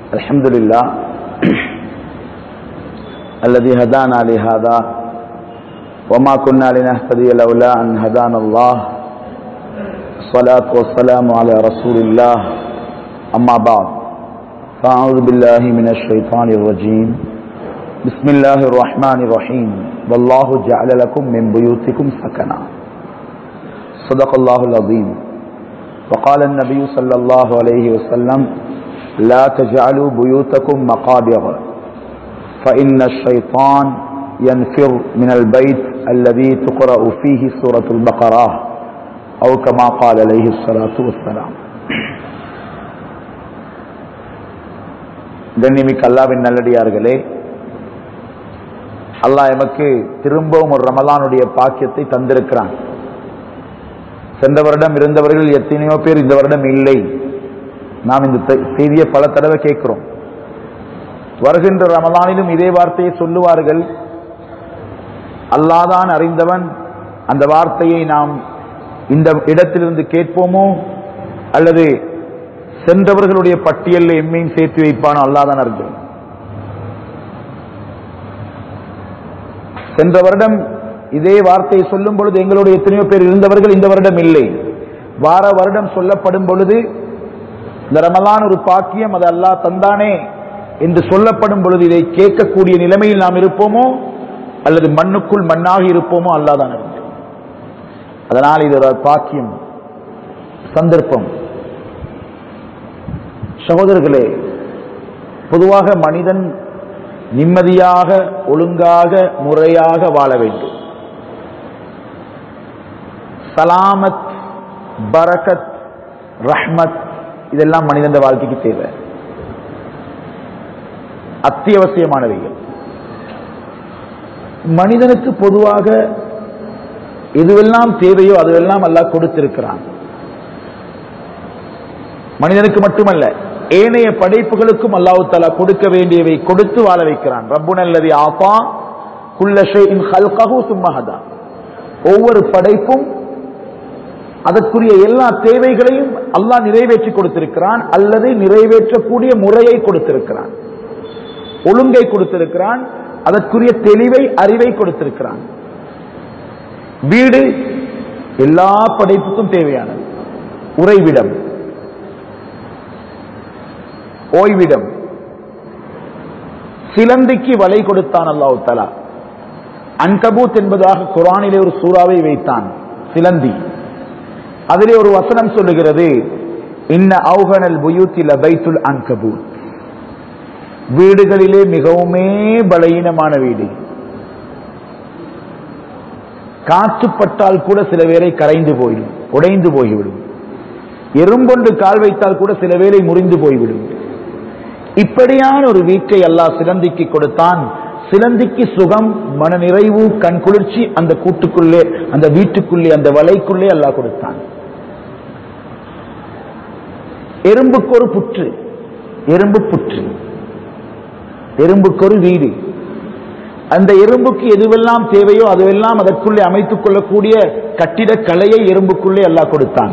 الحمد لله الذي هدانا لهذا وما كنا لنهتدي لولا أن هدانا الله الصلاة والسلام على رسول الله أما بعد فأعوذ بالله من الشيطان الرجيم بسم الله الرحمن الرحيم والله جعل لكم من بيوتكم سكنا صدق الله العظيم وقال النبي صلى الله عليه وسلم لا تجعلوا بيوتكم مقابر فإن الشيطان ينفر من البيت الذي تقرأ فيه سورة البقرة أو كما قال عليه الصلاة والسلام கண்ணிமிக்க அல்லாவின் நல்லடியார்களே அல்லாஹ் எமக்கு திரும்பவும் ஒரு ரமலானுடைய பாக்கியத்தை தந்திருக்கிறான் சென்ற வருடம் இருந்தவர்கள் எத்தனையோ பேர் இந்த வருடம் இல்லை நாம் இந்த செய்தியை பல தடவை கேட்கிறோம் வருகின்ற ரமலானிலும் இதே வார்த்தையை சொல்லுவார்கள் அல்லாதான் அறிந்தவன் அந்த வார்த்தையை நாம் இந்த இடத்திலிருந்து கேட்போமோ அல்லது சென்றவர்களுடைய பட்டியலில் எம்மையும் சேர்த்து வைப்பானோ அல்லாதான் அறிந்தவன் சென்ற வருடம் இதே வார்த்தையை சொல்லும் பொழுது எங்களுடைய எத்தனையோ பேர் இருந்தவர்கள் இந்த வருடம் இல்லை வார வருடம் சொல்லப்படும் பொழுது இந்த ரமலான் ஒரு பாக்கியம் அது அல்லா தந்தானே என்று சொல்லப்படும் பொழுது இதை கேட்கக்கூடிய நிலைமையில் நாம் இருப்போமோ அல்லது மண்ணுக்குள் மண்ணாக இருப்போமோ அல்லாதான் அதனால் இது ஒரு பாக்கியம் சந்தர்ப்பம் சகோதரர்களே பொதுவாக மனிதன் நிம்மதியாக ஒழுங்காக முறையாக வாழ வேண்டும் சலாமத் பரகத் ரஹ்மத் இதெல்லாம் மனிதன் வாழ்க்கைக்கு தேவை அத்தியாவசியமானவைகள் மனிதனுக்கு பொதுவாக எதுவெல்லாம் தேவையோ அதுவெல்லாம் அல்லாஹ் கொடுத்திருக்கிறான் மனிதனுக்கு மட்டுமல்ல ஏனைய படைப்புகளுக்கும் அல்லாஹு தாலா கொடுக்க வேண்டியவை கொடுத்து வாழ வைக்கிறான் ரப்புன் அல்லது ஆபா குல்லஷே இன் ஹல்கஹு சும்மஹதா ஒவ்வொரு படைப்பும் அதற்குரிய எல்லா தேவைகளையும் அல்லாஹ் நிறைவேற்றி கொடுத்திருக்கிறான் அல்லது நிறைவேற்றக்கூடிய முறையை கொடுத்திருக்கிறான் ஒழுங்கை கொடுத்திருக்கிறான் அதற்குரிய தெளிவை அறிவை கொடுத்திருக்கிறான் வீடு எல்லா படைப்புக்கும் தேவையானது உறைவிடம் ஓய்விடம் சிலந்திக்கு வலை கொடுத்தான் அல்லாஹு தலா அன்கபூத் என்பதாக குரானிலே ஒரு சூறாவை வைத்தான் சிலந்தி அதிலே ஒரு வசனம் சொல்லுகிறது இன்ன அவுகனல் புயூத்தில் பைத்துல் அன்கபூத் வீடுகளிலே மிகவுமே பலகீனமான வீடு காற்றுப்பட்டால் கூட சில பேரை கரைந்து போயிடும் உடைந்து போய்விடும் எறும்பொண்டு கால் வைத்தால் கூட சில வேலை முறிந்து போய்விடும் இப்படியான ஒரு வீட்டை அல்லாஹ் சிலந்திக்கு கொடுத்தான் சிலந்திக்கு சுகம் மன நிறைவு கண் குளிர்ச்சி அந்த கூட்டுக்குள்ளே அந்த வீட்டுக்குள்ளே அந்த வலைக்குள்ளே அல்லாஹ் கொடுத்தான் எறும்புக்கு ஒரு புற்று எறும்பு புற்று எறும்புக்கு ஒரு வீடு அந்த எறும்புக்கு எதுவெல்லாம் தேவையோ அதுவெல்லாம் அதற்குள்ளே அமைத்துக் கொள்ளக்கூடிய கட்டிட கலையை எறும்புக்குள்ளே அல்லாஹ் கொடுத்தான்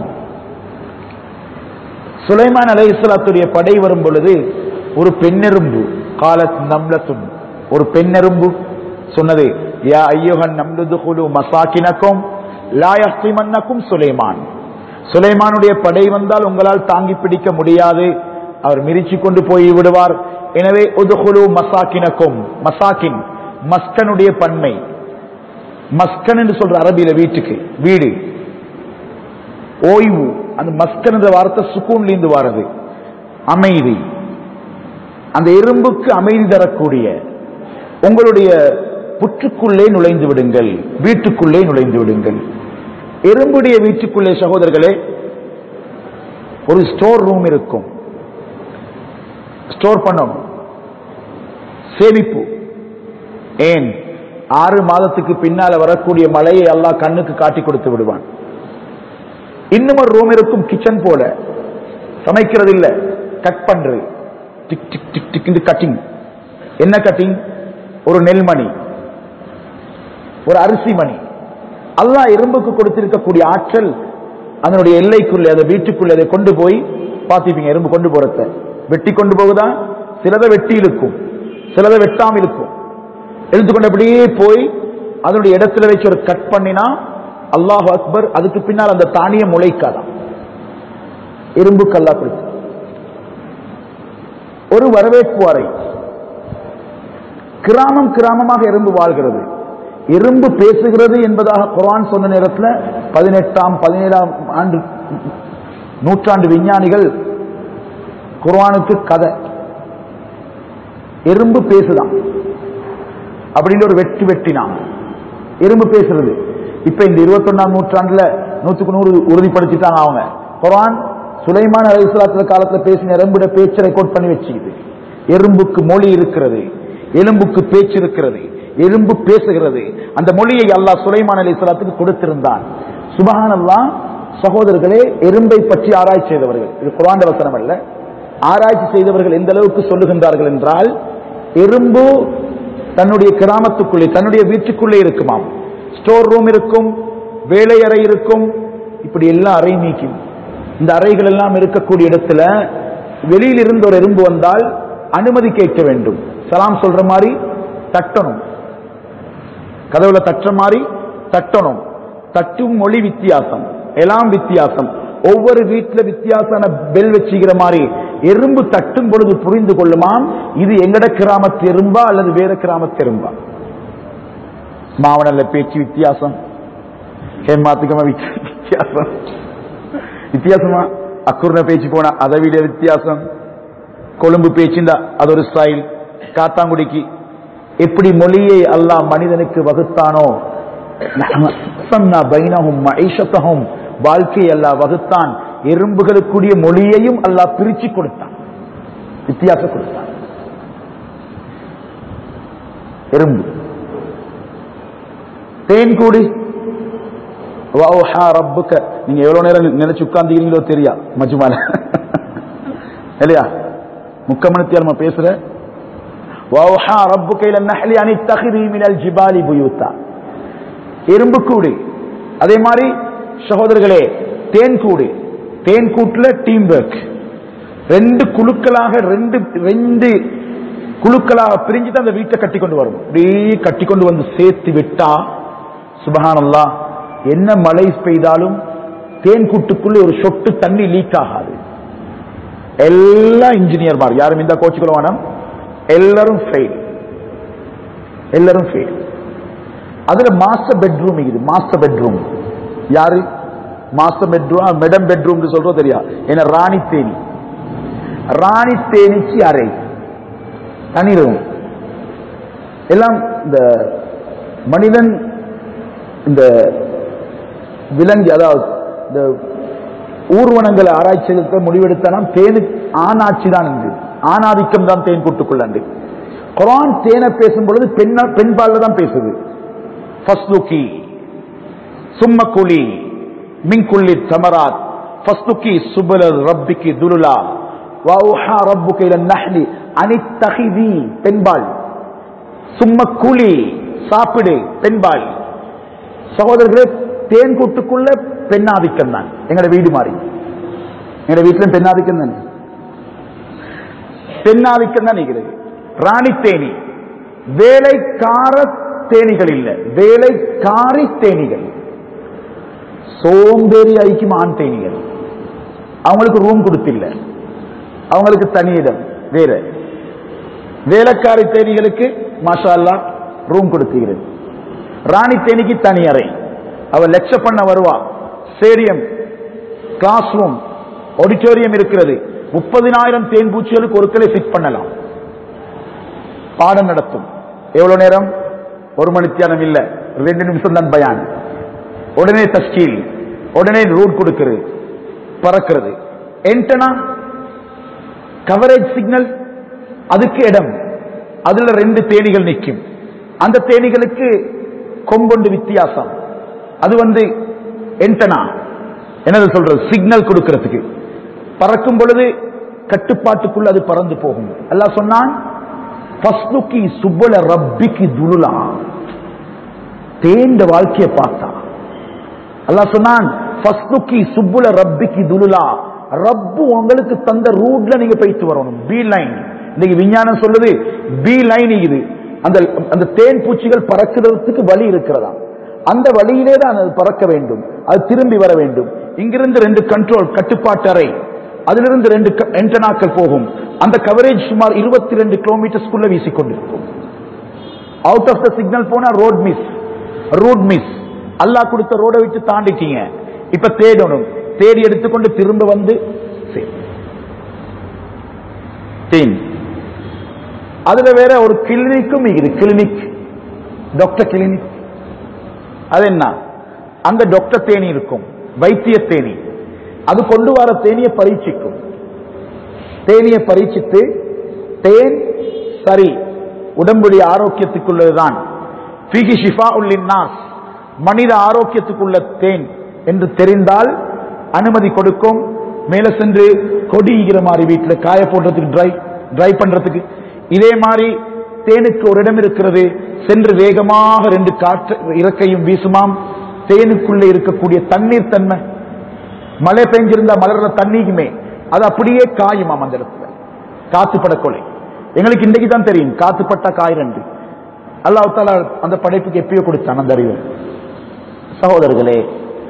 சுலைமான் அலை இஸ்லாத்துடைய படை வரும் பொழுது ஒரு பெண்ணெரும்பு காலத் நம்லத்தும் ஒரு பெண்ணெரும்பு சொன்னது யா ஐயோகன் நம்லுது குழு மசாக்கினக்கும் லாயஸ்திமன்னக்கும் சுலைமான் சுலைமானுடைய படை வந்தால் உங்களால் தாங்கி பிடிக்க முடியாது அவர் மிரிச்சு கொண்டு போய் விடுவார் எனவே உதுகுழு மசாக்கினக்கும் மசாக்கின் மஸ்கனுடைய பன்மை மஸ்கன் என்று சொல்ற அரபியில வீட்டுக்கு வீடு ஓய்வு அந்த மஸ்கன் என்ற வார்த்தை சுக்கூன்ல இருந்து வாரது அமைதி அந்த எறும்புக்கு அமைதி தரக்கூடிய உங்களுடைய புற்றுக்குள்ளே நுழைந்து விடுங்கள் வீட்டுக்குள்ளே நுழைந்து விடுங்கள் எறும்புடைய வீட்டுக்குள்ளே சகோதரர்களே ஒரு ஸ்டோர் ரூம் இருக்கும் ஸ்டோர் பண்ணணும் சேமிப்பு ஏன் ஆறு மாதத்துக்கு பின்னால வரக்கூடிய மழையை எல்லாம் கண்ணுக்கு காட்டி கொடுத்து விடுவான் இன்னும் ஒரு ரூம் இருக்கும் கிச்சன் போல சமைக்கிறது இல்ல கட் பண்றது tick tick tick tick cutting என்ன கட்டிங் ஒரு நெல்மணி ஒரு அரிசி மணி அல்லாஹ் எறும்புக்கு கொடுத்திருக்கக்கூடிய ஆற்றல் அதனுடைய எல்லைக்குள்ளே அதை வீட்டுக்குள்ளே அதை கொண்டு போய் பார்த்திருப்பீங்க எறும்பு கொண்டு போறத வெட்டி கொண்டு போகுதா சிலதை வெட்டி இழுக்கும் சிலதை வெட்டாம இருக்கும் எடுத்துக்கொண்டு அப்படியே போய் அதனுடைய இடத்துல வச்சு ஒரு கட் பண்ணினா அல்லாஹ் அக்பர் அதுக்கு பின்னால் அந்த தானியம் முளைக்காதான் இரும்பு கல்லா பிடிச்சு ஒரு வரவேற்பு அறை கிராமம் கிராமமாக எறும்பு வாழ்கிறது எறும்பு பேசுகிறது என்பதாக குரான் சொன்ன நேரத்தில் பதினெட்டாம் பதினேழாம் ஆண்டு நூற்றாண்டு விஞ்ஞானிகள் குர்ஆனுக்கு கதை எறும்பு பேசுதான் அப்படின்னு ஒரு வெட்டு வெட்டினான் எறும்பு பேசுறது இப்ப இந்த இருபத்தொன்னாம் நூற்றாண்டுல நூத்துக்கு நூறு உறுதிப்படுத்திட்டாங்க அவங்க குர்ஆன் சுலைமான் அலைஹிஸ்ஸலாத்து காலத்துல பேசின எறும்புட பேச்சை ரெக்கார்ட் பண்ணி வச்சுக்குது எறும்புக்கு மொழி இருக்கிறது எலும்புக்கு பேச்சு இருக்கிறது எலும்பு பேசுகிறது அந்த மொழியை அல்லாஹ் சுலைமான் அலைஹிஸ்ஸலாத்துக்கு கொடுத்திருந்தான் சுபஹானல்லாஹ் சகோதரர்களே எறும்பை பற்றி ஆராய்ச்சி செய்தவர்கள் இது குர்ஆன் வசனம் அல்ல ஆராய்ச்சி செய்தவர்கள் எந்த அளவுக்கு சொல்லுகின்றார்கள் என்றால் எறும்பு தன்னுடைய கிராமத்துக்குள்ளே தன்னுடைய வீட்டுக்குள்ளே இருக்குமாம் ஸ்டோர் ரூம் இருக்கும் வேலை அறை இருக்கும் இப்படி எல்லா அறையும் நீக்கும் இந்த அறைகள் எல்லாம் இருக்கக்கூடிய இடத்துல வெளியில் இருந்து ஒரு எறும்பு வந்தால் அனுமதி கேட்க வேண்டும் சலாம் சொல்ற மாதிரி தட்டணும் கதவுல தட்டுற மாதிரி தட்டணும் தட்டும் மொழி வித்தியாசம் எல்லாம் வித்தியாசம் ஒவ்வொரு வீட்டுல வித்தியாசமான பெல் வச்சுக்கிற மாதிரி எறும்பு தட்டும் பொழுது புரிந்து கொள்ளுமாம் இது எங்கட கிராமத்து எறும்பா அல்லது வேற கிராமத்து எறும்பா மாவனல்ல பேச்சு வித்தியாசம் ஹேமாத்துக்கமா வித்தியாசம் வித்தியாசமா அக்குர்ன பேச்சு போனா அதை விட வித்தியாசம் கொழும்பு பேச்சுண்டா அது ஒரு ஸ்டைல் காத்தாங்குடிக்கு எப்படி மொழியை அல்லாஹ் மனிதனுக்கு வகுத்தானோ பைனஹும் மஐஷத்தஹும் வாழ்க்கையை அல்லாஹ் வகுத்தான் எறும்புகளுக்குரிய மொழியையும் அல்லாஹ் பிரிச்சு கொடுத்தான் வித்தியாசம் கொடுத்தான் எறும்பு தேன்கூடி வௌஹா ரப்புக்க நீங்க எவ்வளவு நேரம் நினைச்சு உட்கார்ந்துக்கிறீங்களோ தெரியா மஜ்மால இல்லையா முக்கமணத்தியால் நம்ம பேசுற வௌஹா ரப்புக்க இல நஹ்லி அனி தஹ்ரி மினல் ஜிபாலி புயூத்தா எறும்பு கூடு அதே மாதிரி சகோதரர்களே தேன்கூடு தேன்கூட்டுல டீம் ஒர்க் ரெண்டு குழுக்களாக ரெண்டு ரெண்டு குழுக்களாக பிரிஞ்சுட்டு அந்த வீட்டை கட்டி கொண்டு வரும் அப்படியே கட்டி கொண்டு வந்து சேர்த்து விட்டா சுபஹானல்லா என்ன மழை பெய்தாலும் தேன்கூட்டுக்குள்ள ஒரு சொட்டு தண்ணி லீக் ஆகாது எல்லாம் இன்ஜினியர் மாதிரி யாரும் இந்த கோச்சுக்குள்ள வேணாம் எல்லாரும் ஃபெயில் எல்லாரும் ஃபெயில் அதுல மாஸ்டர் பெட்ரூம் இது மாஸ்டர் பெட்ரூம் யாரு மாஸ்டர் பெட்ரூம் மெடம் பெட்ரூம் சொல்றோம் தெரியா என்ன ராணி தேனி ராணி தேனிக்கு அறை தனி ரூம் எல்லாம் இந்த மனிதன் இந்த விலங்கு அதாவது இந்த ஊர்வனங்களை ஆராய்ச்சி செய்த முடிவெடுத்தாலும் தேனு ஆணாட்சி தான் இங்கு ஆணாதிக்கம் தான் தேன் கூட்டுக்குள்ளண்டு குரான் தேனை பேசும் பொழுது பெண்ணா பெண்பால்ல தான் பேசுது ஃபஸ்லுக்கி சும்மக்குழி மின்குள்ளி தமராத் ஃபஸ்லுக்கி சுபல ரப்பிக்கு துலுலா வௌஹா ரப்புக்கு இல நஹ்லி அனித்தகிதி பெண்பால் சும்மக்குழி சாப்பிடு பெண்பால் சகோதரர்களே தேன் கூட்டுக்குள்ள பெண்ணாதிக்கம் தான் எங்கட வீடு மாறி எங்கட வீட்டுல பெண்ணாதிக்கம் தான் பெண்ணாதிக்கம் தான் நிற்கிறது ராணி தேனி வேலைக்கார தேனிகள் இல்ல வேலைக்காரி தேனிகள் சோம்பேறி ஐக்கும் ஆண் தேனிகள் அவங்களுக்கு ரூம் கொடுத்தில்ல அவங்களுக்கு தனி இடம் வேற வேலைக்காரி தேனிகளுக்கு மாஷா அல்லா ரூம் கொடுத்துகிறது ராணி தேனிக்கு தனி அறை அவ லெக்சர் பண்ண வருவா ஸ்டேடியம் கிளாஸ் ரூம் ஆடிட்டோரியம் இருக்கிறது முப்பதினாயிரம் தேன் பூச்சிகளுக்கு ஒருத்தரை ஃபிட் பண்ணலாம் பாடம் நடத்தும் எவ்வளவு நேரம் ஒரு மணித்தியானம் இல்ல ரெண்டு நிமிஷம் தான் பயான் உடனே தஸ்கீல் உடனே ரூட் கொடுக்கிறது பறக்கிறது என்டனா கவரேஜ் சிக்னல் அதுக்கு இடம் அதுல ரெண்டு தேனிகள் நிற்கும் அந்த தேனிகளுக்கு கொம்பொண்டு வித்தியாசம் அது வந்து என்டனா என்னது சொல்றது சிக்னல் கொடுக்கிறதுக்கு பறக்கும் பொழுது கட்டுப்பாட்டுக்குள்ள அது பறந்து போகும் அல்லாஹ் சொன்னான் ஃபஸ்லுக்கி சுப்பல ரப்பிக்கு துலுலா தேண்ட வாழ்க்கையை பார்த்தா அல்லாஹ் சொன்னான் ஃபஸ்லுக்கி சுப்புல ரப்பிக்கு துலுலா ரப்பு உங்களுக்கு தந்த ரூட்ல நீங்க போயிட்டு வரணும் பி லைன் இன்னைக்கு விஞ்ஞானம் சொல்லுது பி லைன் இது அந்த அந்த தேன் பூச்சிகள் பறக்கிறதுக்கு வழி இருக்கிறதா அந்த வழியிலே தான் அது பறக்க வேண்டும் அது திரும்பி வர வேண்டும் இங்கிருந்து ரெண்டு கண்ட்ரோல் கட்டுப்பாட்டு அறை அதிலிருந்து ரெண்டு என்டனாக்கள் போகும் அந்த கவரேஜ் சுமார் இருபத்தி ரெண்டு கிலோமீட்டர்ஸ்குள்ள வீசிக்கொண்டிருக்கும் அவுட் ஆஃப் த சிக்னல் போனா ரோட் மிஸ் ரோட் மிஸ் அல்லாஹ் கொடுத்த ரோடை விட்டு தாண்டிட்டீங்க இப்ப தேடணும் தேடி எடுத்துக்கொண்டு திரும்ப வந்து சரி. தேன் அதுல வேற ஒரு கிளினிக்கும் இது கிளினிக் டாக்டர் கிளினிக் அது என்ன அங்க டாக்டர் தேனி இருக்கும் வைத்திய தேனி அது கொண்டு வர தேனியை பரீட்சிக்கும் தேனியை பரீட்சித்து தேன் சரி உடம்புடைய ஆரோக்கியத்துக்குள்ளதுதான் ஃபீகி ஷிஃபா நாஸ் மனித ஆரோக்கியத்துக்குள்ள தேன் என்று தெரிந்தால் அனுமதி கொடுக்கும் மேல சென்று கொடிகிற மாதிரி வீட்டில் காய போடுறதுக்கு ட்ரை ட்ரை பண்றதுக்கு இதே மாதிரி தேனுக்கு ஒரு இடம் இருக்கிறது சென்று வேகமாக ரெண்டு காற்று இறக்கையும் வீசுமாம் தேனுக்குள்ள இருக்கக்கூடிய தண்ணீர் தன்மை மழை பெஞ்சிருந்தா மலர்ற தண்ணிக்குமே அது அப்படியே காயுமாம் அந்த இடத்துல காத்து படக்கொலை எங்களுக்கு இன்றைக்கு தான் தெரியும் காத்து பட்டா காய் ரெண்டு அல்லாஹ் தாலா அந்த படைப்புக்கு எப்பயோ கொடுத்தான் அந்த அறிவு சகோதரர்களே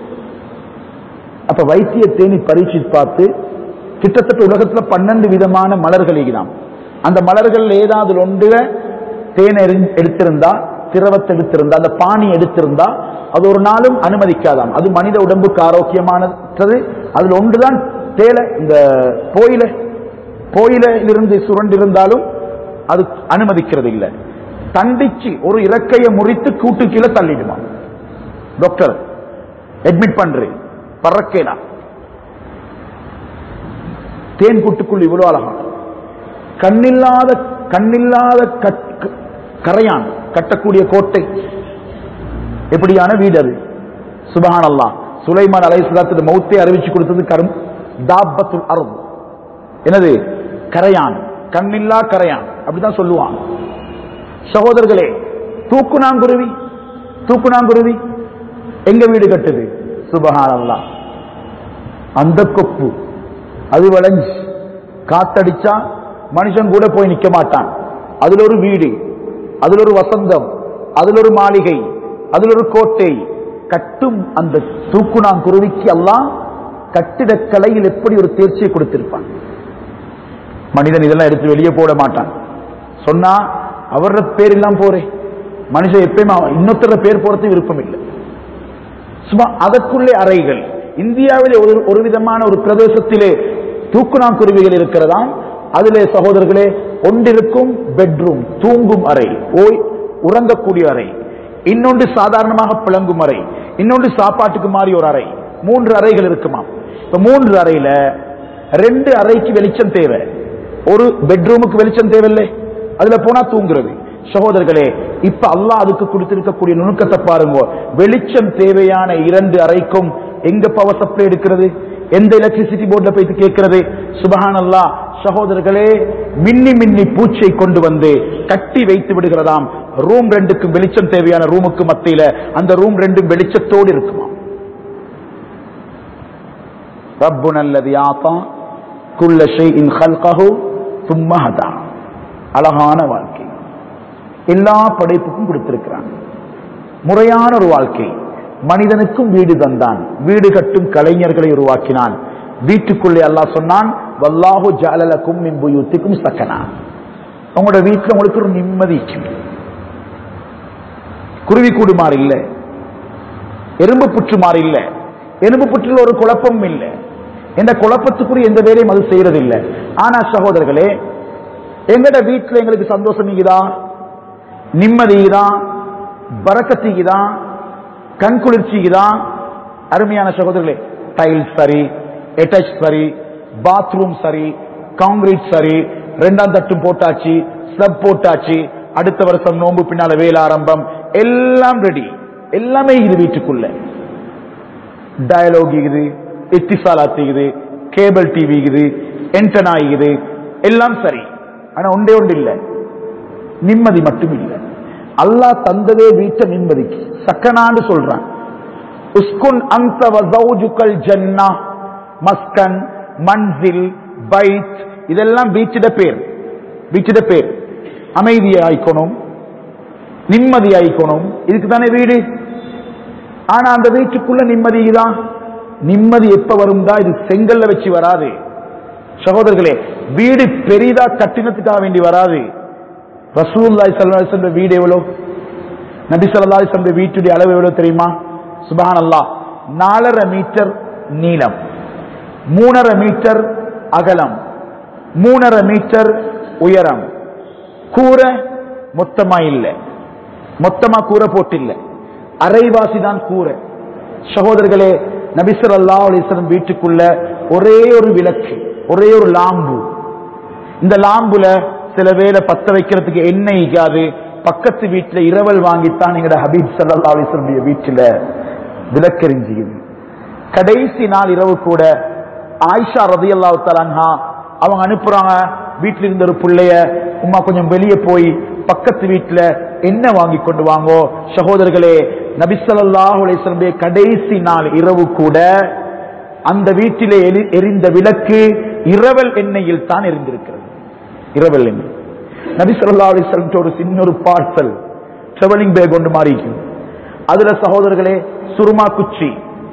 அப்ப வைத்திய தேனி பரீட்சி பார்த்து கிட்டத்தட்ட உலகத்துல பன்னெண்டு விதமான மலர்கள் ஈகினாம் அந்த மலர்கள் ஏதாவது ஒன்றுல தேனை எரி- எடுத்திருந்தா திரவத்தை எடுத்திருந்தா அந்த பானி எடுத்திருந்தா அது ஒரு நாளும் அனுமதிக்காதாம் அது மனித உடம்புக்கு ஆரோக்கியமானது அதுல ஒன்றுதான் தேலை இந்த போயில போயிலிருந்து சுரண்டிருந்தாலும் அது அனுமதிக்கிறது இல்லை தண்டிச்சு ஒரு இறக்கையை முறித்து கூட்டு கீழே தள்ளிடுமா டாக்டர் அட்மிட் பண்றேன் பறக்கேனா தேன் கூட்டுக்குள் இவ்வளவு அழகான கண்ணில்லாத கண்ணில்லாத கட்- க- கரையான் கட்டக்கூடிய கோட்டை எப்படியான வீடு அது சுபஹான் அல்லாஹ் சுலைமான் அலைஹிஸ்ஸலாத்து மௌத்தை அறிவிச்சு கொடுத்தது கரும் தாபத்துல் அருள் என்னது கரையான் கண்ணில்லா கரையான் அப்படிதான் சொல்லுவான் சகோதரர்களே தூக்குனாங்குருவி தூக்குனாங்குருவி எங்க வீடு கட்டுது சுபஹான் அல்லாஹ் அந்த கொப்பு அது விளைஞ்சு காத்தடிச்சா மனுஷன் கூட போய் நிக்க மாட்டான் அதுல ஒரு வீடு அதுல ஒரு வசந்தம் அதுல ஒரு மாளிகை அதுல ஒரு கோட்டை கட்டும் அந்த தூக்குனாங்குருவிக்கு எல்லாம் கட்டிடக்கலையில் எப்படி ஒரு தேர்ச்சியை கொடுத்திருப்பான் மனிதன் இதெல்லாம் எடுத்து வெளியே போட மாட்டான் சொன்னா அவரோட பேர் எல்லாம் போறேன் மனுஷன் எப்பயுமே அவன் இன்னொருத்தர பேர் போறதுக்கு விருப்பம் இல்லை சும்மா அதற்குள்ளே அறைகள் இந்தியாவிலே ஒரு ஒரு விதமான ஒரு பிரதேசத்திலே தூக்குநாங்குருவிகள் இருக்கிறதாம் அதிலே சகோதரர்களே ஒன்றிருக்கும் பெட்ரூம் தூங்கும் அறை ஓய் உறங்கக்கூடிய அறை இன்னொன்று சாதாரணமாக பிளங்கும் அறை இன்னொன்று சாப்பாட்டுக்கு மாறி ஒரு அறை மூன்று அறைகள் இருக்குமா இப்ப மூன்று அறையில ரெண்டு அறைக்கு வெளிச்சம் தேவை ஒரு பெட்ரூமுக்கு வெளிச்சம் தேவையில்லை அதுல போனா தூங்குறது சகோதரர்களே இப்ப அல்லாஹ் அதுக்கு கொடுத்திருக்கக்கூடிய நுணுக்கத்தை பாருங்க வெளிச்சம் தேவையான இரண்டு அறைக்கும் எங்க பவர் சப்ளை எடுக்கிறது எந்த எலக்ட்ரிசிட்டி போர்ட்ல போயிட்டு கேட்கிறது சுபஹான் அல்லாஹ் சகோதரர்களே மின்னி மின்னி பூச்சை கொண்டு வந்து கட்டி வைத்து விடுகிறதாம் ரூம் ரெண்டுக்கும் வெளிச்சம் தேவையான ரூமுக்கு மத்தியில அந்த ரூம் ரெண்டும் வெளிச்சத்தோடு இருக்குமா ربنا الذي أعطى كل شيء خلقه ثم هدى அழகான வாழ்க்கை எல்லா படைப்புக்கும் கொடுத்திருக்கிறான் முறையான ஒரு வாழ்க்கை மனிதனுக்கும் வீடு தந்தான் வீடு கட்டும் கலைஞர்களை உருவாக்கினான் வீட்டுக்குள்ளே அல்லாஹ் சொன்னான் வல்லாஹு ஜாலலக்கும் மின்புயுத்திக்கும் சக்கனா உங்களோட வீட்டுல உங்களுக்கு ஒரு நிம்மதி குருவி கூடு மாதிரி இல்லை எறும்பு புற்று மாதிரி இல்லை எறும்பு புற்றில் ஒரு குழப்பம் இல்லை இந்த குழப்பத்துக்குரிய எந்த வேலையும் அது செய்யறதில்லை ஆனா சகோதரர்களே எங்கட வீட்டுல எங்களுக்கு சந்தோஷம் இருக்குதா நிம்மதிக்குதா பறக்கத்திக்குதா கண் குளிர்ச்சிக்குதா அருமையான சகோதரர்களே டைல்ஸ் சரி அட்டாச் சரி பாத்ரூம் சரி காங்கிரீட் சரி ரெண்டாம் தட்டும் போட்டாச்சு ஸ்லப் போட்டாச்சு அடுத்த வருஷம் நோன்பு பின்னால வேலை ஆரம்பம் எல்லாம் ரெடி எல்லாமே இது வீட்டுக்குள்ள டயலாக் இருக்குது இத்திசாலாத் இருக்குது கேபிள் டிவி இருக்குது என்டனா இருக்குது எல்லாம் சரி ஆனா ஒன்றே ஒன்று இல்லை நிம்மதி மட்டும் இல்லை அல்லாஹ் தந்ததே வீட்டை நிம்மதிக்கு சக்கனான்னு சொல்றான் உஸ்குன் அந்த வசௌஜுக்கல் ஜன்னா மஸ்கன் மன்சில் பைத் இதெல்லாம் வீட்டிட பேர் வீட்டிட பேர் அமைதியாய்க்கணும் நிம்மதியாய்க்கணும் இதுக்கு தானே வீடு ஆனா அந்த வீட்டுக்குள்ள நிம்மதி தான் நிம்மதி எப்ப வரும்தா இது செங்கல்ல வச்சு வராது சகோதரர்களே வீடு பெரிதா கட்டினத்துக்காக வேண்டி வராது ரசூல்லாய் சல்ல வீடு எவ்வளோ நபி சொல்லா சொல்ற வீட்டுடைய அளவு எவ்வளவு தெரியுமா சுபான் அல்லா நாலரை மீட்டர் நீளம் மூணரை மீட்டர் அகலம் மூணரை மீட்டர் உயரம் கூரை மொத்தமா இல்லை மொத்தமா கூரை போட்டில்லை அரைவாசி தான் கூரை சகோதரர்களே நபிசர் அல்லா அலிஸ்லம் வீட்டுக்குள்ள ஒரே ஒரு விளக்கு ஒரே ஒரு லாம்பு இந்த லாம்புல சில வேளை பத்த வைக்கிறதுக்கு எண்ணெய் இக்காது பக்கத்து வீட்டுல இரவல் வாங்கித்தான் எங்கட ஹபீப் சல்லா அலிஸ்லமுடைய வீட்டுல விளக்கெறிஞ்சிக்குது கடைசி நாள் இரவு கூட ஆயிஷா ரதி அல்லாஹு தலான்ஹா அவங்க அனுப்புறாங்க வீட்டில் இருந்த ஒரு பிள்ளைய உமா கொஞ்சம் வெளியே போய் பக்கத்து வீட்டுல என்ன வாங்கி கொண்டு வாங்கோ சகோதரர்களே நபிசல்லாஹு அலிஸ்லமுடைய கடைசி நாள் இரவு கூட அந்த வீட்டிலே எரி- எரிந்த விளக்கு இரவல் எண்ணெயில் தான் எரிந்திருக்கிறது இரவல் எண்ணெய் நபி சொல்லா அலிஸ்லம் ஒரு சின்ன ஒரு பார்சல் டிராவலிங் பேக் ஒன்று மாறிக்கும் அதுல சகோதரர்களே சுருமா குச்சி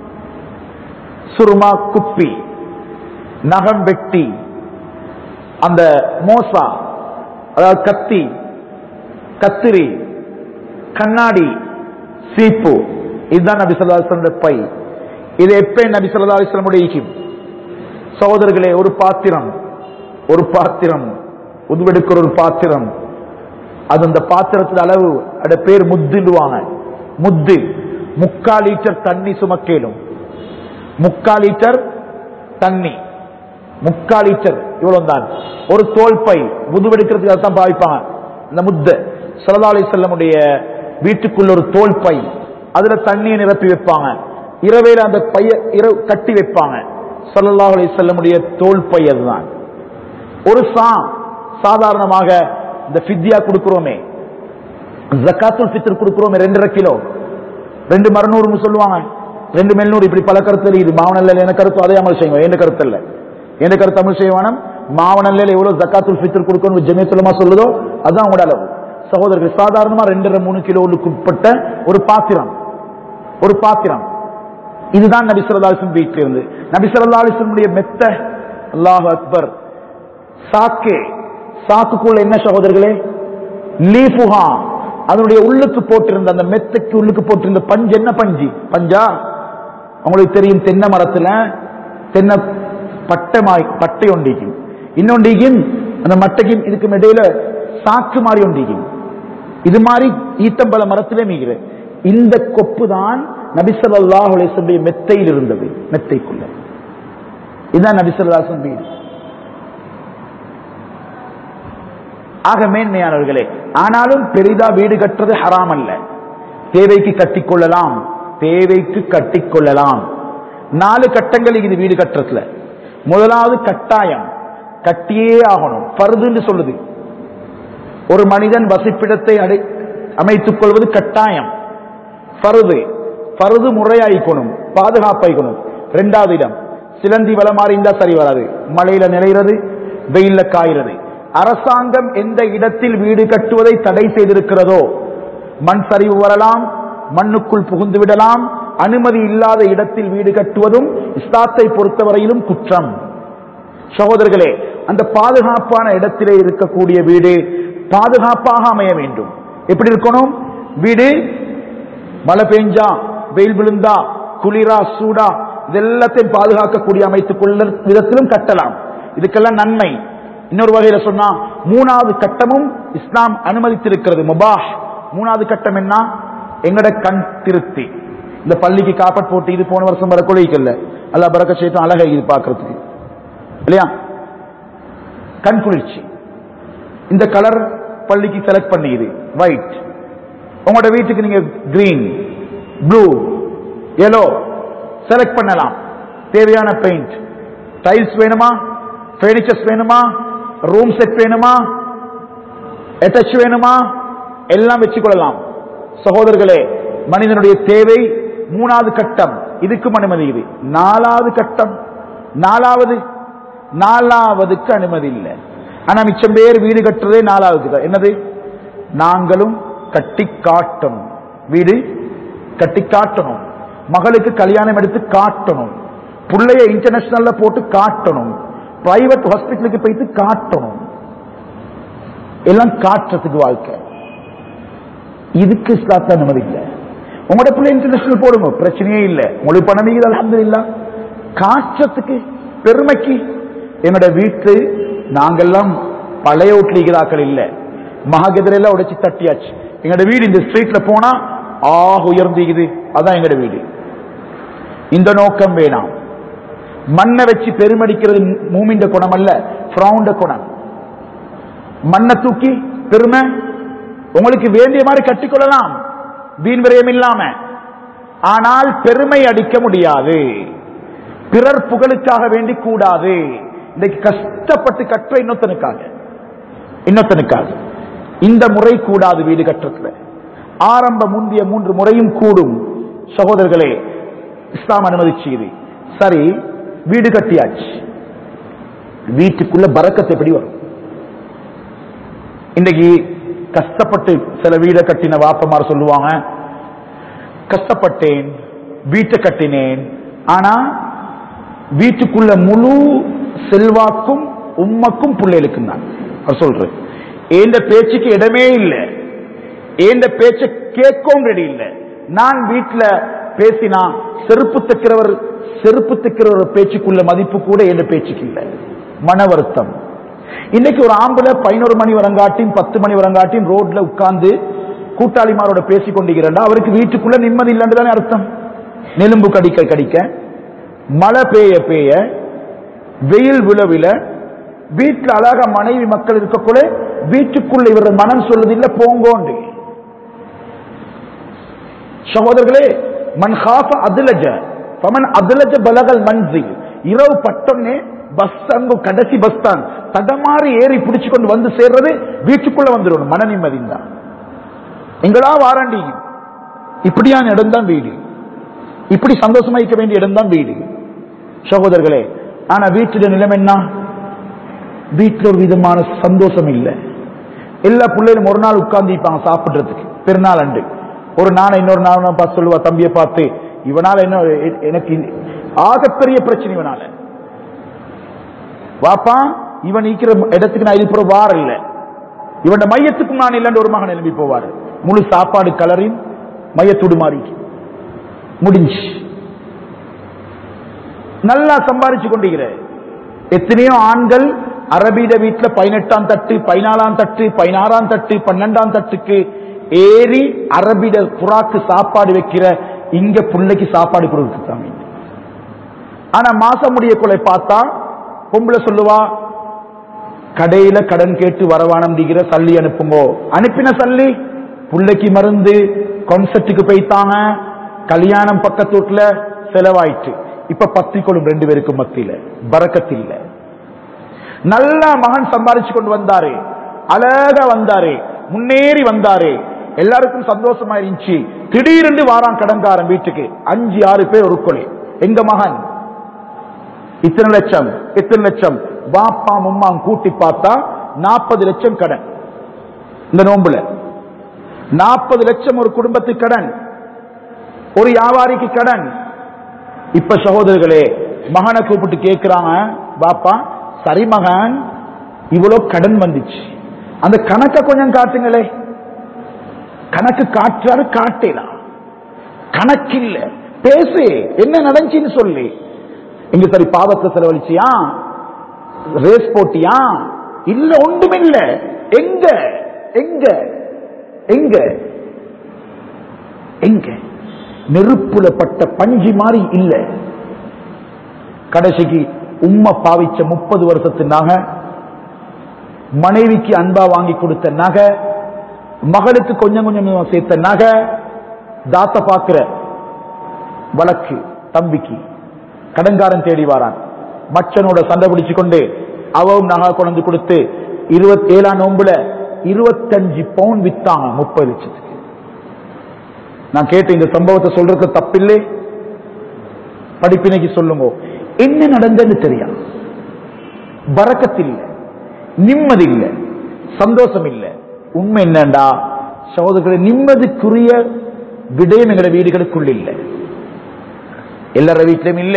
சுருமா குப்பி நகம் வெட்டி அந்த மோசா அதாவது கத்தி கத்திரி கண்ணாடி சீப்பு இதுதான் நபி சொல்லா அலிஸ்லம் பை இது எப்ப நபி சொல்லா அலிஸ்லமுடைய ஈக்கும் சகோதரர்களே ஒரு பாத்திரம் ஒரு பாத்திரம் உதுவெடுக்கிற ஒரு பாத்திரம் அது அந்த பாத்திரத்துல அளவு அட பேர் முத்துடுவாங்க முத்து முக்கால் லிட்டர் தண்ணி சுமக்கேலும் முக்கால் லிட்டர் தண்ணி முக்கால் லிட்டர் இவ்வளவு தான் ஒரு தோல் பை உதுவெடுக்கிறதுக்கு தான் பாவிப்பாங்க இந்த முத்த சல்லா அலி செல்லமுடைய வீட்டுக்குள்ள ஒரு தோல் பை அதுல தண்ணியை நிரப்பி வைப்பாங்க இரவேல அந்த பைய இரவு கட்டி வைப்பாங்க சல்லல்லாஹு அலைஹி செல்லமுடைய தோல் பை அதுதான் ஒரு சா சாதாரணமாக இந்த ஃபித்யா கொடுக்கிறோமே ஜக்காத்துல் ஃபித்ர் கொடுக்கிறோமே ரெண்டரை கிலோ ரெண்டு மரநூறுன்னு சொல்லுவாங்க ரெண்டு மெல்நூறு இப்படி பல கருத்து இது மாவனல்ல என்ன கருத்து அதே அமல் செய்யுங்க என்ன கருத்து இல்ல என்ன கருத்து அமல் செய்வானம் மாவனல்ல எவ்வளவு ஜக்காத்துல் ஃபித்ர் கொடுக்கணும் ஜமியத்துலமா சொல்லுதோ அதுதான் உங்களோட அளவு சகோதரர்கள் சாதாரணமா ரெண்டரை மூணு கிலோவுக்கு உட்பட்ட ஒரு பாத்திரம் ஒரு பாத்திரம் இதுதான் நபி ஸல்லல்லாஹு அலைஹி வஸல்லம் வீட்டில் இருந்து நபி ஸல்லல்லாஹு அலைஹி வஸல்லமுடைய மெத்த அல்லாஹ் அக்பர் சாக்கே சாக்குக்குள்ள என்ன சகோதரர்களே லீஃபுஹா அதனுடைய உள்ளுக்கு போட்டிருந்த அந்த மெத்தைக்கு உள்ளுக்கு போட்டிருந்த பஞ்சு என்ன பஞ்சு பஞ்சா உங்களுக்கு தெரியும் தென்னை மரத்துல தென்னை பட்டை மாய் பட்டை ஒண்டிக்கும் இன்னொண்டிக்கும் அந்த மட்டைக்கும் இதுக்கும் இடையில சாக்கு மாதிரி ஒண்டிக்கும் இது மாதிரி ஈத்தம்பழ மரத்திலே மீகிற இந்த கொப்பு தான் நபிசல்லாஹ் அலிசல்லுடைய மெத்தையில் இருந்தது மெத்தைக்குள்ள இதுதான் நபிசல்லாசன் வீடு ஆக மேன்மையானவர்களே ஆனாலும் பெரிதா வீடு கட்டுறது ஹராம் அல்ல தேவைக்கு கட்டிக்கொள்ளலாம் தேவைக்கு கட்டிக்கொள்ளலாம் நாலு கட்டங்கள் இது வீடு கட்டுறதுல முதலாவது கட்டாயம் கட்டியே ஆகணும் பருதுன்னு சொல்லுது ஒரு மனிதன் வசிப்பிடத்தை அடை அமைத்துக் கொள்வது கட்டாயம் பருது பருது முறையாயிக்கணும் பாதுகாப்பாய்க்கணும் ரெண்டாவது இடம் சிலந்தி வள மாறி இருந்தா சரி வராது மழையில நிலைகிறது வெயில்ல காய்கிறது அரசாங்கம் எந்த இடத்தில் வீடு கட்டுவதை தடை செய்திருக்கிறதோ மண் சரிவு வரலாம் மண்ணுக்குள் புகுந்து விடலாம் அனுமதி இல்லாத இடத்தில் வீடு கட்டுவதும் இஸ்லாத்தை பொறுத்தவரையிலும் குற்றம் சகோதரர்களே அந்த பாதுகாப்பான இடத்திலே இருக்கக்கூடிய வீடு பாதுகாப்பாக அமைய வேண்டும் எப்படி இருக்கணும் வீடு மழை பெஞ்சா வெயில் விழுந்தா குளிரா சூடா இதெல்லாத்தையும் பாதுகாக்கக்கூடிய அமைத்துக் கொள்ள விதத்திலும் கட்டலாம் இதுக்கெல்லாம் நன்மை இன்னொரு வகையில சொன்னா மூணாவது கட்டமும் இஸ்லாம் அனுமதித்திருக்கிறது முபாஷ் மூணாவது கட்டம் என்ன எங்கட கண் திருப்தி இந்த பள்ளிக்கு காப்பட் போட்டு இது போன வருஷம் வர கொலைக்கல்ல அல்ல பறக்க செய்யும் அழகா இது பார்க்கிறதுக்கு இல்லையா கண் குளிர்ச்சி இந்த கலர் பள்ளிக்கு செலக்ட் பண்ணிக்குது ஒயிட் உங்களோட வீட்டுக்கு நீங்க கிரீன் ப்ளூ yellow செலக்ட் பண்ணலாம் தேவையான பெயிண்ட் டைல்ஸ் வேணுமா ஃபர்னிச்சர்ஸ் வேணுமா ரூம் செட் வேணுமா அட்டாச் வேணுமா எல்லாம் வச்சுக்கொள்ளலாம் சகோதரர்களே மனிதனுடைய தேவை மூணாவது கட்டம் இதுக்கும் அனுமதி இது நாலாவது கட்டம் நாலாவது நாலாவதுக்கு அனுமதி இல்லை ஆனா மிச்சம் பேர் வீடு கட்டுறதே நாலாவது தான். என்னது நாங்களும் கட்டி காட்டணும் வீடு கட்டி காட்டணும் மகளுக்கு கல்யாணம் எடுத்து காட்டணும் புள்ளைய இன்டர்நேஷனல்ல போட்டு காட்டணும் பிரைவேட் ஹாஸ்பிட்டலுக்கு போயிட்டு காட்டணும் எல்லாம் காட்டுறதுக்கு வாழ்க்கை இதுக்கு இஸ்லாத்த அனுமதி இல்லை உங்களோட பிள்ளை இன்டர்நேஷனல் போடுங்க பிரச்சனையே இல்லை உங்களுக்கு பணம் இருக்குது அலமது காற்றத்துக்கு பெருமைக்கு என்னோட வீட்டு நாங்கெல்லாம் பழைய வீட்டுல இல்ல மகாகதிரையெல்லாம் உடைச்சு தட்டியாச்சு எங்களோட வீடு இந்த ஸ்ட்ரீட்ல போனா ஆக உயர்ந்திக்குது அதான் எங்களோட வீடு இந்த நோக்கம் வேணாம் மண்ணை வச்சு பெருமடிக்கிறது மூமிண்ட குணம் அல்ல ஃப்ரௌண்ட குணம் மண்ணை தூக்கி பெருமை உங்களுக்கு வேண்டிய மாதிரி கட்டிக்கொள்ளலாம் வீண் விரயம் இல்லாம ஆனால் பெருமை அடிக்க முடியாது பிறர் புகழுக்காக வேண்டி கூடாது இன்னைக்கு கஷ்டப்பட்டு கற்ற இன்னொத்தனுக்காக இன்னொத்தனுக்காக இந்த முறை கூடாது வீடு கட்டுறதுல ஆரம்ப முந்திய மூன்று முறையும் கூடும் சகோதரர்களே இஸ்லாம் அனுமதிச்சுது சரி வீடு கட்டியாச்சு வீட்டுக்குள்ள பறக்கத்தை எப்படி வரும் இன்னைக்கு கஷ்டப்பட்டு சில வீடை கட்டின வாப்பமார் சொல்லுவாங்க கஷ்டப்பட்டேன் வீட்டை கட்டினேன் ஆனா வீட்டுக்குள்ள முழு செல்வாக்கும் உம்மக்கும் பிள்ளைகளுக்கும் தான் அவர் சொல்ற ஏந்த பேச்சுக்கு இடமே இல்லை ஏந்த பேச்ச கேட்கவும் ரெடி இல்லை நான் வீட்டுல பேசினா செருப்பு தைக்கிறவர் செருப்பு தைக்கிறவர் பேச்சுக்குள்ள மதிப்பு கூட எந்த பேச்சுக்கு இல்லை மன வருத்தம் இன்னைக்கு ஒரு ஆம்பளை பதினோரு மணி வரங்காட்டியும் பத்து மணி வரங்காட்டியும் ரோட்ல உட்கார்ந்து கூட்டாளிமாரோட பேசிக் கொண்டிருக்கிறா அவருக்கு வீட்டுக்குள்ள நிம்மதி இல்லைன்னு தானே அர்த்தம் நெலும்பு கடிக்க கடிக்க மழை பெய்ய பெய்ய வெயில் விழ விழ வீட்டுல அழகா மனைவி மக்கள் இருக்கக்குள்ள வீட்டுக்குள்ள இவர் மனம் சொல்லுது இல்ல போங்கோண்டு சகோதரர்களே மன் ஹாஃப அதுலஜ பமன் அதுலஜ பலகல் மன்சில் இரவு பட்டோன்னே பஸ் அங்கு கடைசி பஸ் தான் தடமாறி ஏறி பிடிச்சு கொண்டு வந்து சேர்றது வீட்டுக்குள்ள வந்துடும் மன நிம்மதி தான் எங்களா வாராண்டி இப்படியான இடம் தான் வீடு இப்படி சந்தோஷமா இருக்க வேண்டிய இடம் தான் வீடு சகோதரர்களே ஆனா வீட்டுல நிலைமை என்ன வீட்டுல ஒரு விதமான சந்தோஷம் இல்லை எல்லா பிள்ளைகளும் ஒரு நாள் உட்கார்ந்து சாப்பிடுறதுக்கு பெருநாள் அண்டு ஒரு நாளை இன்னொரு நாள் பார்த்து சொல்லுவா தம்பியை பார்த்து இவனால என்ன எ- எனக்கு ஆகப்பெரிய பிரச்சனை இவனால வாப்பா இவன் நிக்கிற இடத்துக்கு நான் இது வார இல்ல இவன் மையத்துக்கும் நான் இல்லைன்னு ஒரு மகன் எழுப்பி போவாரு முழு சாப்பாடு கலரின் மையத்தோடு மாறி முடிஞ்சு நல்லா சம்பாதிச்சு கொண்டிருக்கிற எத்தனையோ ஆண்கள் அரபிட வீட்டுல பதினெட்டாம் தட்டு பதினாலாம் தட்டு பதினாறாம் தட்டு பன்னெண்டாம் தட்டுக்கு ஏறி அரபிட புறாக்கு சாப்பாடு வைக்கிற இங்க பிள்ளைக்கு சாப்பாடு கொடுக்குறாங்க ஆனா மாசம் முடிய கொலை பார்த்தா பொம்பளை சொல்லுவா கடையில கடன் கேட்டு வரவானம் டிகிற சல்லி அனுப்புங்கோ அனுப்பின சல்லி புள்ளைக்கு மருந்து கான்செர்ட்டுக்கு போய்த்தாங்க கல்யாணம் பக்கத்து வீட்டுல செலவாயிட்டு இப்ப பத்திக்கொள்ளும் ரெண்டு பேருக்கும் மத்தியில பறக்கத்தில்ல நல்லா மகன் சம்பாரிச்சு கொண்டு வந்தாரு அழகா வந்தாரு முன்னேறி வந்தாரு எல்லாருக்கும் சந்தோஷமா இருந்துச்சு திடீரென்று வாரான் கடன்காரன் வீட்டுக்கு அஞ்சு ஆறு பேர் ஒரு கொலை எங்க மகன் இத்தனை லட்சம் இத்தனை லட்சம் பாப்பா மும்மாம் கூட்டி பார்த்தா நாற்பது லட்சம் கடன் இந்த நோம்புல நாற்பது லட்சம் ஒரு குடும்பத்துக்கு கடன் ஒரு வியாபாரிக்கு கடன் இப்ப சகோதரர்களே மகனை கூப்பிட்டு கேட்கிறாங்க பாப்பா சரி மகன் இவ்வளவு கடன் வந்துச்சு அந்த கணக்க கொஞ்சம் காட்டுங்களே கணக்கு காட்டுறாரு காட்டலாம் கணக்கில்ல பேசு என்ன நடந்துச்சுன்னு சொல்லி இங்க சரி பாவத்தை செலவழிச்சியா ரேஸ் போட்டியா இல்ல ஒன்றுமில்ல எங்க எங்க எங்க எங்க நெருப்புல பட்ட பஞ்சு மாதிரி இல்ல கடைசிக்கு உம்மை பாவிச்ச முப்பது வருஷத்து நகை மனைவிக்கு அன்பா வாங்கி கொடுத்த நகை மகளுக்கு கொஞ்சம் கொஞ்சம் சேர்த்த நகை தாத்த பாக்குற வழக்கு தம்பிக்கு கடன்காரன் தேடி வாரான் மச்சனோட சண்டை பிடிச்சு கொண்டு அவவும் நகை கொண்டு கொடுத்து இருபத்தி ஏழாம் நோம்புல இருபத்தஞ்சு பவுன் வித்தாங்க முப்பது லட்சத்துக்கு நான் கேட்ட இந்த சம்பவத்தை சொல்றது தப்பில்லை படிப்பினைக்கு சொல்லுங்க என்ன நடந்ததுன்னு தெரியும் பறக்கத்தில் நிம்மதி இல்லை சந்தோஷம் இல்லை உண்மை என்னண்டா சகோதரர்களை நிம்மதிக்குரிய விடயம் எங்களோட வீடுகளுக்குள்ள இல்லை எல்லார வீட்டிலும் இல்ல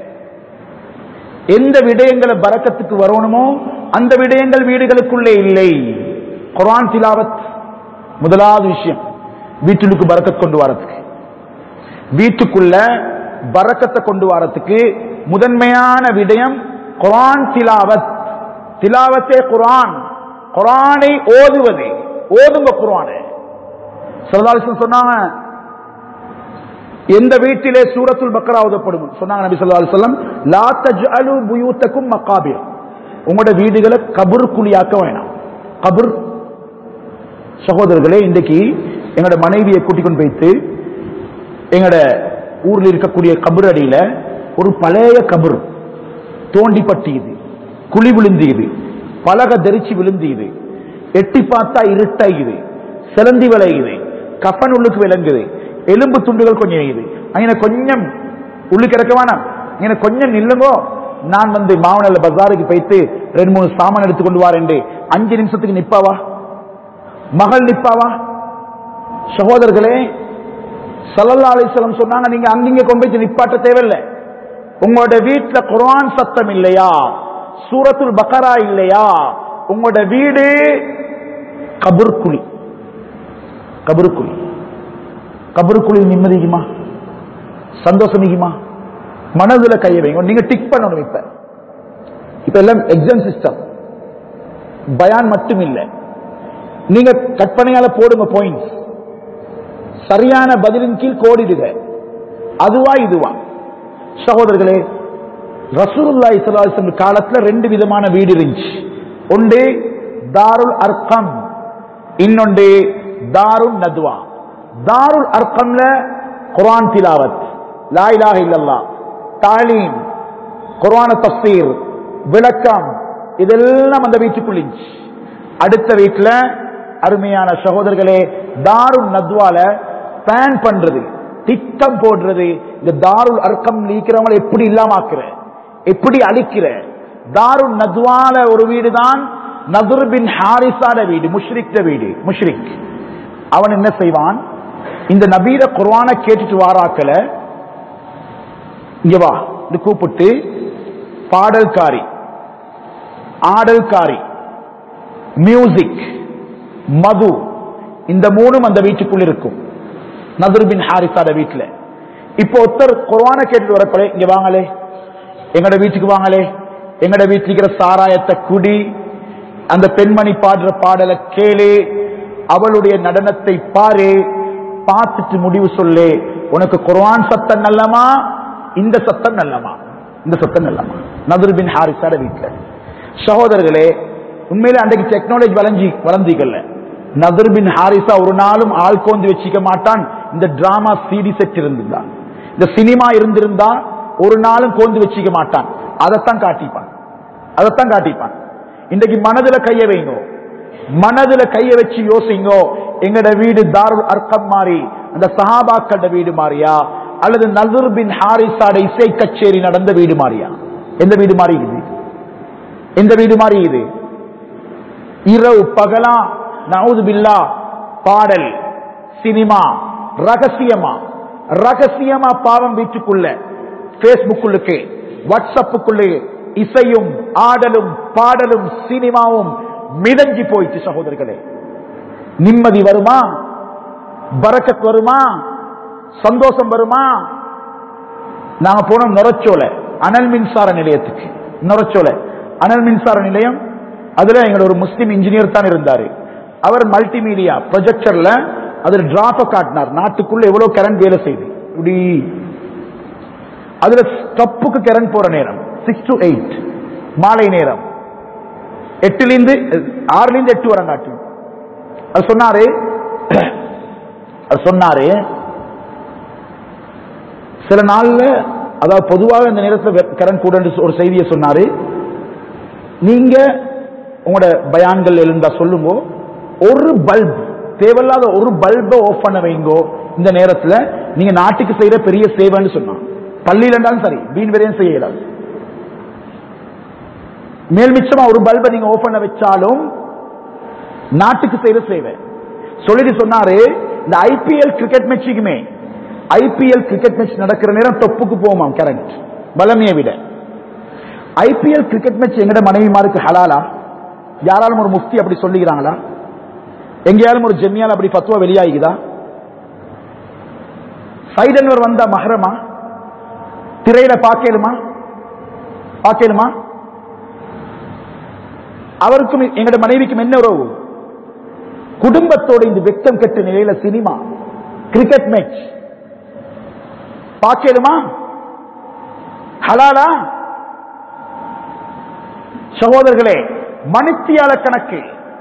எந்த விடயங்களை பறக்கத்துக்கு வரணுமோ அந்த விடயங்கள் வீடுகளுக்குள்ளே இல்லை குரான் திலாவத் முதலாவது விஷயம் வீட்டுக்கு பறக்கத் கொண்டு வரதுக்கு வீட்டுக்குள்ள பறக்கத்தை கொண்டு வரதுக்கு முதன்மையான விடயம் குரான் திலாவத் திலாவத்தே குரான் குரானை ஓதுவது ஓதுங்க குரானை சரதாலிசன் சொன்னாங்க எந்த வீட்டிலே சூரத்துல் பக்கரா ஓதப்படும் சொன்னாங்க நபி ஸல்லல்லாஹு அலைஹி வஸல்லம் லா தஜ்அலு புயூத்தக்கும் மகாபிர் உங்களோட வீடுகளை கபர் குழியாக்க வேணாம் கபர் சகோதரர்களே இன்றைக்கு எங்களோட மனைவியை கூட்டிக் கொண்டு போய்த்து எங்களோட ஊர்ல இருக்கக்கூடிய கபர் அடியில ஒரு பழைய கபர் தோண்டி பட்டியுது குழி விழுந்தியுது பலக தெரிச்சு விழுந்தியுது எட்டி பார்த்தா இருட்டாயுது சிலந்தி விளையுது கஃபன் உள்ளுக்கு விளங்குது எலும்பு துண்டுகள் கொஞ்சம் இது அங்கே கொஞ்சம் உள்ளுக்கு இறக்க வேணாம் இங்கே கொஞ்சம் நில்லுங்கோ நான் வந்து மாவனல்ல பஜாருக்கு போய்த்து ரெண்டு மூணு சாமான் எடுத்து கொண்டு வாரேன் அஞ்சு நிமிஷத்துக்கு நிப்பாவா மகள் நிப்பாவா சகோதரர்களே சல்லல்லா அலிஸ்லம் சொன்னாங்க நீங்க அங்கிங்க கொண்டு போய் நிப்பாட்ட தேவையில்லை உங்களோட வீட்டுல குர்ஆன் சத்தம் இல்லையா சூரத்துல் பக்கரா இல்லையா உங்களோட வீடு கபுர்குழி கபுர்குழி கபருக்குழி நிம்மதிக்குமா சந்தோஷமிக்குமா மனதுல கைய வைங்க நீங்க டிக் பண்ணணும் இப்ப இப்ப எல்லாம் எக்ஸாம் சிஸ்டம் பயான் மட்டும் இல்ல நீங்க கற்பனையால போடுங்க பாயிண்ட்ஸ் சரியான பதிலின் கீழ் கோடிடுக அதுவா இதுவா சகோதரர்களே ரசூலுல்லா இஸ்லாசம் காலத்துல ரெண்டு விதமான வீடு இருந்துச்சு ஒன்று தாருல் அர்க்கம் இன்னொன்று தாருல் நதுவா தாருல் அர்க்கம்ல குர்ஆன் திலாவத் லா இலாஹ இல்லல்லாஹ் தாலீம் குர்ஆன தஃசீர் விளக்கம் இதெல்லாம் அந்த வீட்டுக்குள்ள இருந்துச்சு அடுத்த வீட்டுல அருமையான சகோதரர்களே தாருல் நத்வால பிளான் பண்றது திட்டம் போடுறது இந்த தாருல் அர்க்கம் நீக்கிறவங்களை எப்படி இல்லாமாக்குற எப்படி அழிக்கிற தாருல் நத்வால ஒரு வீடு தான் நதுர் பின் ஹாரிசாட வீடு முஷ்ரிக்ட வீடு முஷ்ரிக் அவன் என்ன செய்வான் இந்த நபீர குர்ஆன கேட்டுட்டு வாராக்கல இங்க வா இது கூப்பிட்டு பாடல்காரி ஆடல்காரி மியூசிக் மது இந்த மூணும் அந்த வீட்டுக்குள்ள இருக்கும் நதுர் பின் ஹாரிசாட வீட்டுல இப்போ ஒருத்தர் குர்ஆன கேட்டுட்டு வரப்பலே இங்க வாங்களே எங்கட வீட்டுக்கு வாங்களே எங்கட வீட்டுல இருக்கிற சாராயத்தை குடி அந்த பெண்மணி பாடுற பாடலை கேளு அவளுடைய நடனத்தை பாரு பார்த்துட்டு முடிவு சொல்லு உனக்கு குர்ஆன் சத்தம் நல்லமா இந்த சத்தம் நல்லமா இந்த சத்தம் நல்லமா நதுர் பின் ஹாரிசாட வீட்டுல சகோதரர்களே உண்மையில அன்றைக்கு டெக்னாலஜி வளஞ்சி வளர்ந்திக்கல நதுர் பின் ஹாரிசா ஒரு நாளும் ஆள் கோந்து வச்சிக்க மாட்டான் இந்த டிராமா சிடி செட் இருந்திருந்தா இந்த சினிமா இருந்திருந்தா ஒரு நாளும் கோந்து வச்சிக்க மாட்டான் அதைத்தான் காட்டிப்பான் அதைத்தான் காட்டிப்பான் இன்றைக்கு மனதுல கைய வைங்கோ மனதுல கைய வச்சு யோசிங்கோ எங்கட வீடு தாருல் அர்க்கம் மாறி அந்த சஹாபாக்கள வீடு மாறியா அல்லது நதுர் பின் ஹாரிசாட இசை கச்சேரி நடந்த வீடு மாறியா எந்த வீடு மாறி இது எந்த வீடு மாறி இது இரவு பகலா நவுது பில்லா பாடல் சினிமா ரகசியமா ரகசியமா பாவம் வீட்டுக்குள்ள பேஸ்புக்குள்ளுக்கு வாட்ஸ்அப்புக்குள்ளே இசையும் ஆடலும் பாடலும் சினிமாவும் மிதஞ்சி போயிட்டு சகோதரர்களே நிம்மதி வருமா பரக்கத் வருமா சந்தோஷம் வருமா நாங்க போனோம் நுரச்சோலை அனல் மின்சார நிலையத்துக்கு நுரச்சோலை அனல் மின்சார நிலையம் அதுல எங்களோட ஒரு முஸ்லிம் இன்ஜினியர் தான் இருந்தாரு அவர் மல்டிமீடியா ப்ரொஜெக்டர்ல அதுல டிராப்ப காட்டினார் நாட்டுக்குள்ள எவ்வளவு கரண்ட் வேலை செய்யுது இப்படி அதுல ஸ்டப்புக்கு கரண்ட் போற நேரம் சிக்ஸ் டு எயிட் மாலை நேரம் எட்டுல இருந்து ஆறுல இருந்து எட்டு வரை காட்டும் அது சொன்னாரு அது சொன்னாரு சில நாள்ல அதாவது பொதுவாக இந்த நேரத்தில் கரண்ட் கூட ஒரு செய்தியை சொன்னாரு நீங்க உங்களோட பயான்கள் எழுந்தா சொல்லுங்க ஒரு பல்ப் தேவையில்லாத ஒரு பல்பை ஆஃப் பண்ண வைங்கோ இந்த நேரத்தில் நீங்க நாட்டுக்கு செய்யற பெரிய சேவைன்னு சொன்னான் பள்ளியில் இருந்தாலும் சரி வீண் விரையும் செய்ய இயலாது மேல் மிச்சமா ஒரு பல்பை நீங்க ஓபன் பண்ண வச்சாலும் நாட்டுக்கு செய்யற சேவை சொல்லிட்டு சொன்னாரு இந்த ஐபிஎல் கிரிக்கெட் மேட்சுக்குமே ஐபிஎல் கிரிக்கெட் மேட்ச் நடக்கிற நேரம் தொப்புக்கு போமாம் கரண்ட் வளமையை விட ஐபிஎல் கிரிக்கெட் மேட்ச் எங்கட மனைவிமாருக்கு ஹலாலா யாராலும் ஒரு முஃப்தி அப்படி சொல்லிக்கிறாங்களா எங்கேயாலும் ஒரு ஜெம்மியால் அப்படி பத்துவா வெளியாகுதா சைடன்வர் வந்தா மஹரமா திரையில பார்க்கலுமா பார்க்கலுமா அவருக்கும் எங்கட மனைவிக்கும் என்ன உறவு குடும்பத்தோட இந்த வெக்கம் கெட்ட நிலையில சினிமா கிரிக்கெட் மேட்ச் பார்க்கலுமா ஹலாலா சகோதரர்களே மணித்தியால கணக்கு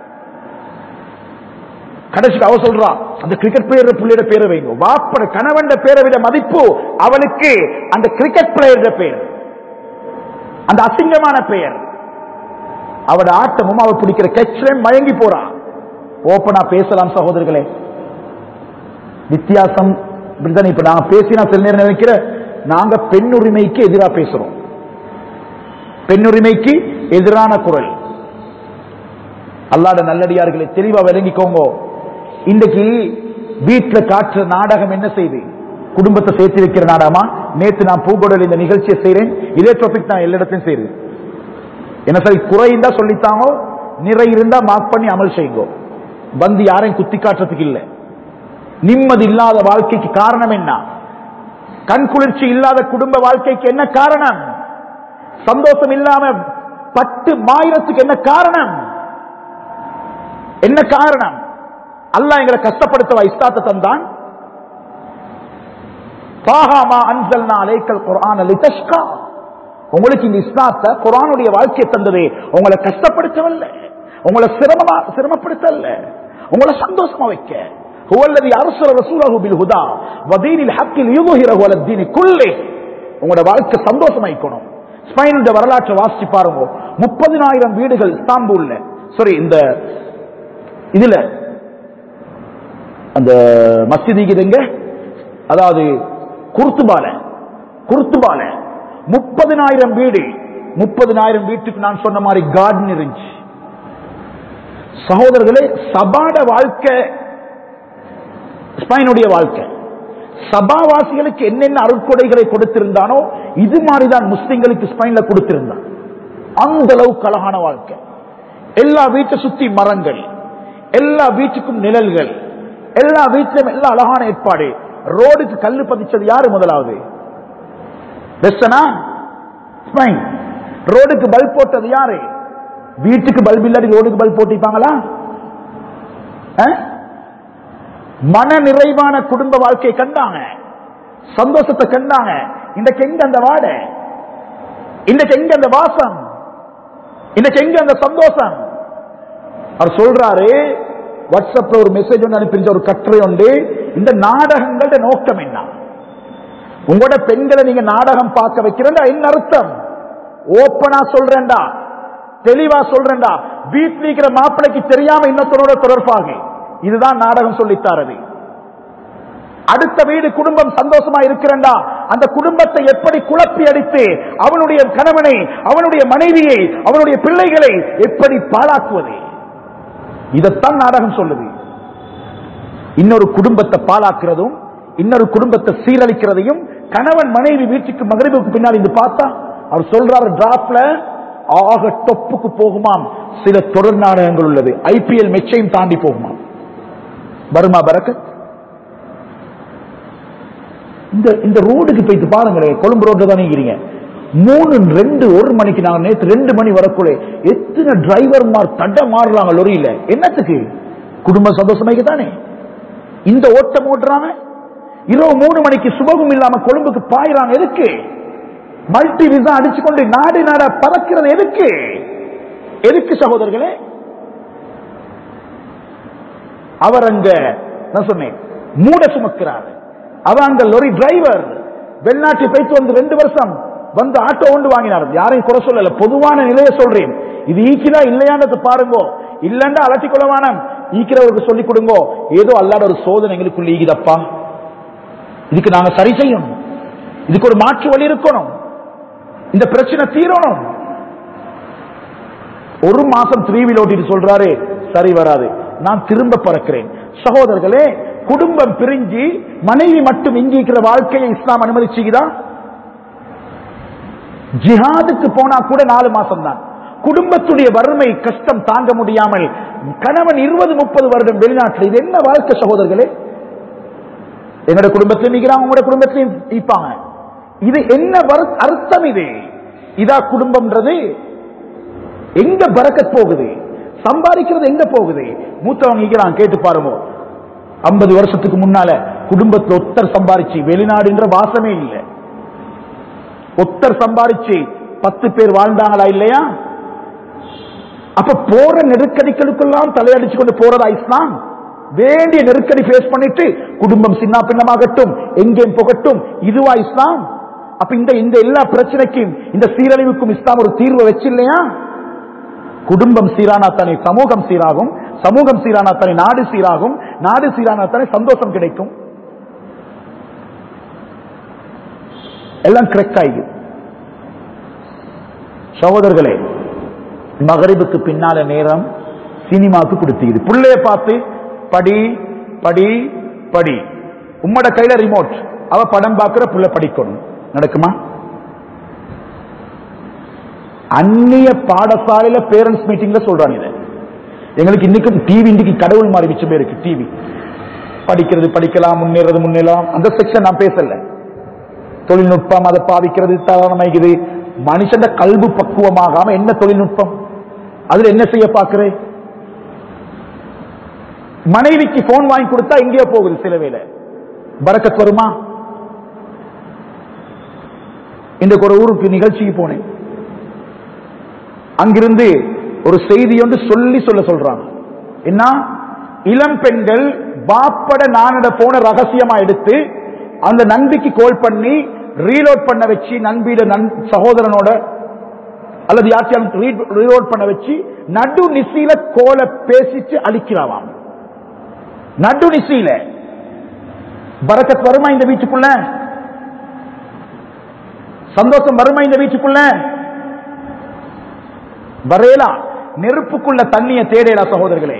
கடைசிக்கு அவ சொல்றா அந்த கிரிக்கெட் பிளேயர் பிள்ளையோட பேரை வைங்க வாப்பட கணவன் பேரை விட மதிப்பு அவளுக்கு அந்த கிரிக்கெட் பிளேயர் பேர் அந்த அசிங்கமான பெயர் அவட ஆட்டமும் அவள் பிடிக்கிற கட்சியும் மயங்கி போறா ஓப்பனா பேசலாம் சகோதரர்களே வித்தியாசம் இப்படிதான் இப்ப நாங்க பேசினா சில நேரம் நினைக்கிற நாங்க பெண் உரிமைக்கு எதிராக பேசுறோம் பெண் உரிமைக்கு எதிரான குரல் அல்லாத நல்லடியார்களை தெளிவா விளங்கிக்கோங்க இன்றைக்கு வீட்டுல காட்டுற நாடகம் என்ன செய்து குடும்பத்தை சேர்த்து வைக்கிற நாடகமா நேத்து நான் பூகோடல் இந்த நிகழ்ச்சியை செய்றேன் இதே டாபிக் நான் எல்லா இடத்தையும் செய்றேன் என்ன சரி குறை இருந்தா சொல்லித்தாங்க நிறை இருந்தா மார்க் பண்ணி அமல் செய்யுங்க வந்து யாரையும் குத்தி காட்டுறதுக்கு இல்லை நிம்மதி இல்லாத வாழ்க்கைக்கு காரணம் என்ன கண் குளிர்ச்சி இல்லாத குடும்ப வாழ்க்கைக்கு என்ன காரணம் சந்தோஷம் இல்லாம பட்டு மாயிரத்துக்கு என்ன காரணம் என்ன காரணம் அல்லாஹ் எங்களை கஷ்டப்படுத்த இஸ்தாத்தை தந்தான் தாகாமா அன்சல்னா அலைக்கல் குர்ஆன் லிதஷ்கா உங்களுக்கு இந்த இஸ்லாத்தை குரானுடைய வாழ்க்கையை தந்தது உங்களை கஷ்டப்படுத்தவில்லை உங்களை சிரமமா சிரமப்படுத்தல உங்களை சந்தோஷமா வைக்க هو الذي ارسل رسوله بالهدى ودين الحق ليظهره على الدين كله உங்களோட வாழ்க்கை சந்தோஷமாயிக்கணும் ஸ்பெயினுடைய வரலாற்றை வாசிச்சு பாருங்க முப்பதினாயிரம் வீடுகள் இஸ்தாம்பூல்ல சாரி இந்த இதுல அந்த மஸ்ஜித் எங்க அதாவது குர்த்துபால குர்த்துபால முப்பதினாயிரம் வீடு முப்பதினாயிரம் வீட்டுக்கு நான் சொன்ன மாதிரி கார்டன் இருந்துச்சு சகோதரர்களே சபாட வாழ்க்கை ஸ்பெயினுடைய வாழ்க்கை சபாவாசிகளுக்கு என்னென்ன அருட்கொடைகளை கொடுத்திருந்தானோ இது மாதிரிதான் முஸ்லிம்களுக்கு ஸ்பெயின்ல கொடுத்திருந்தான் அந்த அளவுக்கு அழகான வாழ்க்கை எல்லா வீட்டை சுத்தி மரங்கள் எல்லா வீட்டுக்கும் நிழல்கள் எல்லா வீட்டிலும் எல்லா அழகான ஏற்பாடு ரோடுக்கு கல்லு பதிச்சது யாரு முதலாவது வெஸ்டனா ஸ்பெயின் ரோடுக்கு பல்ப் போட்டது யாரு வீட்டுக்கு பல்ப் இல்லாட்டி ரோடுக்கு பல்ப் போட்டிருப்பாங்களா மன நிறைவான குடும்ப வாழ்க்கையை கண்டாங்க சந்தோஷத்தை கண்டாங்க இன்றைக்கு எங்க அந்த வாட இன்றைக்கு எங்க அந்த வாசம் இன்றைக்கு எங்க அந்த சந்தோஷம் அவர் சொல்றாரு வாட்ஸ்அப்ல ஒரு மெசேஜ் ஒன்று அனுப்பிச்ச ஒரு கட்டுரை உண்டு இந்த நாடகங்களோட நோக்கம் என்ன உங்களோட பெண்களை நீங்க நாடகம் பார்க்க வைக்கிறதா என்ன அர்த்தம் ஓப்பனா சொல்றேன்டா தெளிவா சொல்றேன்டா வீட்டில் இருக்கிற மாப்பிளைக்கு தெரியாம இன்னொருத்தரோட தொடர்பாக இதுதான் நாடகம் சொல்லித்தாரது அடுத்த வீடு குடும்பம் சந்தோஷமா இருக்கிறண்டா அந்த குடும்பத்தை எப்படி குழப்பி அடித்து அவனுடைய கணவனை அவனுடைய மனைவியை அவனுடைய பிள்ளைகளை எப்படி பாழாக்குவது இதைத்தான் நாடகம் சொல்லுது இன்னொரு குடும்பத்தை பாழாக்குறதும் இன்னொரு குடும்பத்தை சீரழிக்கிறதையும் கணவன் மனைவி வீட்டுக்கு மகரிபுக்கு பின்னால் இது பார்த்தா அவர் சொல்றாரு டிராப்ட்ல ஆக டொப்புக்கு போகுமாம் சில தொடர் நாடகங்கள் உள்ளது ஐபிஎல் மெச்சையும் தாண்டி போகுமாம் வருமா பரக்கத் இந்த இந்த ரோடுக்கு போயிட்டு பாருங்களேன் கொழும்பு ரோட்ல தான் இருக்கிறீங்க மூணு ரெண்டு ஒரு மணிக்கு நாங்க நேற்று ரெண்டு மணி வரக்குள்ள எத்தனை டிரைவர்மார் தட்ட மாறுறாங்க லொரியில என்னத்துக்கு குடும்ப சந்தோஷமாய்க்கு தானே இந்த ஓட்டம் ஓட்டுறாங்க இரவு மூணு மணிக்கு சுபகம் இல்லாம கொழும்புக்கு பாயிறாங்க எதுக்கு மல்டி விசா அடிச்சு கொண்டு நாடு நாட பறக்கிறது எதுக்கு எதுக்கு சகோதரர்களே அவர் அங்க நான் சொன்னேன் மூட சுமக்கிறார் அவர் அங்க லொரி டிரைவர் வெளிநாட்டு போயிட்டு வந்து ரெண்டு வருஷம் வந்து ஆட்டோ ஒன்று வாங்கினார் யாரையும் குறை சொல்லல பொதுவான நிலையை சொல்றேன் இது ஈக்கிதா இல்லையான்றதை பாருங்க இல்லண்டா அலட்டி கொள்ளவானம் ஈக்கிறவருக்கு சொல்லிக் கொடுங்கோ ஏதோ அல்லாத ஒரு சோதனை எங்களுக்குள்ள ஈகிதப்பா இதுக்கு நாங்க சரி செய்யணும் இதுக்கு ஒரு மாற்று வழி இருக்கணும் இந்த பிரச்சனை தீரணும் ஒரு மாசம் த்ரீவில் ஓட்டிட்டு சொல்றாரு சரி வராது நான் திரும்ப பறக்கிறேன் சகோதரர்களே குடும்பம் பிரிஞ்சு மனைவி மட்டும் இங்கிக்கிற வாழ்க்கையை இஸ்லாம் அனுமதிச்சுக்குதா ஜிஹாதுக்கு போனா கூட நாலு மாசம் தான் குடும்பத்துடைய வறுமை கஷ்டம் தாங்க முடியாமல் கணவன் இருபது முப்பது வருடம் வெளிநாட்டில் இது என்ன வாழ்க்கை சகோதரர்களே எங்களோட குடும்பத்திலும் நிற்கிறாங்க உங்களோட குடும்பத்திலையும் ஈப்பாங்க இது என்ன வரு- அர்த்தம் இது இதா குடும்பம்ன்றது எங்க பறக்கத் போகுது சம்பாதிக்கிறது எங்க போகுது மூத்தவங்க நிற்கிறாங்க கேட்டு பாருங்க ஐம்பது வருஷத்துக்கு முன்னால குடும்பத்துல ஒத்தர் சம்பாரிச்சு வெளிநாடுன்ற வாசமே இல்லை ஒத்தர் சம்பாரிச்சு பத்து பேர் வாழ்ந்தாங்களா இல்லையா அப்ப போற நெருக்கடிகளுக்கெல்லாம் தலையடிச்சு கொண்டு போறதா இஸ்லாம் வேண்டிய நெருக்கடி ஃபேஸ் பண்ணிட்டு குடும்பம் சின்ன பின்னமாகட்டும் எங்கேயும் புகட்டும் இதுவா இஸ்லாம் அப்ப இந்த இந்த எல்லா பிரச்சனைக்கும் இந்த சீரழிவுக்கும் இஸ்லாம் ஒரு தீர்வை வச்சில்லையா குடும்பம் சீரானா தானே சமூகம் சீராகும் சமூகம் சீரானா தானே நாடு சீராகும் நாடு சீரானா தானே சந்தோஷம் கிடைக்கும் எல்லாம் கரெக்ட் ஆயிடுது சகோதரர்களே மகரிபுக்கு பின்னால நேரம் சினிமாவுக்கு கொடுத்துக்குது புள்ளைய பார்த்து படி படி படி உம்மோட கையில ரிமோட் அவ படம் பார்க்கிற புள்ள படிக்கணும் நடக்குமா அந்நிய பாடசாலையில பேரண்ட்ஸ் மீட்டிங்ல சொல்றாங்க இதை எங்களுக்கு இன்னைக்கும் டிவி இன்னைக்கு கடவுள் மாதிரி மிச்சமே இருக்கு டிவி படிக்கிறது படிக்கலாம் முன்னேறது முன்னேறலாம் அந்த செக்ஷன் நான் பேசல தொழில்நுட்பம் அதை பாவிக்கிறது தாராளமாகிறது மனுஷன் கல்வி பக்குவமாகாம என்ன தொழில்நுட்பம் அதுல என்ன செய்ய பார்க்கிறேன் மனைவிக்கு போன் வாங்கி கொடுத்தா எங்கேயோ போகுது சில வேளை பறக்கத் வருமா இந்த ஒரு ஊருக்கு நிகழ்ச்சிக்கு போனேன் அங்கிருந்து ஒரு செய்தி ஒன்று சொல்லி சொல்ல சொல்றாங்க என்ன இளம் பெண்கள் பாப்பட நானட போன ரகசியமா எடுத்து அந்த நண்பிக்கு கால் பண்ணி ரீலோட் பண்ண வச்சு நண்பியில நன் சகோதரனோட அல்லது யார்த்தையும் ரீலோட் பண்ண வச்சு நடு நிசையில கோலை பேசிச்சு அழிக்கிறாவாம் நடு நிசையில பரக்கத் வருமா இந்த வீட்டுக்குள்ள சந்தோஷம் வருமா இந்த வீட்டுக்குள்ள வரையலாம் நெருப்புக்குள்ள தண்ணிய தேடையலா சகோதரர்களே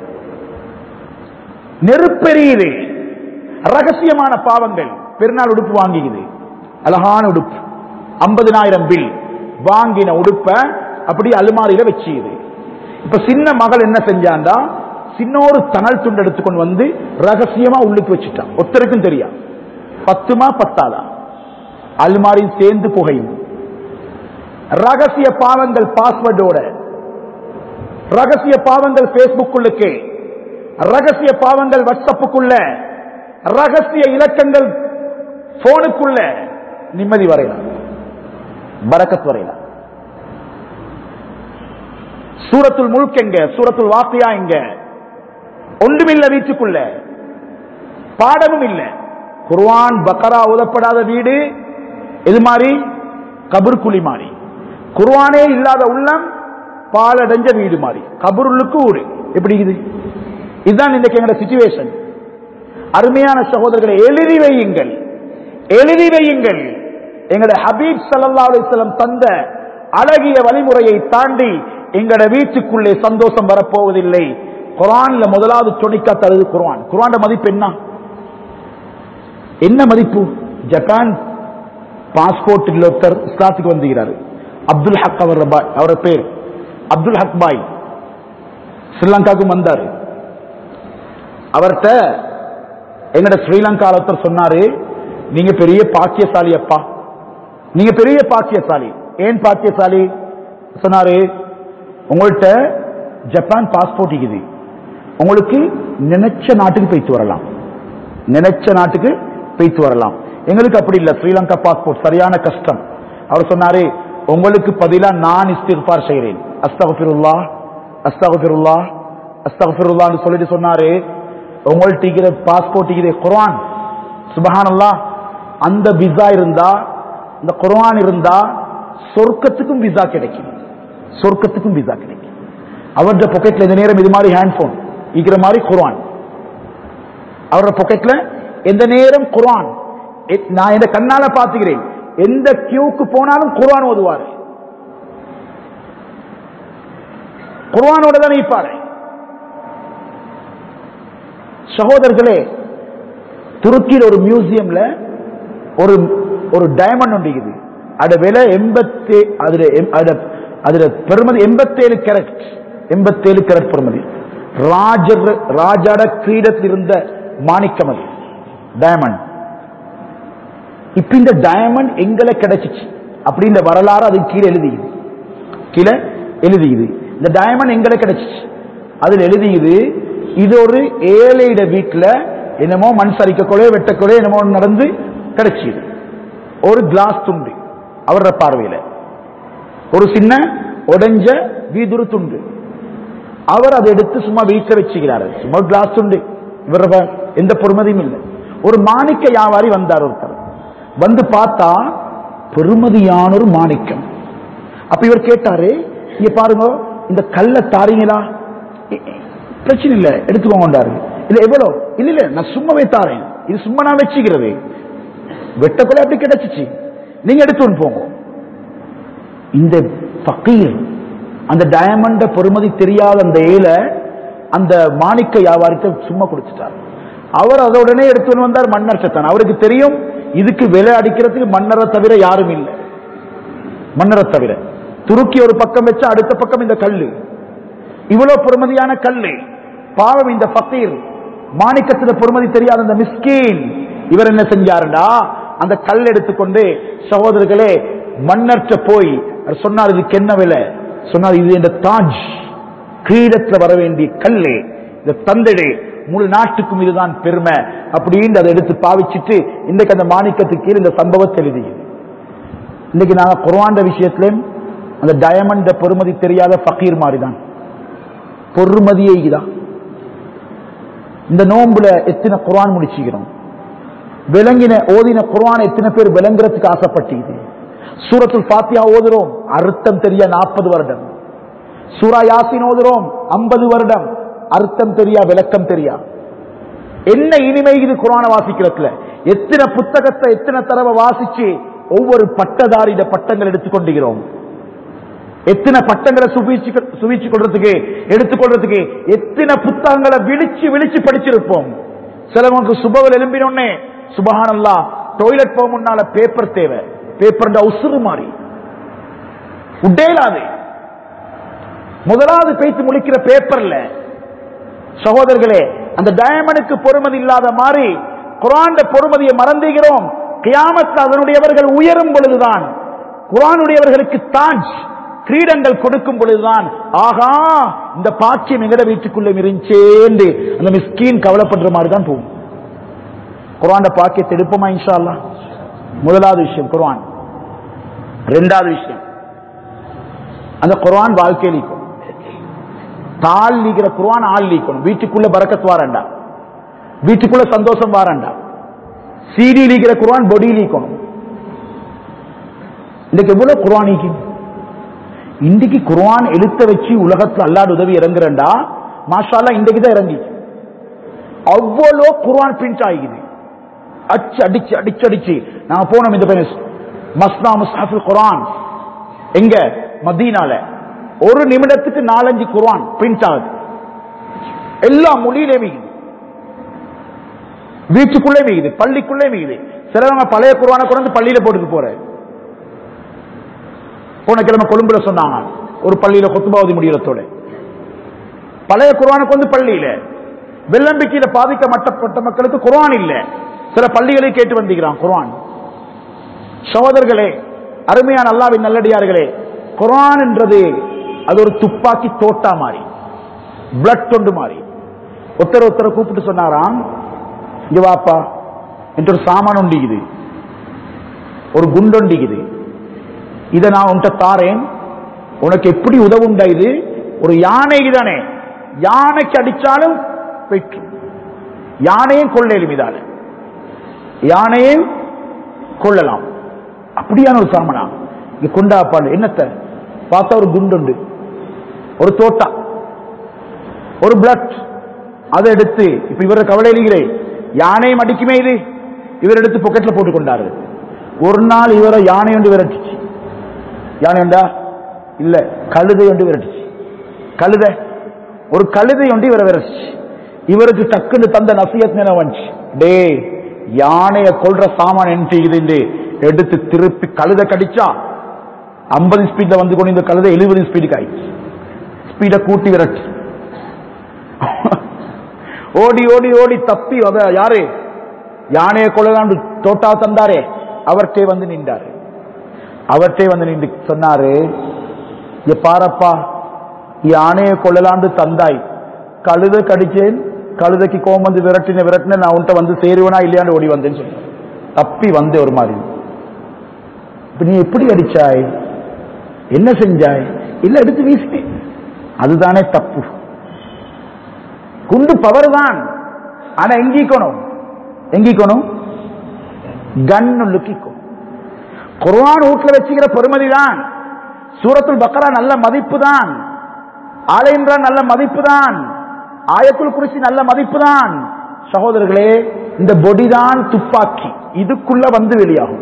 நெருப்பெரியுது ரகசியமான பாவங்கள் பெருநாள் உடுப்பு வாங்கிக்குது அழகான உடுப்பு ஐம்பதினாயிரம் பில் வாங்கின உடுப்ப அப்படி அலுமாரியில வச்சுது இப்ப சின்ன மகள் என்ன செஞ்சாண்டா சின்ன ஒரு தணல் துண்டு எடுத்துக்கொண்டு வந்து ரகசியமா உள்ளுக்கு வச்சுட்டான் ஒருத்தருக்கும் தெரியா பத்துமா பத்தாதா அலுமாரியும் சேர்ந்து புகையும் ரகசிய பாவங்கள் பாஸ்வேர்டோட ரகசிய பாவங்கள் பேஸ்புக்குள்ளுக்கு ரகசிய பாவங்கள் வாட்ஸ்அப்புக்குள்ள ரகசிய இலக்கங்கள் போனுக்குள்ள நிம்மதி வரையலாம் பரக்கத் வரையலாம் சூரத்துல் முழுக்க எங்க சூரத்துல் வாக்கியா எங்க ஒன்றுமில்ல வீட்டுக்குள்ள பாடமும் இல்ல குர்ஆன் பக்கரா உதப்படாத வீடு இது மாதிரி கபர் மாதிரி குர்ஆனே இல்லாத உள்ளம் பாலடைஞ்ச வீடு மாதிரி கபருள்ளுக்கு ஊடு எப்படி இது இதுதான் இன்றைக்கு எங்களோட சிச்சுவேஷன் அருமையான சகோதரர்களை எழுதி வையுங்கள் எழுதி வையுங்கள் எங்களுடைய ஹபீப் ஸல்லல்லாஹு அலைஹி வஸல்லம் தந்த அழகிய வழிமுறையை தாண்டி எங்களோட வீட்டுக்குள்ளே சந்தோஷம் வரப்போவதில்லை குர்ஆன்ல முதலாவது சொனிக்கா தருது குர்ஆன் குர்ஆன் மதிப்பு என்ன என்ன மதிப்பு ஜப்பான் பாஸ்போர்ட் ஒருத்தர் இஸ்லாத்துக்கு வந்துகிறார் அப்துல் ஹக் அவர் அவர பேர் அப்துல் ஹக் பாய் ஸ்ரீலங்காவுக்கு வந்தார் அவர்கிட்ட எங்கட ஸ்ரீலங்கால ஒருத்தர் சொன்னாரு நீங்க பெரிய பாக்கியசாலி அப்பா நீங்க பெரிய பாக்கியசாலி ஏன் பாக்கியசாலி சொன்னாரு உங்கள்கிட்ட ஜப்பான் பாஸ்போர்ட் இருக்குது உங்களுக்கு நினைச்ச நாட்டுக்கு போயிட்டு வரலாம் நினைச்ச நாட்டுக்கு போயிட்டு வரலாம் எங்களுக்கு அப்படி இல்ல ஸ்ரீலங்கா பாஸ்போர்ட் சரியான கஷ்டம் அவர் சொன்னாரு உங்களுக்கு பதிலா நான் இஸ்திஃபார் செய்கிறேன் அஸ்தகபிருல்லா அஸ்தகபிருல்லா அஸ்தகபிருல்லான்னு சொல்லிட்டு சொன்னாரு உங்கள்ட்ட இருக்கிற பாஸ்போர்ட் இருக்கிற குர்ஆன் சுபஹானல்லாஹ் அந்த விசா இருந்தா இந்த குர்ஆன் இருந்தா சொர்க்கத்துக்கும் விசா கிடைக்கும் சொர்க்கத்துக்கும் விசா கிடைக்கும் அவருடைய பாக்கெட்ல இந்த நேரம் இது மாதிரி ஹேண்ட் போன் இருக்கிற மாதிரி குர்ஆன் அவரோட பாக்கெட்ல எந்த நேரம் குர்ஆன் எ- நான் இந்த கண்ணால பாத்துக்கிறேன் எந்த கியூக்கு போனாலும் குர்ஆன் ஓதுவார் குர்ஆனோட தான் இருப்பாரு சகோதரர்களே துருக்கியில் ஒரு மியூசியம்ல ஒரு ஒரு டைமண்ட் ஒன்று இருக்குது அது விலை எண்பத்தி அதுல எம்- அதுல அதுல பெருமதி எண்பத்தேழு கேரட் எண்பத்தேழு கேரட் பெருமதி ராஜர் ராஜாட கிரீடத்தில் இருந்த மாணிக்கம் அது டைமண்ட் இப்ப இந்த டைமண்ட் எங்களை கிடைச்சிச்சு அப்படின்ற வரலாறு அது கீழே எழுதிக்குது கீழே எழுதிக்குது இந்த டைமண்ட் எங்களை கிடைச்சிச்சு அதுல எழுதிக்குது இது ஒரு ஏழையிட வீட்டுல என்னமோ மண் சரிக்கக்கொலையோ வெட்டக்கொலையோ என்னமோ ஒண்ணு நடந்து கிடைச்சிது ஒரு கிளாஸ் துண்டு அவரோட பார்வையில ஒரு சின்ன உடைஞ்ச வீதுரு துண்டு அவர் அதை எடுத்து சும்மா வீட்டில் வச்சுக்கிறாரு சும்மா கிளாஸ் துண்டு இவர எந்த பொறுமதியும் இல்லை ஒரு மாணிக்க வியாபாரி வந்தார் ஒருத்தர் வந்து பார்த்தா பெருமதியான ஒரு மாணிக்கம் அப்ப இவர் கேட்டாரு இங்க பாருங்க இந்த கல்ல தாரீங்களா இ- இ- பிரச்சனை இல்ல எடுத்துக்கோங்கண்டாரு இல்ல எவ்வளவு இல்ல இல்ல நான் சும்மாவே தாரேன் இது சும்மா நான் வச்சுக்கிறது வெட்டக்குள்ள அப்படி கிடைச்சிச்சு நீங்க எடுத்துன்னு போங்க இந்த பக்கீர் அந்த டயமண்ட பொறுமதி தெரியாத அந்த ஏழை அந்த மாணிக்க வியாபாரத்தை சும்மா கொடுத்துட்டார் அவர் அதை உடனே எடுத்துன்னு வந்தார் மன்னர் சத்தான் அவருக்கு தெரியும் இதுக்கு விலை அடிக்கிறதுக்கு மன்னரை தவிர யாரும் இல்லை மன்னரை தவிர துருக்கி ஒரு பக்கம் வச்சா அடுத்த பக்கம் இந்த கல்லு இவ்வளவு பொறுமதியான கல்லு பாவம் இந்த பக்கீர் மாணிக்கத்துல பொறுமதி தெரியாத அந்த மிஸ்கீன் இவர் என்ன செஞ்சாருடா அந்த கல் எடுத்துக்கொண்டு சகோதரர்களே மன்னர்கிட்ட போய் அவர் சொன்னார் இதுக்கு என்ன விலை சொன்னார் இது இந்த தாஜ் கிரீடத்துல வர வேண்டிய கல்லு இந்த தந்தடே முழு நாட்டுக்கும் இதுதான் பெருமை அப்படின்னு அதை எடுத்து பாவிச்சிட்டு இன்றைக்கு அந்த மாணிக்கத்துக்கு கீழே இந்த சம்பவத்தை எழுதியது இன்னைக்கு நாங்க குர்ஆன் விஷயத்திலும் அந்த டயமண்ட் பொறுமதி தெரியாத ஃபக்கீர் மாதிரி தான் பொறுமதியே தான் இந்த நோம்புல எத்தனை குர்ஆன் முடிச்சுக்கிறோம் விளங்கின ஓதின குர்ஆன் எத்தனை பேர் விளங்குறதுக்கு ஆசைப்பட்டீங்க சூரத்துல் ஃபாத்தியா ஓதுறோம் அர்த்தம் தெரிய நாற்பது வருடம் சூரா யாசின் ஓதுறோம் ஐம்பது வருடம் அர்த்தம் தெரியா விளக்கம் தெரியா என்ன இனிமை இது குரான வாசிக்கிறதுல எத்தனை புத்தகத்தை எத்தனை தடவை வாசிச்சு ஒவ்வொரு பட்டதாரிட பட்டங்கள் எடுத்துக்கொண்டுகிறோம் எத்தனை பட்டங்களை சுவிச்சு சுவிச்சு கொள்றதுக்கு எடுத்துக்கொள்றதுக்கு எத்தனை புத்தகங்களை விழிச்சு விழிச்சு படிச்சிருப்போம் சிலவங்களுக்கு சுபவல் எழும்பினோடனே சுபஹானல்லா டாய்லெட் போக முன்னால பேப்பர் தேவை பேப்பர் உசுறு மாறி உட்டேலாது முதலாவது பேச்சு முடிக்கிற பேப்பர்ல சகோதரர்களே அந்த டயமண்டுக்கு பொறுமதி இல்லாத மாதிரி குரான் பொறுமதியை மறந்துகிறோம் கியாமத்தில் அதனுடையவர்கள் உயரும் பொழுதுதான் குரானுடையவர்களுக்கு தாஜ் கிரீடங்கள் கொடுக்கும் பொழுதுதான் ஆகா இந்த பாக்கியம் எங்கட வீட்டுக்குள்ளே இருந்துச்சேன்னு அந்த மிஸ்கீன் கவலைப்படுற மாதிரி தான் போகும் குரான் பாக்கியத்தை எடுப்போமா இன்ஷா அல்லாஹ் முதலாவது விஷயம் குர்ஆன் ரெண்டாவது விஷயம் அந்த குர்ஆன் வாழ்க்கையில் இருக்கும் தாள் நீக்கிற குர்ஆன் ஆள் நீக்கணும் வீட்டுக்குள்ள பறக்கத் வாரண்டா வீட்டுக்குள்ள சந்தோஷம் வாரண்டா சீடி லீக்கிற குர்ஆன் பொடி லீக்கணும் இன்னைக்கு எவ்வளவு குர்ஆன் நீக்கும் இன்றைக்கு குர்ஆன் எழுத்த வச்சு உலகத்துல அல்லாத உதவி இறங்குறண்டா மாஷா அல்லாஹ் இன்றைக்கு தான் இறங்கி அவ்வளோ குர்ஆன் பிரிண்ட் ஆகிக்குது அடிச்சு அடிச்சு அடிச்சு அடிச்சு நாங்க போனோம் இந்த பையன் மஸ்னா முஸ்ஹாஃபுல் குர்ஆன் எங்க மதீனால ஒரு நிமிடத்துக்கு நாலஞ்சு குர்ஆன் பிரிண்ட் ஆகுது எல்லா மொழியிலே மிகுது வீட்டுக்குள்ளே மிகுது பள்ளிக்குள்ளே மிகுது சிலவங்க பழைய குர்ஆனை கொண்டு பள்ளியில போட்டுட்டு போற போன கிழமை கொழும்புல சொன்னாங்க ஒரு பள்ளியில கொத்துபாவதி முடிகிறதோட பழைய குர்ஆனை கொண்டு பள்ளியில வெள்ளம்பிக்கையில பாதிக்கப்பட்ட மக்களுக்கு குர்ஆன் இல்ல சில பள்ளிகளை கேட்டு வந்திருக்கிறான் குர்ஆன் சகோதரர்களே அருமையான அல்லாவின் நல்லடியார்களே குர்ஆன் என்றது அது ஒரு துப்பாக்கி தோட்டா மாதிரி பிளட் தொண்டு மாதிரி ஒருத்தர் ஒருத்தரை கூப்பிட்டு சொன்னாராம் இங்க வாப்பா என்று ஒரு சாமான் ஒண்டிக்குது ஒரு குண்டொண்டிக்குது இதை நான் உன்கிட்ட தாரேன் உனக்கு எப்படி உதவுண்டா இது ஒரு யானை தானே யானைக்கு அடிச்சாலும் வெற்று யானையும் கொள்ள எளிமைதான யானையும் கொள்ளலாம் அப்படியான ஒரு சாமனா இங்க கொண்டாப்பாடு என்னத்த பார்த்தா ஒரு குண்டுண்டு ஒரு தோட்டா ஒரு பிளட் அதை எடுத்து இப்ப இவர கவலையிலே யானையும் அடிக்குமே இது இவர் எடுத்து பொக்கெட்ல போட்டு கொண்டாரு ஒரு நாள் இவரை யானை ஒன்று விரட்டுச்சு யானை உண்டா இல்ல கழுதை ஒன்று விரட்டுச்சு கழுத ஒரு கழுதை ஒன்று இவரை விரச்சு இவருக்கு டக்குன்னு தந்த நசியத் நினைவு வந்துச்சு டே யானைய கொல்ற சாமான் என்ன எடுத்து திருப்பி கழுத கடிச்சா ஐம்பது ஸ்பீட்ல வந்து கொண்டு இந்த கழுதை எழுபது ஸ்பீடுக்கு ஆயிடுச்சு ஸ்பீட கூட்டி விரட்டு ஓடி ஓடி ஓடி தப்பி அத யாரு யானையை கொள்ளலாண்டு தோட்டா தந்தாரே அவர்கிட்ட வந்து நின்றாரு அவர்கிட்ட வந்து நின்று சொன்னாரு "இங்க பாரப்பா யானையை கொள்ளலாண்டு தந்தாய் கழுத கடிச்சேன் கழுதைக்கு கோவம் வந்து விரட்டின விரட்டின நான் உன்கிட்ட வந்து சேருவனா இல்லையான்னு ஓடி வந்தேன்னு சொன்னேன் தப்பி வந்தேன் ஒரு மாதிரி இப்ப நீ எப்படி அடிச்சாய் என்ன செஞ்சாய் இல்ல எடுத்து வீசினேன் அதுதானே தப்பு குண்டு பவர் தான் ஆனா எங்கிக்கணும் எங்கிக்கணும் கன் லுக்கிக்கும் குர்ஆன் வீட்டுல வச்சுக்கிற பெருமதி தான் சூரத்துல் பக்கரா நல்ல மதிப்பு தான் ஆல இம்ரான் நல்ல மதிப்பு தான் ஆயத்துல் குருசி நல்ல மதிப்பு தான் சகோதரர்களே இந்த பொடி தான் துப்பாக்கி இதுக்குள்ள வந்து வெளியாகும்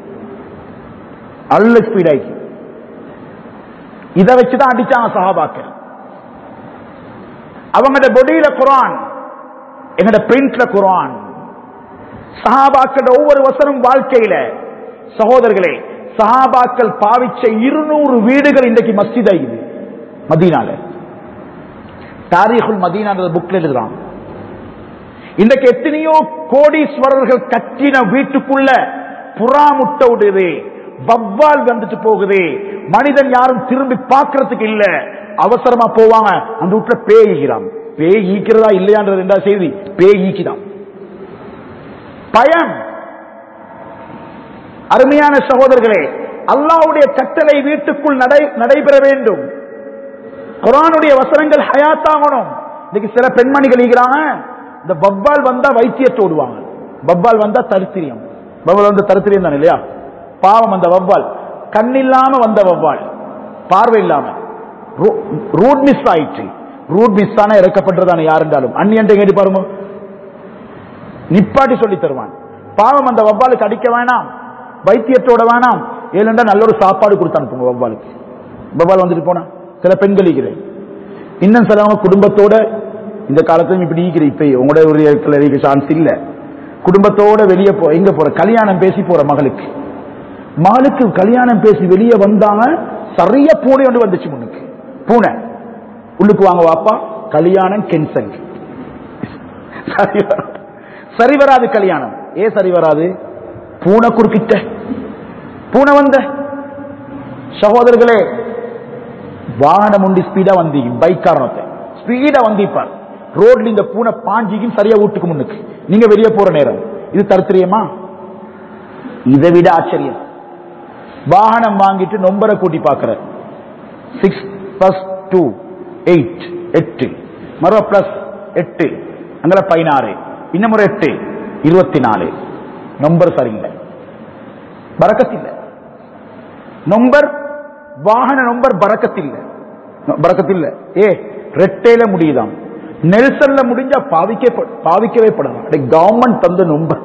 நல்ல ஸ்பீடாகி இதை வச்சுதான் அடிச்சாங்க சஹாபாக்கள் அவங்களோட பொடியில குரான் எங்கட பிரிண்ட்ல குரான் சஹாபாக்கள் ஒவ்வொரு வசனம் வாழ்க்கையில சகோதரர்களே சஹாபாக்கள் பாவிச்ச இருநூறு வீடுகள் இன்றைக்கு மஸ்ஜித் ஆகுது மதீனால தாரீகுல் மதீனான்ற புக்ல எழுதுறான் இன்றைக்கு எத்தனையோ கோடீஸ்வரர்கள் கட்டின வீட்டுக்குள்ள புறா முட்டை விடுது வவ்வால் வந்துட்டு போகுது மனிதன் யாரும் திரும்பி பார்க்கறதுக்கு இல்ல அவசரமா போவாங்க அந்த வீட்டுல பேய் ஈக்கிறான் பேய் ஈக்கிறதா இல்லையான்றது ரெண்டா செய்தி பேய் ஈக்கிதான் பயம் அருமையான சகோதரர்களே அல்லாஹ்வுடைய கட்டளை வீட்டுக்குள் நடை நடைபெற வேண்டும் குரானுடைய வசனங்கள் ஹயாத்தாகணும் இன்னைக்கு சில பெண்மணிகள் ஈகிறாங்க இந்த பப்பால் வந்தா வைத்தியத்தை ஓடுவாங்க பப்பால் வந்தா தரித்திரியம் பப்பால் வந்த தரித்திரியம் தானே இல்லையா பாவம் அந்த வவ்வால் கண்ணில்லாம வந்த வவ்வால் பார்வை இல்லாம ரூட் மிஸ் ஆயிடுச்சு ரூட் மிஸ் ஆனா இறக்கப்படுறதான யார் இருந்தாலும் அந்நியன்ட்ட கேட்டு பாருங்க நிப்பாட்டி சொல்லி தருவான் பாவம் அந்த வவ்வாலுக்கு அடிக்க வேணாம் வைத்தியத்தோட வேணாம் ஏழுண்டா நல்ல ஒரு சாப்பாடு கொடுத்து அனுப்புங்க வவ்வாலுக்கு வவ்வால் வந்துட்டு போனா சில பெண்கள் இருக்கிறேன் இன்னும் சிலவங்க குடும்பத்தோட இந்த காலத்திலும் இப்படி இருக்கிற இப்ப உங்களோட ஒரு இருக்க சான்ஸ் இல்ல குடும்பத்தோட வெளியே போ எங்க போற கல்யாணம் பேசி போற மகளுக்கு மகளுக்கு கல்யாணம் பேசி வெளியே வந்தாங்க சரியா பூனை ஒன்று வந்துச்சு முன்னுக்கு பூனை உள்ளுக்கு வாங்க வாப்பா கல்யாணம் கென்சல் சரி வராது. சரி வராது கல்யாணம் ஏ சரி வராது பூனை குறுக்கிட்ட பூனை வந்த சகோதரர்களே வாகனம் உண்டு ஸ்பீடா வந்தி பைக் காரணத்தை ஸ்பீடா வந்திப்பார் ரோட்ல இந்த பூனை பாஞ்சிக்கும் சரியா வீட்டுக்கு முன்னுக்கு நீங்க வெளியே போற நேரம் இது தருத்திரியமா இதை விட ஆச்சரியம் வாகனம் வாங்கிட்டு நொம்பரை கூட்டி பார்க்கிற சிக்ஸ் பிளஸ் டூ எயிட் எட்டு மறுவ பிளஸ் எட்டு அங்கே பதினாறு இன்னும் ஒரு எட்டு இருபத்தி நாலு நம்பர் சரியில்லை பறக்கத்தில்லை நம்பர் வாகன நம்பர் பறக்கத்தில்லை பறக்கத்தில்லை ஏ ரெட்டையில முடியுதாம் நெல்சன்ல முடிஞ்சா பாவிக்க பாவிக்கவே படலாம் கவர்மெண்ட் தந்த நம்பர்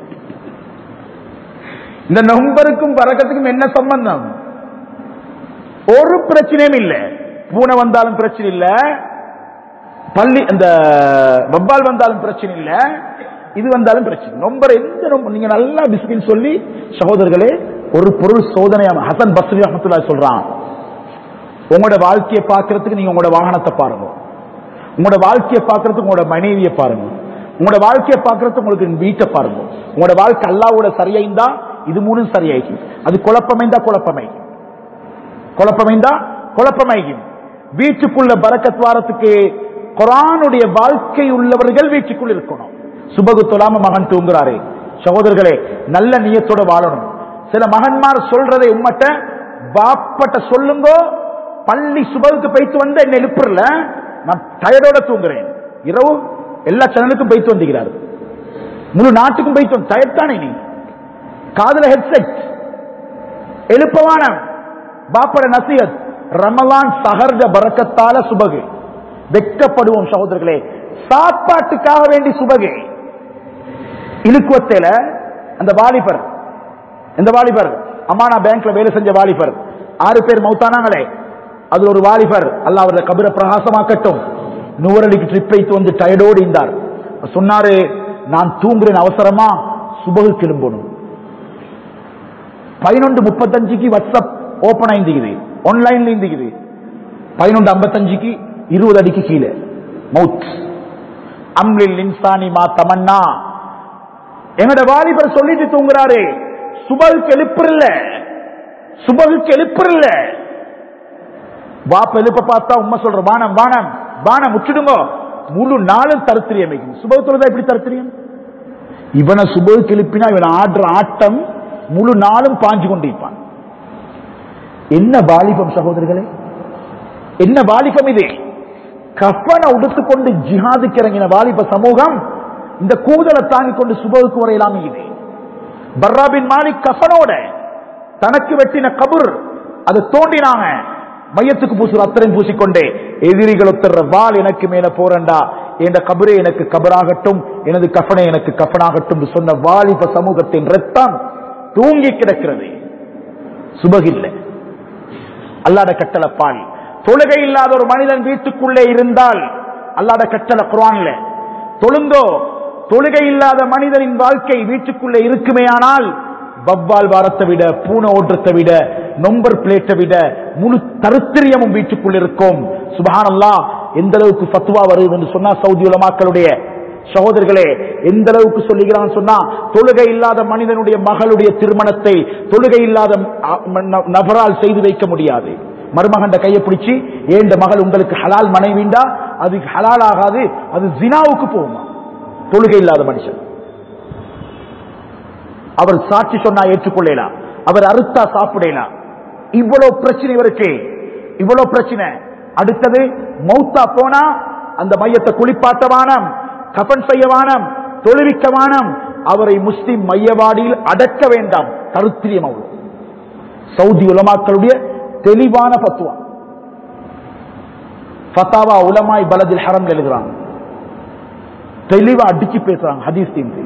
இந்த நம்பருக்கும் பறக்கத்துக்கும் என்ன சம்பந்தம் ஒரு பிரச்சனையும் இல்லை பூனை வந்தாலும் பிரச்சனை இல்ல பள்ளி இந்த வவ்வால் வந்தாலும் பிரச்சனை இல்ல இது வந்தாலும் பிரச்சனை நம்பர் எந்த நம்பர் நீங்க நல்லா பிஸ்கின் சொல்லி சகோதரர்களே ஒரு பொருள் சோதனை ஹசன் பஸ்ரி அஹமத்துல்லா சொல்றான் உங்களோட வாழ்க்கையை பார்க்கறதுக்கு நீங்க உங்களோட வாகனத்தை பாருங்க உங்களோட வாழ்க்கையை பார்க்கறதுக்கு உங்களோட மனைவியை பாருங்க உங்களோட வாழ்க்கையை பார்க்கறதுக்கு உங்களுக்கு வீட்டை பாருங்க உங்களோட வாழ்க்கை அல்லாவோட சரியாயிருந்தா இது மூணும் சரியாயிக்கும் அது குழப்பமைந்தா குழப்பமைக்கும் குழப்பமைந்தா குழப்பமைக்கும் வீட்டுக்குள்ள பறக்கத் வாரத்துக்கு குரானுடைய வாழ்க்கை உள்ளவர்கள் வீட்டுக்குள் இருக்கணும் சுபகு தொழாம மகன் தூங்குறாரு சகோதரர்களே நல்ல நியத்தோட வாழணும் சில மகன்மார் சொல்றதை உம்மட்ட பாப்பட்ட சொல்லுங்க பள்ளி சுபகுக்கு போயிட்டு வந்து என்ன எழுப்புறல நான் டயர்டோட தூங்குறேன் இரவு எல்லா சேனலுக்கும் போயிட்டு வந்துகிறார் முழு நாட்டுக்கும் போயிட்டு வந்து டயர்ட் தானே நீ காதுல ஹெட்செட் எழுப்பவான பாப்பட நசியத் ரமலான் சஹர்ஜ பறக்கத்தால சுபகு வெட்கப்படுவோம் சகோதரர்களே சாப்பாட்டுக்காக வேண்டி சுபகு இழுக்குவத்தையில அந்த வாலிபர் இந்த வாலிபர் அம்மானா பேங்க்ல வேலை செஞ்ச வாலிபர் ஆறு பேர் மௌத்தானாங்களே அதுல ஒரு வாலிபர் அல்லாஹ் அவருடைய கபிர பிரகாசமாக்கட்டும் நூறடிக்கு ட்ரிப் வைத்து வந்து டயர்டோடு இருந்தார் சொன்னாரு நான் தூங்குறேன் அவசரமா சுபகு கிளம்பணும் பதினொன்று முப்பத்தஞ்சுக்கு வாட்ஸ்அப் ஓபன் ஆயிருந்துக்குது ஆன்லைன்ல இருந்துக்குது பதினொன்று ஐம்பத்தஞ்சுக்கு இருபது அடிக்கு கீழே மவுத் அம்லில் இன்சானி மா தமன்னா என்னோட வாலிபர் சொல்லிட்டு தூங்குறாரு சுபகுக்கு எழுப்புறல சுபகுக்கு எழுப்புறல வாப்ப எழுப்ப பார்த்தா உண்மை சொல்ற வானம் வானம் வானம் முச்சிடுங்க முழு நாளும் தருத்திரியம் வைக்கும் சுபகத்துல எப்படி தருத்திரியம் இவனை சுபகுக்கு எழுப்பினா இவன் ஆடுற ஆட்டம் முழு நாளும் பாஞ்சு கொண்டிருப்பான் என்ன வாலிபம் சகோதரர்களே என்ன வாலிபம் இது கஃபனை உடுத்துக்கொண்டு ஜிஹாதுக்கு இறங்கின வாலிப சமூகம் இந்த கூதலை தாங்கிக் கொண்டு சுபகுக்கு வரையலாமே இது பர்ராபின் மாலிக் கஃபனோட தனக்கு வெட்டின கபுர் அதை தோண்டினாங்க மையத்துக்கு பூசுற அத்தனையும் பூசிக்கொண்டே எதிரிகள் ஒத்துற வால் எனக்கு மேல போறண்டா என் கபரே எனக்கு கபராகட்டும் எனது கஃபனை எனக்கு கஃபனாகட்டும் என்று சொன்ன வாலிப சமூகத்தின் ரத்தம் தூங்கி கிடக்கிறது சுபகில்லை அல்லாட கட்டளை பால் தொழுகை இல்லாத ஒரு மனிதன் வீட்டுக்குள்ளே இருந்தால் அல்லாட கட்டளை குரான்ல தொழுந்தோ தொழுகை இல்லாத மனிதனின் வாழ்க்கை வீட்டுக்குள்ளே இருக்குமேயானால் வவ்வால் வாரத்தை விட பூனை ஓட்டத்தை விட நொம்பர் பிளேட்டை விட முழு தருத்திரியமும் வீட்டுக்குள் இருக்கும் சுபஹானல்லா எந்த அளவுக்கு ஃபத்வா வருது என்று சொன்னா சவுதி உலமாக்களுடைய சகோதரர்களே எந்த அளவுக்கு சொல்லுகிறான் சொன்னா தொழுகை இல்லாத மனிதனுடைய மகளுடைய திருமணத்தை தொழுகை இல்லாத அ, ந- நபரால் செய்து வைக்க முடியாது மருமகண்ட கையை பிடிச்சு ஏண்ட மகள் உங்களுக்கு ஹலால் மனைவிண்டா அது ஹலால் ஆகாது அது ஜினாவுக்கு போகுமா தொழுகை இல்லாத மனுஷன் அவர் சாட்சி சொன்னா ஏற்றுக்கொள்ளலாம் அவர் அறுத்தா சாப்பிடலாம் இவ்வளவு பிரச்சனை இவருக்கு இவ்வளவு பிரச்சனை அடுத்தது மௌத்தா போனா அந்த மையத்தை குளிப்பாட்ட வானம் கபன் செய்ய வானம் தொழுவிக்க வானம் அவரை முஸ்லிம் மையவாடியில் அடக்க வேண்டாம் கருத்திரியம் அவ்வளவு சவுதி உலமாக்களுடைய தெளிவான பத்துவா ஃபத்தாவா உலமாய் பலதில் ஹரம் எழுதுறாங்க தெளிவா அடிச்சு பேசுறாங்க ஹதீஸ் தீந்து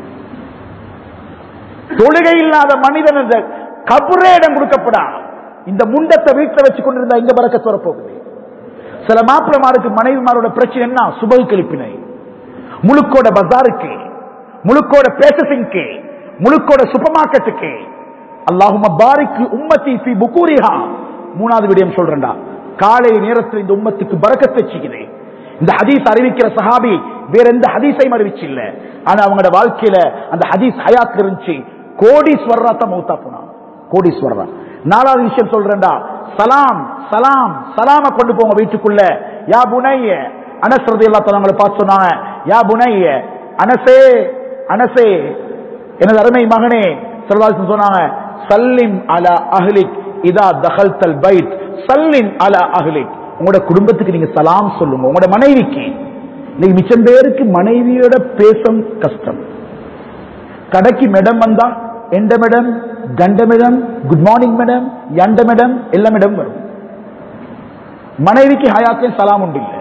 தொழுகை இல்லாத மனிதன் என்ற கபரே இடம் கொடுக்கப்படா இந்த முண்டத்தை வீட்டில் வச்சு கொண்டிருந்தா இங்க பறக்க வரப்போகுது சில மாப்பிளமாருக்கு மனைவிமாரோட பிரச்சனை என்ன சுபகு கழிப்பினை முழுக்கோட பஜாருக்கு முழுக்கோட பேசசிங்க்கு முழுக்கோட சூப்பர் மார்க்கெட்டுக்கு அல்லாஹும பாரிக்கு உம்மத்தி ஃபி புகூரிஹா மூணாவது விடயம் சொல்றேன்டா காலை நேரத்தில் இந்த உம்மத்துக்கு பறக்கத் வச்சுக்குது இந்த ஹதீஸ் அறிவிக்கிற சஹாபி வேற எந்த ஹதீஸையும் அறிவிச்சு இல்ல ஆனா அவங்களோட வாழ்க்கையில அந்த ஹதீஸ் ஹயாத் இருந்துச்சு கோடீஸ்வரரா தான் மௌத்தா போனான் கோடீஸ்வரரா நாலாவது விஷயம் சொல்றேன்டா சலாம் சலாம் சலாம கொண்டு போங்க வீட்டுக்குள்ள யா புனைய அனஸ் ரதி அவங்களை பார்த்து சொன்னாங்க யா புனைய அனசே அனசே எனது அருமை மகனே சொல்வாசன் சொன்னாங்க சல்லிம் அலா அஹ்லிக் இதா தகல்தல் பைட் சல்லிம் அலா அஹ்லிக் உங்களோட குடும்பத்துக்கு நீங்க சலாம் சொல்லுங்க உங்களோட மனைவிக்கு இன்னைக்கு மிச்சம் பேருக்கு மனைவியோட பேசும் கஷ்டம் கடைக்கு மேடம் வந்தா எந்த மேடம் கண்ட மேடம் குட் மார்னிங் மேடம் எந்த மேடம் எல்லா மேடம் வரும் மனைவிக்கு ஹயாத்தில் சலாம் உண்டு இல்லை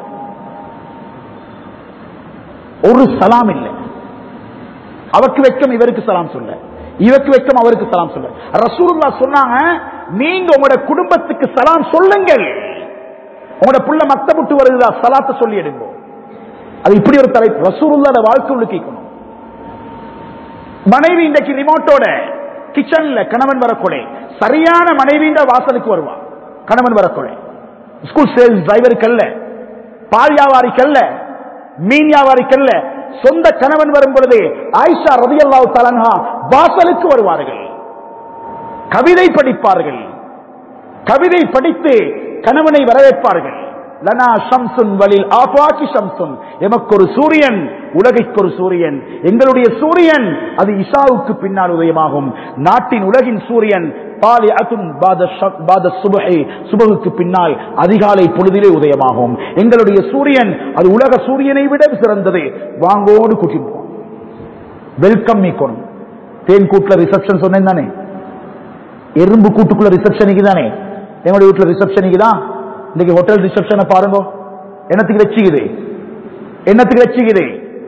ஒரு சலாம் இல்லை அவருக்கு வெக்கம் இவருக்கு சலாம் சொல்ல இவருக்கு வெக்கம் அவருக்கு சலாம் சொல்ல ரசூலுல்லா சொன்னாங்க நீங்க உங்களோட குடும்பத்துக்கு சலாம் சொல்லுங்கள் உங்களோட புள்ள மத்த விட்டு வருகிறா சலாத்தை சொல்லி எடுங்க அது இப்படி ஒரு தலைப்பு ரசூலுல்லாட வாழ்க்கை உள்ள கேட்கணும் மனைவி இன்றைக்கு ரிமோட்டோட கிச்சன்ல கணவன் வரக்கூடே சரியான மனைவின்ற வாசலுக்கு வருவா கணவன் வரக்கூடே ஸ்கூல் சேல்ஸ் டிரைவருக்கல்ல பால் வியாபாரிக்கல்ல மீன் வியாபாரிக்கல்ல சொந்த கணவன் வரும் பொழுது ஆயிஷா ரதியல்லாஹு தலன்ஹா வாசலுக்கு வருவார்கள் கவிதை படிப்பார்கள் கவிதை படித்து கணவனை வரவேற்பார்கள் லனா ஷம்சுன் வலில் ஆபாக்கி ஷம்சுன் எமக்கு ஒரு சூரியன் உலகைக்கு ஒரு சூரியன் எங்களுடைய சூரியன் அது இஷாவுக்கு பின்னால் உதயமாகும் நாட்டின் உலகின் சூரியன் பாலி அதுன் பாத சுபஹை சுபகுக்கு பின்னால் அதிகாலை பொழுதிலே உதயமாகும் எங்களுடைய சூரியன் அது உலக சூரியனை விட சிறந்தது வாங்கோடு கூட்டிட்டு போவோம் வெல்கம் மீக்கணும் தேன் கூட்டுல ரிசப்ஷன் சொன்னேன் தானே எறும்பு கூட்டுக்குள்ள ரிசப்ஷனுக்கு தானே எங்களுடைய வீட்டுல ரிசப்ஷனுக்கு தான் இன்னைக்கு ஹோட்டல் ரிசப்ஷனை பாருங்க என்னத்துக்கு வச்சுக்குது என்னத்துக்கு வச்சுக்குது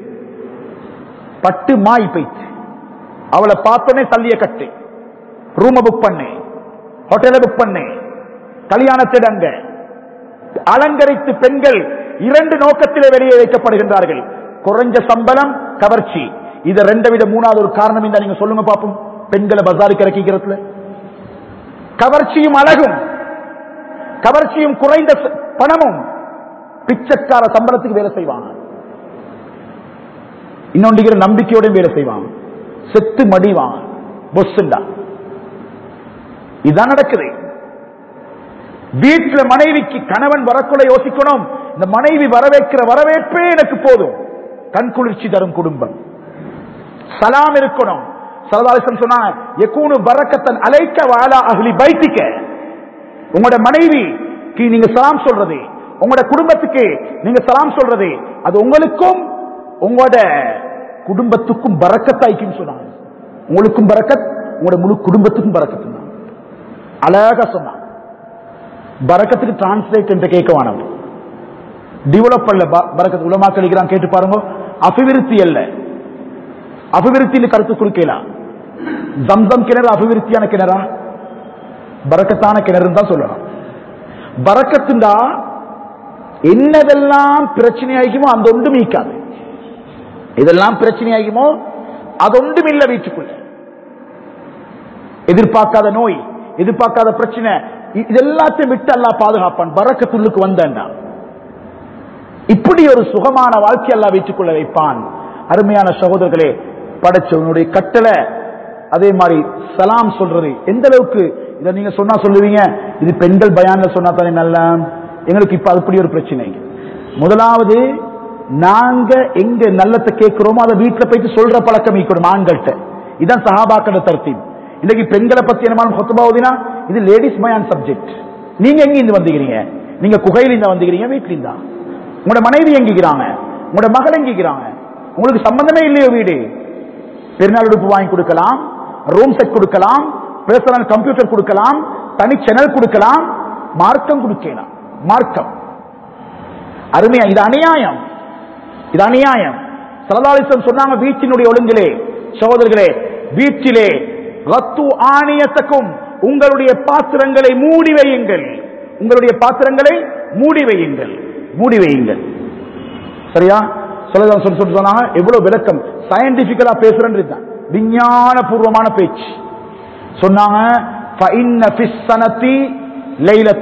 பட்டு மாய் போயிட்டு அவளை பார்த்தோன்னே தள்ளிய கட்டு ரூம புக் பண்ணு ஹோட்டலை புக் பண்ணு கல்யாணத்திட அங்க அலங்கரித்து பெண்கள் இரண்டு நோக்கத்திலே வெளியே வைக்கப்படுகின்றார்கள் குறைஞ்ச சம்பளம் கவர்ச்சி இது ரெண்டு வித மூணாவது ஒரு காரணம் இந்த நீங்க சொல்லுங்க பாப்போம் பெண்களை பசாருக்கு இறக்கிக்கிறதுல கவர்ச்சியும் அழகும் கவர்ச்சியும் குறைந்த ச- பணமும் பிச்சைக்கார சம்பளத்துக்கு வேலை செய்வாங்க இன்னொன்றுகிற நம்பிக்கையோட வேலை செய்வாங்க செத்து மடிவாங்க பொஸ்ஸுண்டா இதான் நடக்குது வீட்டுல மனைவிக்கு கணவன் வரக்குள்ள யோசிக்கணும் இந்த மனைவி வரவேற்கிற வரவேற்பே எனக்கு போதும் கண் குளிர்ச்சி தரும் குடும்பம் சலாம் இருக்கணும் சரதாலிசன் சொன்னாங்க எக்கூனு பரக்கத்தன் அலைக்க வாழா அகலி பைத்திக்க உங்களோட மனைவிக்கு நீங்க சலாம் சொல்றது உங்களோட குடும்பத்துக்கு நீங்க சலாம் சொல்றது அது உங்களுக்கும் உங்களோட குடும்பத்துக்கும் பரக்கத்தாய்க்கும் சொன்னாங்க உங்களுக்கும் பரக்கத் உங்களோட முழு குடும்பத்துக்கும் பரக்கத்து அழகா சொன்னாங்க பரக்கத்துக்கு டிரான்ஸ்லேட் என்று கேட்க வேணாம் டெவலப் பண்ணல ப- பரக்கத்து உலமாக்கள் இருக்கிறான் கேட்டு பாருங்க அபிவிருத்தி அல்ல அபிவிருத்தின்னு கருத்து கொடுக்கலாம் ஜம்சம் கிணறு அபிவிருத்தியான கிணறா பரக்கத்தான கிணறுன்னு தான் சொல்லலாம் பரக்கத்துண்டா என்னதெல்லாம் பிரச்சனையாகுமோ அந்த ஒன்றும் மீக்காது இதெல்லாம் பிரச்சனையாகுமோ அது ஒன்றும் இல்ல வீட்டுக்குள்ள எதிர்பார்க்காத நோய் எதிர்பார்க்காத பிரச்சனை இ- இது எல்லாத்தையும் விட்டு அல்லாஹ் பாதுகாப்பான் பரக்கத்துள்ளுக்கு வந்தேன்டா இப்படி ஒரு சுகமான வாழ்க்கை அல்லாஹ் வீட்டுக்குள்ள வைப்பான் அருமையான சகோதரர்களே படைச்சவனுடைய கட்டளை அதே மாதிரி சலாம் சொல்றது எந்த அளவுக்கு இதை நீங்க சொன்னா சொல்லுவீங்க இது பெண்கள் பயான்ல சொன்னா தானே நல்லா எங்களுக்கு இப்ப அப்படி ஒரு பிரச்சனை முதலாவது நாங்க எங்க நல்லத்தை கேட்கிறோமோ அதை வீட்டுல போயிட்டு சொல்ற பழக்கம் இருக்கணும் ஆண்கள்கிட்ட இதான் சஹாபாக்கள தர்த்தீப் இன்னைக்கு பெண்களை பத்தி என்ன கொத்தபாவதினா இது லேடிஸ் பயான் சப்ஜெக்ட் நீங்க எங்க இருந்து வந்துக்கிறீங்க நீங்க குகையில இருந்து வந்துக்கிறீங்க வீட்டுல இருந்தா உங்களோட மனைவி எங்கிக்கிறாங்க உங்களோட மகள் எங்கிக்கிறாங்க உங்களுக்கு சம்பந்தமே இல்லையோ வீடு பெருநாள் உடுப்பு வாங்கி கொடுக்கலாம் ரூம் செட் கொடுக்கலாம் பர்சனல் கம்ப்யூட்டர் கொடுக்கலாம் தனி சேனல் கொடுக்கலாம் மார்க்கம் கொடுக்கலாம் மார்க்கம் அருமையா இது அநியாயம் இது அநியாயம் சரதாலிசம் சொன்னாங்க வீட்டினுடைய ஒழுங்கிலே சகோதரர்களே வீட்டிலே ரத்து ஆணியத்தக்கும் உங்களுடைய பாத்திரங்களை மூடி வையுங்கள் உங்களுடைய பாத்திரங்களை மூடி வையுங்கள் மூடி வையுங்கள் சரியா சொல்லதான் சொல்லி சொல்லி சொன்னாங்க எவ்வளவு விளக்கம் சயின்டிபிக்கலா பேசுறேன்னு இருந்தான் விஞ்ஞான பூர்வமான பேச்சு சொன்னாங்க فَإِنَّ فِي السَّنَةِ لَيْلَةٌ.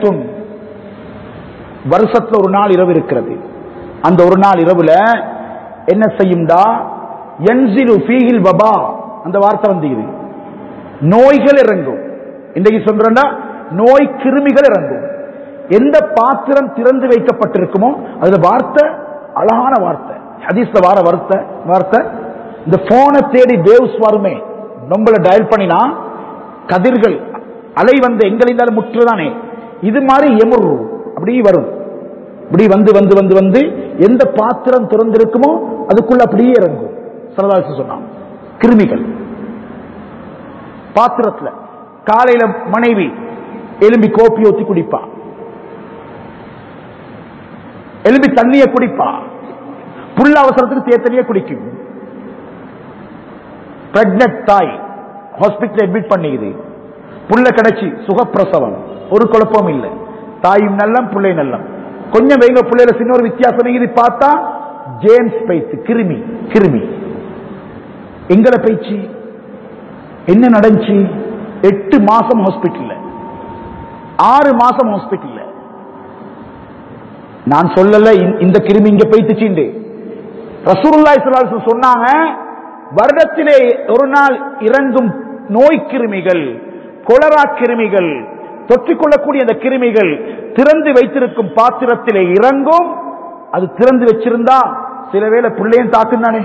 வருஷத்துல ஒரு நாள் இரவு இருக்கிறது அந்த ஒரு நாள் இரவுல என்ன செய்யும்டா என்சிலு ஃபீஹில் வபா அந்த வார்த்தை வந்தீங்க நோய்கள் இறங்கும் இன்றைக்கு சொல்றேன்டா நோய் கிருமிகள் இறங்கும் எந்த பாத்திரம் திறந்து வைக்கப்பட்டிருக்குமோ அதுல வார்த்தை அழகான வார்த்தை ஹதீஸ்ல வார வார்த்தை வார்த்தை இந்த போனை தேடி வேவ்ஸ் வருமே நம்மள டயல் பண்ணினா கதிர்கள் அலை வந்து எங்களிருந்தாலும் முற்றுதானே இது மாதிரி எமுர் அப்படி வரும் இப்படி வந்து வந்து வந்து வந்து எந்த பாத்திரம் திறந்திருக்குமோ அதுக்குள்ள அப்படியே இறங்கும் சரதாசி சொன்னான் கிருமிகள் பாத்திரத்துல காலையில மனைவி எலும்பி கோப்பி ஊத்தி குடிப்பா எலும்பி தண்ணிய குடிப்பா புள்ள அவசரத்துக்கு தேத்தனிய குடிக்கும் பிரெக்னட் தாய் ஹாஸ்பிட்டல் அட்மிட் பண்ணிக்குது புள்ள கிடைச்சி சுகப்பிரசவம் ஒரு குழப்பம் இல்லை தாயும் நல்லம் பிள்ளை நல்லம் கொஞ்சம் வைங்க பிள்ளையில சின்ன ஒரு வித்தியாசம் இது பார்த்தா ஜேம்ஸ் பைத்து கிருமி கிருமி எங்களை பயிற்சி என்ன நடந்துச்சு எட்டு மாசம் ஹாஸ்பிட்டல்ல ஆறு மாசம் ஹாஸ்பிட்டல்ல நான் சொல்லல இந்த- இந்த கிருமி இங்க பைத்துச்சுண்டு ரசூலுல்லாஹி ஸல்லல்லாஹு அலைஹி வஸல்லம் சொன்னாங்க வருடத்திலே ஒரு நாள் இறங்கும் நோய் கிருமிகள் கொலரா கிருமிகள் தொற்றிக்கொள்ளக்கூடிய அந்த கிருமிகள் திறந்து வைத்திருக்கும் பாத்திரத்திலே இறங்கும் அது திறந்து வச்சிருந்தா சில வேளை பிள்ளையும் தாக்கும் தானே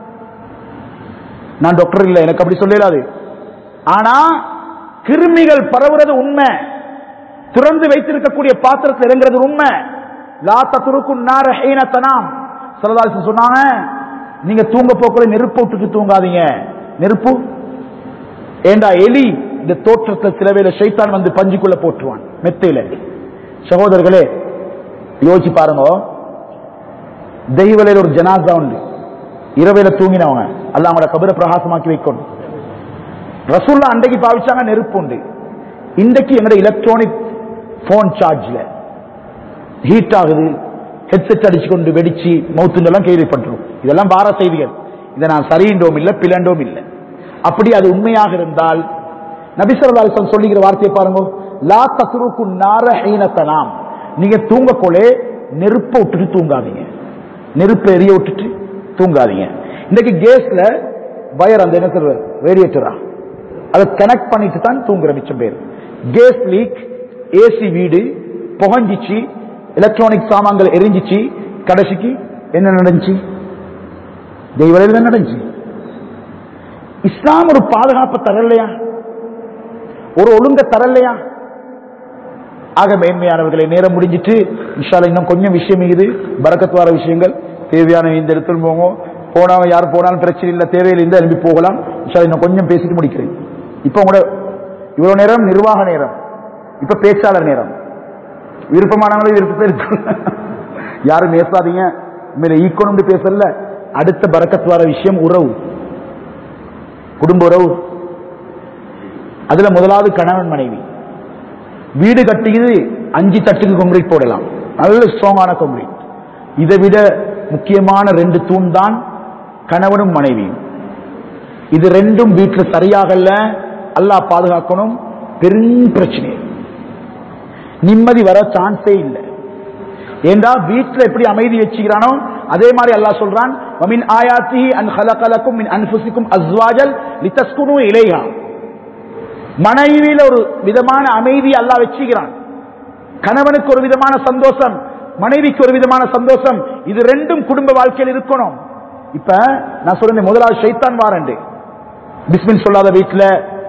நான் டாக்டர் இல்ல எனக்கு அப்படி சொல்லலாது ஆனா கிருமிகள் பரவுறது உண்மை திறந்து வைத்திருக்கக்கூடிய பாத்திரத்தில் இறங்குறது உண்மை லா தத்துருக்கும் நார ஹீனத்தனாம் சிலதாசி சொன்னாங்க நீங்க தூங்க போக்குள்ள நெருப்பு விட்டுட்டு தூங்காதீங்க நெருப்பு ஏண்டா எலி இந்த தோற்றத்தில் சில வேளை ஷைத்தான் வந்து பஞ்சுக்குள்ள போட்டுருவான் மெத்தையில சகோதரர்களே யோசிச்சு பாருங்க தெய்வலையில் ஒரு ஜனாசா உண்டு இரவையில தூங்கினவங்க அல்ல அவங்களோட கபரை பிரகாசமாக்கி வைக்கணும் ரசூல்லா அன்றைக்கு பாவிச்சாங்க நெருப்பு உண்டு இன்றைக்கு எங்களோட எலக்ட்ரானிக் போன் சார்ஜ்ல ஹீட் ஆகுது ஹெட்செட் அடிச்சு கொண்டு வெடிச்சு மவுத்துங்கெல்லாம் கேள்விப்பட்டிரும் இதெல்லாம் வார செய்திகள் இதை நான் சரியின்றோம் இல்லை பிளண்டோம் இல்லை அப்படி அது உண்மையாக இருந்தால் நபிசரதாசன் சொல்லுகிற வார்த்தையை பாருங்க லா தசுருக்கு நார ஹீனத்தனாம் நீங்க தூங்கக்கொள்ளே நெருப்பை விட்டுட்டு தூங்காதீங்க நெருப்பை எரிய விட்டுட்டு தூங்காதீங்க இன்னைக்கு கேஸ்ல வயர் அந்த என்ன சொல்ற ரேடியேட்டரா அதை கனெக்ட் பண்ணிட்டு தான் தூங்குற மிச்சம் பேர் கேஸ் லீக் ஏசி வீடு புகஞ்சிச்சு எலக்ட்ரானிக் சாமான்கள் எரிஞ்சிச்சு கடைசிக்கு என்ன நடந்துச்சு தெய்வலையில் தான் நடந்துச்சு இஸ்லாம் ஒரு பாதுகாப்பு தரலையா ஒரு ஒழுங்க தரலையா ஆக மேன்மையானவர்களை நேரம் முடிஞ்சிட்டு இன்ஷால்ல இன்னும் கொஞ்சம் விஷயம் இது பறக்கத்து வர விஷயங்கள் தேவையான இந்த இடத்துல போங்க போனாலும் யார் போனாலும் பிரச்சனை இல்லை தேவையில்லை இருந்தால் எழுப்பி போகலாம் இன்ஷால்ல இன்னும் கொஞ்சம் பேசிட்டு முடிக்கிறேன் இப்போ கூட இவ்வளவு நேரம் நிர்வாக நேரம் இப்ப பேச்சாளர் நேரம் விருப்பமானவங்களும் விருப்பத்தை இருக்கு யாரும் பேசாதீங்க மேல ஈக்கணும் பேசல அடுத்த பறக்கத்து வர விஷயம் உறவு குடும்ப உறவு அதுல முதலாவது கணவன் மனைவி வீடு கட்டியது அஞ்சு தட்டுக்கு கொங்கிரீட் போடலாம் நல்ல ஸ்ட்ராங்கான கொங்கிரீட் இதை விட முக்கியமான ரெண்டு தூண் தான் கணவனும் மனைவியும் இது ரெண்டும் வீட்டில் சரியாகல அல்லாஹ் பாதுகாக்கணும் பெரும் பிரச்சனை நிம்மதி வர சான்ஸே இல்லை ஏண்டா வீட்டில் எப்படி அமைதி வச்சுக்கிறானோ அதே மாதிரி அல்லாஹ் சொல்றான் வமின் ஆயாத்திஹி அன் ஹலகலக்கும் மின் அன்ஃபுசிக்கும் அஸ்வாஜல் லிதஸ்குனு இலைஹா மனைவியில ஒரு விதமான அமைதி அல்லாஹ் வச்சுக்கிறான் கணவனுக்கு ஒரு விதமான சந்தோஷம் மனைவிக்கு ஒரு விதமான சந்தோஷம் இது ரெண்டும் குடும்ப வாழ்க்கையில் இருக்கணும் இப்ப நான் சொல்றேன் முதலாவது ஷைத்தான் வாரண்டு பிஸ்மின் சொல்லாத வீட்டுல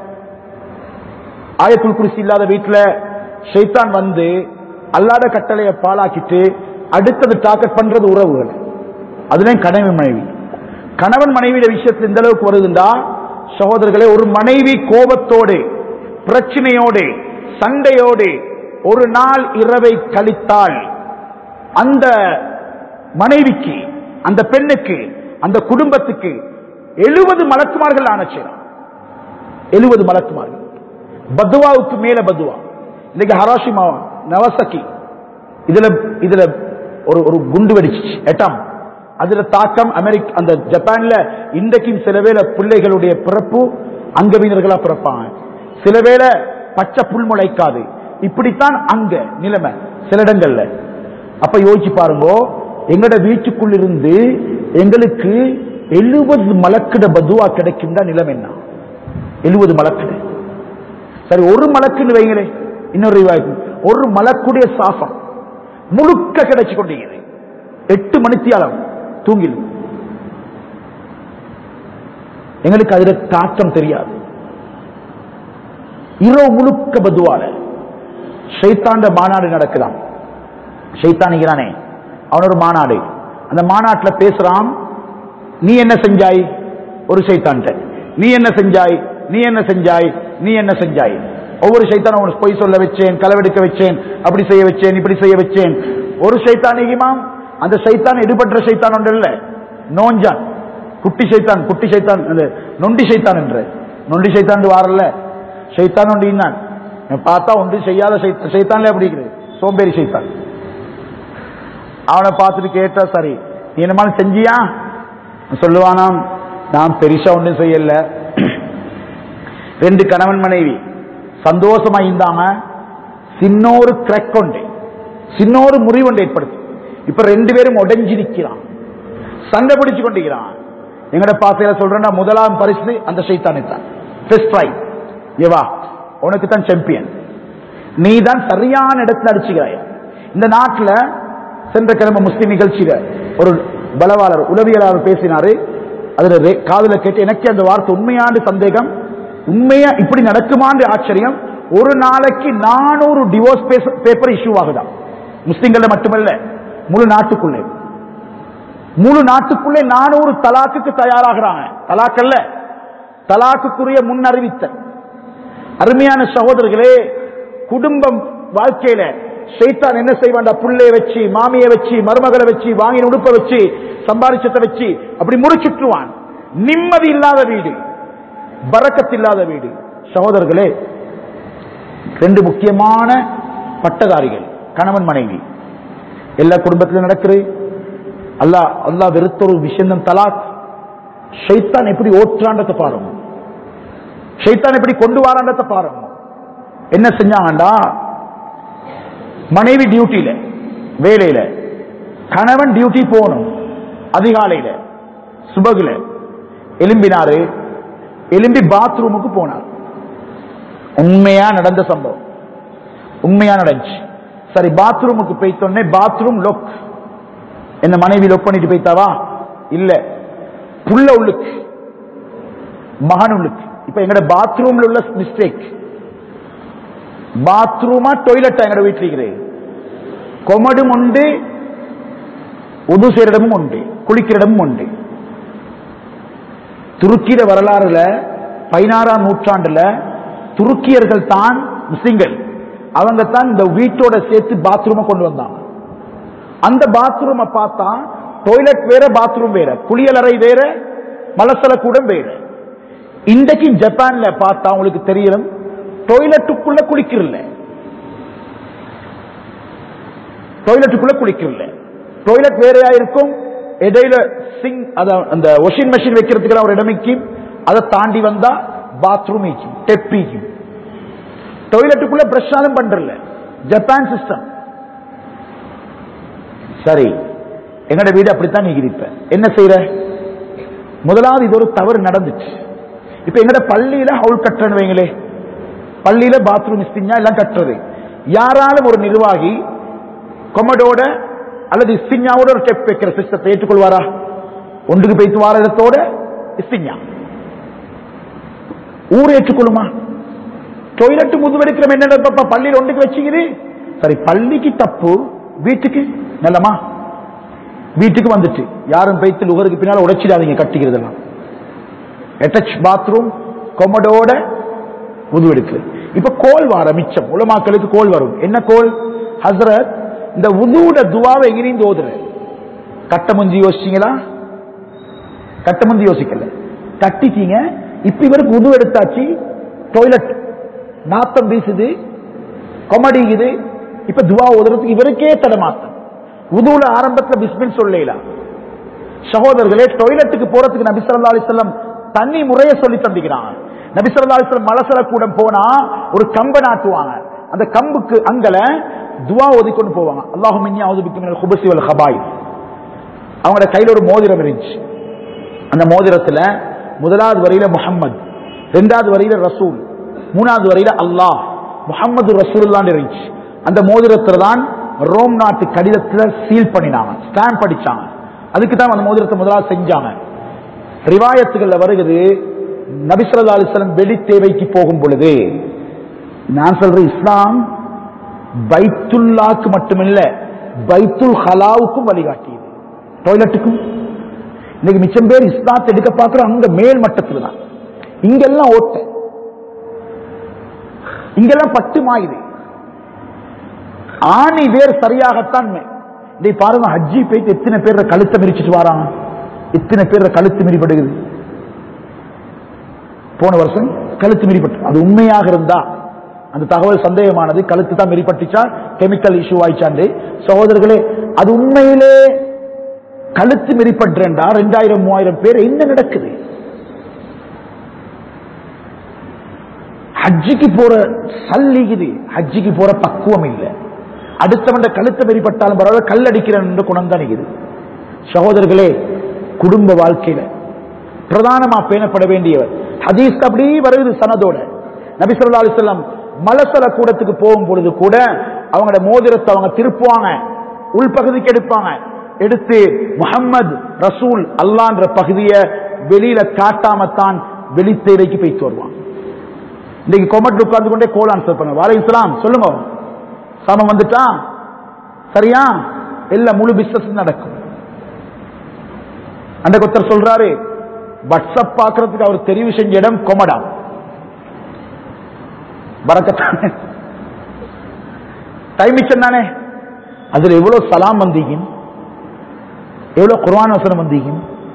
ஆயத்துல் குருசி இல்லாத வீட்டுல ஷைத்தான் வந்து அல்லாத கட்டளையை பாலாக்கிட்டு அடுத்தது டாக்கெட் பண்றது உறவுகள் அதுதான் கணவன் மனைவி கணவன் மனைவியோட விஷயத்தில் இந்த அளவுக்கு வருதுண்டா சகோதரர்களே ஒரு மனைவி கோபத்தோடு பிரச்சனையோடு சண்டையோடு ஒரு நாள் இரவை கழித்தால் அந்த மனைவிக்கு அந்த பெண்ணுக்கு அந்த குடும்பத்துக்கு எழுபது மலக்குமார்கள் ஆனச்சேரம் எழுபது மலக்குமார்கள் பத்துவாவுக்கு மேல பத்துவா இன்னைக்கு ஹராஷிமா நவசகி இதுல இதுல ஒரு ஒரு குண்டு வெடிச்சு எட்டாம் அதுல தாக்கம் அமெரிக்க அந்த ஜப்பான்ல இன்றைக்கும் சில வேளை பிள்ளைகளுடைய பிறப்பு அங்கவீனர்களா பிறப்பாங்க சில வேளை பச்சை புல் முளைக்காது இப்படித்தான் அங்க நிலைமை சில இடங்கள்ல அப்ப யோசிச்சு பாருங்க எங்கட வீட்டுக்குள் இருந்து எங்களுக்கு எழுபது மலக்கிட பதுவா கிடைக்கும் தான் நிலம் என்ன எழுபது மலக்கிட சரி ஒரு மலக்குன்னு வைங்களே இன்னொரு ரிவாய்க்கு ஒரு மலக்குடைய சாசம் முழுக்க கிடைச்சு கொண்டிருக்கிறது எட்டு மணித்தியாலம் தூங்கிடும் எங்களுக்கு அதுல தாக்கம் தெரியாது இரவு முழுக்க பதுவால ஷைத்தாண்ட மாநாடு நடக்கலாம் ஷைத்தானிக்கிறானே அவன் ஒரு மாநாடு அந்த மாநாட்டில் பேசுறான் நீ என்ன செஞ்சாய் ஒரு சைத்தான்ட்ட நீ என்ன செஞ்சாய் நீ என்ன செஞ்சாய் நீ என்ன செஞ்சாய் ஒவ்வொரு சைத்தானும் உனக்கு பொய் சொல்ல வச்சேன் களவெடுக்க வச்சேன் அப்படி செய்ய வச்சேன் இப்படி செய்ய வச்சேன் ஒரு சைத்தானிக்குமாம் அந்த சைத்தான் எடுபற்ற சைத்தான் ஒன்று இல்ல நோஞ்சான் குட்டி சைத்தான் குட்டி சைத்தான் அந்த நொண்டி சைத்தான் என்று நொண்டி சைத்தான் வாரல்ல சைத்தான் ஒன்று இன்னான் பார்த்தா ஒன்று செய்யாத சைத்தான்ல எப்படி இருக்குது சோம்பேறி சைத்தான் அவனை பார்த்துட்டு கேட்டா சரி நீ என்னமான செஞ்சியா சொல்லுவானாம் நான் பெருசா ஒன்றும் செய்யல ரெண்டு கணவன் மனைவி சந்தோஷமா இருந்தாங்க சின்னோரு கிரக் உண்டு சின்னோரு முறிவு ஒன்று ஏற்படுத்தி இப்ப ரெண்டு பேரும் உடைஞ்சு நிக்கிறான் சண்டை பிடிச்சு கொண்டிருக்கிறான் எங்கட பாசையில சொல்றேன்னா முதலாம் பரிசு அந்த சைத்தானை தான் ஃபர்ஸ்ட் ட்ரை ஏவா உனக்கு தான் சாம்பியன் நீ தான் சரியான இடத்துல அடிச்சுக்கிறாய் இந்த நாட்டுல சென்ற கிழமை முஸ்லிம் நிகழ்ச்சியில ஒரு பலவாளர் உளவியலாளர் பேசினாரு அதுல ரே- காதுல கேட்டு எனக்கு அந்த வார்த்தை உண்மையான சந்தேகம் உண்மையா இப்படி நடக்குமான்னு ஆச்சரியம் ஒரு நாளைக்கு நானூறு டிவோர்ஸ் பேப்பர் இஷ்யூ ஆகுதாம் முஸ்லிம்கள மட்டுமல்ல முழு நாட்டுக்குள்ளே முழு நாட்டுக்குள்ளே நானூறு தலாக்குக்கு தயாராகிறாங்க தலாக்கல்ல தலாக்குக்குரிய முன்னறிவித்தல் அருமையான சகோதரர்களே குடும்பம் வாழ்க்கையில ஷைத்தான் என்ன செய்வான்டா புள்ளைய வச்சு மாமியை வச்சு மருமகளை வச்சு வாங்கின உடுப்ப வச்சு சம்பாதிச்சத்தை வச்சு அப்படி முடிச்சுட்டுவான் நிம்மதி இல்லாத வீடு பறக்கத்து இல்லாத வீடு சகோதரர்களே ரெண்டு முக்கியமான பட்டதாரிகள் கணவன் மனைவி எல்லா குடும்பத்திலும் நடக்குது அல்லாஹ் அல்லாஹ் வெறுத்த ஒரு விஷயம் தலாக் ஷைத்தான் எப்படி ஓற்றாண்டத்தை பாருங்க ஷைத்தான் எப்படி கொண்டு வராண்டத்தை பாருங்க என்ன செஞ்சாங்கண்டா மனைவி டியூட்டியில வேலையில கணவன் டியூட்டி போகணும் அதிகாலையில சுபகுல எலும்பினாரு எலும்பி பாத்ரூமுக்கு போனார் உண்மையா நடந்த சம்பவம் உண்மையா நடந்துச்சு சரி பாத்ரூமுக்கு போய்த்தோடனே பாத்ரூம் லொக் என்ன மனைவி லொக் பண்ணிட்டு போய்த்தாவா இல்ல புள்ள உள்ளுக்கு மகன் உள்ளுக்கு இப்ப எங்கட பாத்ரூம்ல உள்ள மிஸ்டேக் பாத்ரூமா டொய்லெட்டா எங்கட வீட்டில் இருக்கிறது கொமடும் உண்டு உது செய்யறடமும் உண்டு குளிக்கிற இடமும் உண்டு துருக்கிய வரலாறுல பதினாறாம் நூற்றாண்டுல துருக்கியர்கள் தான் முஸ்லிம்கள் அவங்க தான் இந்த வீட்டோட சேர்த்து பாத்ரூமை கொண்டு வந்தாங்க அந்த பாத்ரூமை பார்த்தா டாய்லெட் வேற பாத்ரூம் வேற குளியலறை வேற மலசல கூடம் வேற இன்றைக்கு ஜப்பான்ல பார்த்தா உங்களுக்கு தெரியணும் டாய்லெட்டுக்குள்ள குளிக்கிறல டாய்லெட்டுக்குள்ள குளிக்கிறல டாய்லெட் வேறையா இருக்கும் இடையில சிங் அந்த வாஷிங் மெஷின் வைக்கிறதுக்கு ஒரு இடமைக்கும் அதை தாண்டி வந்தா பாத்ரூம் டெப்பிக்கும் டாய்லெட்டுக்குள்ள பிரஷாலும் பண்றல ஜப்பான் சிஸ்டம் சரி எங்கட வீடு அப்படித்தான் நீங்க இருப்ப என்ன செய்யற முதலாவது இது ஒரு தவறு நடந்துச்சு இப்ப எங்கட பள்ளியில ஹவுல் கட்டுறன்னு வைங்களே பள்ளியில பாத்ரூம் இஸ்திஞ்சா எல்லாம் கட்டுறது யாராலும் ஒரு நிர்வாகி கொமடோட அல்லது இஸ்திஞ்சாவோட ஒரு ஸ்டெப் வைக்கிற சிஸ்டத்தை ஏற்றுக்கொள்வாரா ஒன்றுக்கு போய்த்து வார இடத்தோட இஸ்திஞ்சா ஊர் ஏற்றுக்கொள்ளுமா டொய்லெட் முதுவெடுக்கிற என்ன பள்ளியில் ஒன்றுக்கு வச்சுக்குது சரி பள்ளிக்கு தப்பு வீட்டுக்கு நல்லமா வீட்டுக்கு வந்துட்டு யாரும் பைத்து லுகருக்கு பின்னால் உடைச்சிடாதீங்க கட்டிக்கிறதெல்லாம் அட்டாச் பாத்ரூம் கொமடோட உதுவெடுக்கு இப்ப கோல் வார மிச்சம் உலமாக்களுக்கு கோல் வரும் என்ன கோல் ஹசரத் இந்த உதுவோட துவாவை எங்கிருந்து ஓதுற கட்ட முந்தி யோசிச்சீங்களா கட்ட முந்தி யோசிக்கல கட்டிட்டீங்க இப்ப இவருக்கு உது எடுத்தாச்சு டாய்லெட் நாத்தம் வீசுது கொமடிக்குது இப்ப துவா ஓதுறதுக்கு இவருக்கே தடமாத்தம் உதுவுல ஆரம்பத்துல பிஸ்மில் சொல்லலாம் சகோதரர்களே டாய்லெட்டுக்கு போறதுக்கு நபி சொல்லா அலிசல்லம் தண்ணி முறைய சொல்லி தந்திக்கிறாங்க நபி சொல்லா அலிஸ்லம் மலசல கூடம் போனா ஒரு கம்பை நாட்டுவாங்க அந்த கம்புக்கு அங்கல துவா ஓதிக்கொண்டு போவாங்க அல்லாஹு மின்யா உதுபிக்கு குபசி வல் ஹபாய் அவங்களோட கையில ஒரு மோதிரம் இருந்துச்சு அந்த மோதிரத்துல முதலாவது வரையில முஹம்மது ரெண்டாவது வரையில ரசூல் மூணாவது வரையில அல்லாஹ் முகமது ரசூல்லான்னு இருந்துச்சு அந்த மோதிரத்துல தான் ரோம் நாட்டு கடிதத்துல சீல் பண்ணினாங்க ஸ்டாம்ப் அடிச்சாங்க அதுக்கு தான் அந்த மோதிரத்தை முதலாவது செஞ்சாங்க ரிவாயத்துகள்ல வருகிறது நபிசல்லா அலிஸ்லம் வெளி தேவைக்கு போகும் பொழுது நான் சொல்றேன் இஸ்லாம் பைத்துல்லாக்கு மட்டுமில்ல பைத்துல் ஹலாவுக்கும் வழிகாட்டியது டாய்லெட்டுக்கும் இன்னைக்கு மிச்சம் பேர் இஸ்லாத்தை எடுக்க பார்க்கிறோம் அங்க மேல் மட்டத்தில் தான் இங்கெல்லாம் ஓட்ட இங்கெல்லாம் பட்டு மாயுது ஆணி வேர் சரியாகத்தான் இதை பாருங்க ஹஜ்ஜி போயிட்டு எத்தனை பேர் கழுத்தை மிரிச்சிட்டு வராங்க எத்தனை பேர் கழுத்து மிரிப்படுகிறது போன வருஷம் கழுத்து மிரிப்பட்டு அது உண்மையாக இருந்தா அந்த தகவல் சந்தேகமானது கழுத்து தான் மிரிப்பட்டுச்சா கெமிக்கல் இஷ்யூ ஆயிச்சாண்டு சகோதரர்களே அது உண்மையிலே கழுத்து மிரிப்பட்டுறா ரெண்டாயிரம் மூவாயிரம் பேர் என்ன நடக்குது ஹஜ்ஜிக்கு போற சல்லிகுது ஹஜ்ஜிக்கு போற பக்குவம் இல்லை அடுத்தவன் கழுத்தை மெறிப்பட்டாலும் பரவாயில்ல கல் அடிக்கிறேன் என்ற குணம் தான் இது சகோதரர்களே குடும்ப வாழ்க்கையில பிரதானமா பேணப்பட வேண்டியவர் ஹதீஸ் அப்படி வருது சனதோட நபிசல்லா அலிசல்லாம் மலசல கூடத்துக்கு போகும் பொழுது கூட அவங்களோட மோதிரத்தை அவங்க திருப்புவாங்க உள்பகுதிக்கு எடுப்பாங்க எடுத்து முகம்மது ரசூல் அல்லான்ற பகுதியை வெளியில காட்டாமத்தான் வெளி தேவைக்கு போயிட்டு வருவான் இன்னைக்கு கொமட் உட்கார்ந்து கொண்டே கோல் ஆன்சர் பண்ணுங்க வாலை இஸ்லாம் சொல்லுங்க சாமம் வந்துட்டா சரியா எல்லா முழு பிசினஸ் நடக்கும் அந்த கொத்தர் சொல்றாரு வாட்ஸ்அப் பாக்குறதுக்கு அவர் தெரிவு செஞ்ச இடம் கொமடா பறக்கத்தானே டைம் மிச்சம் தானே அதுல எவ்வளவு சலாம் வந்தீங்க எவ்வளவு குர்வான் வசனம் வந்தீங்க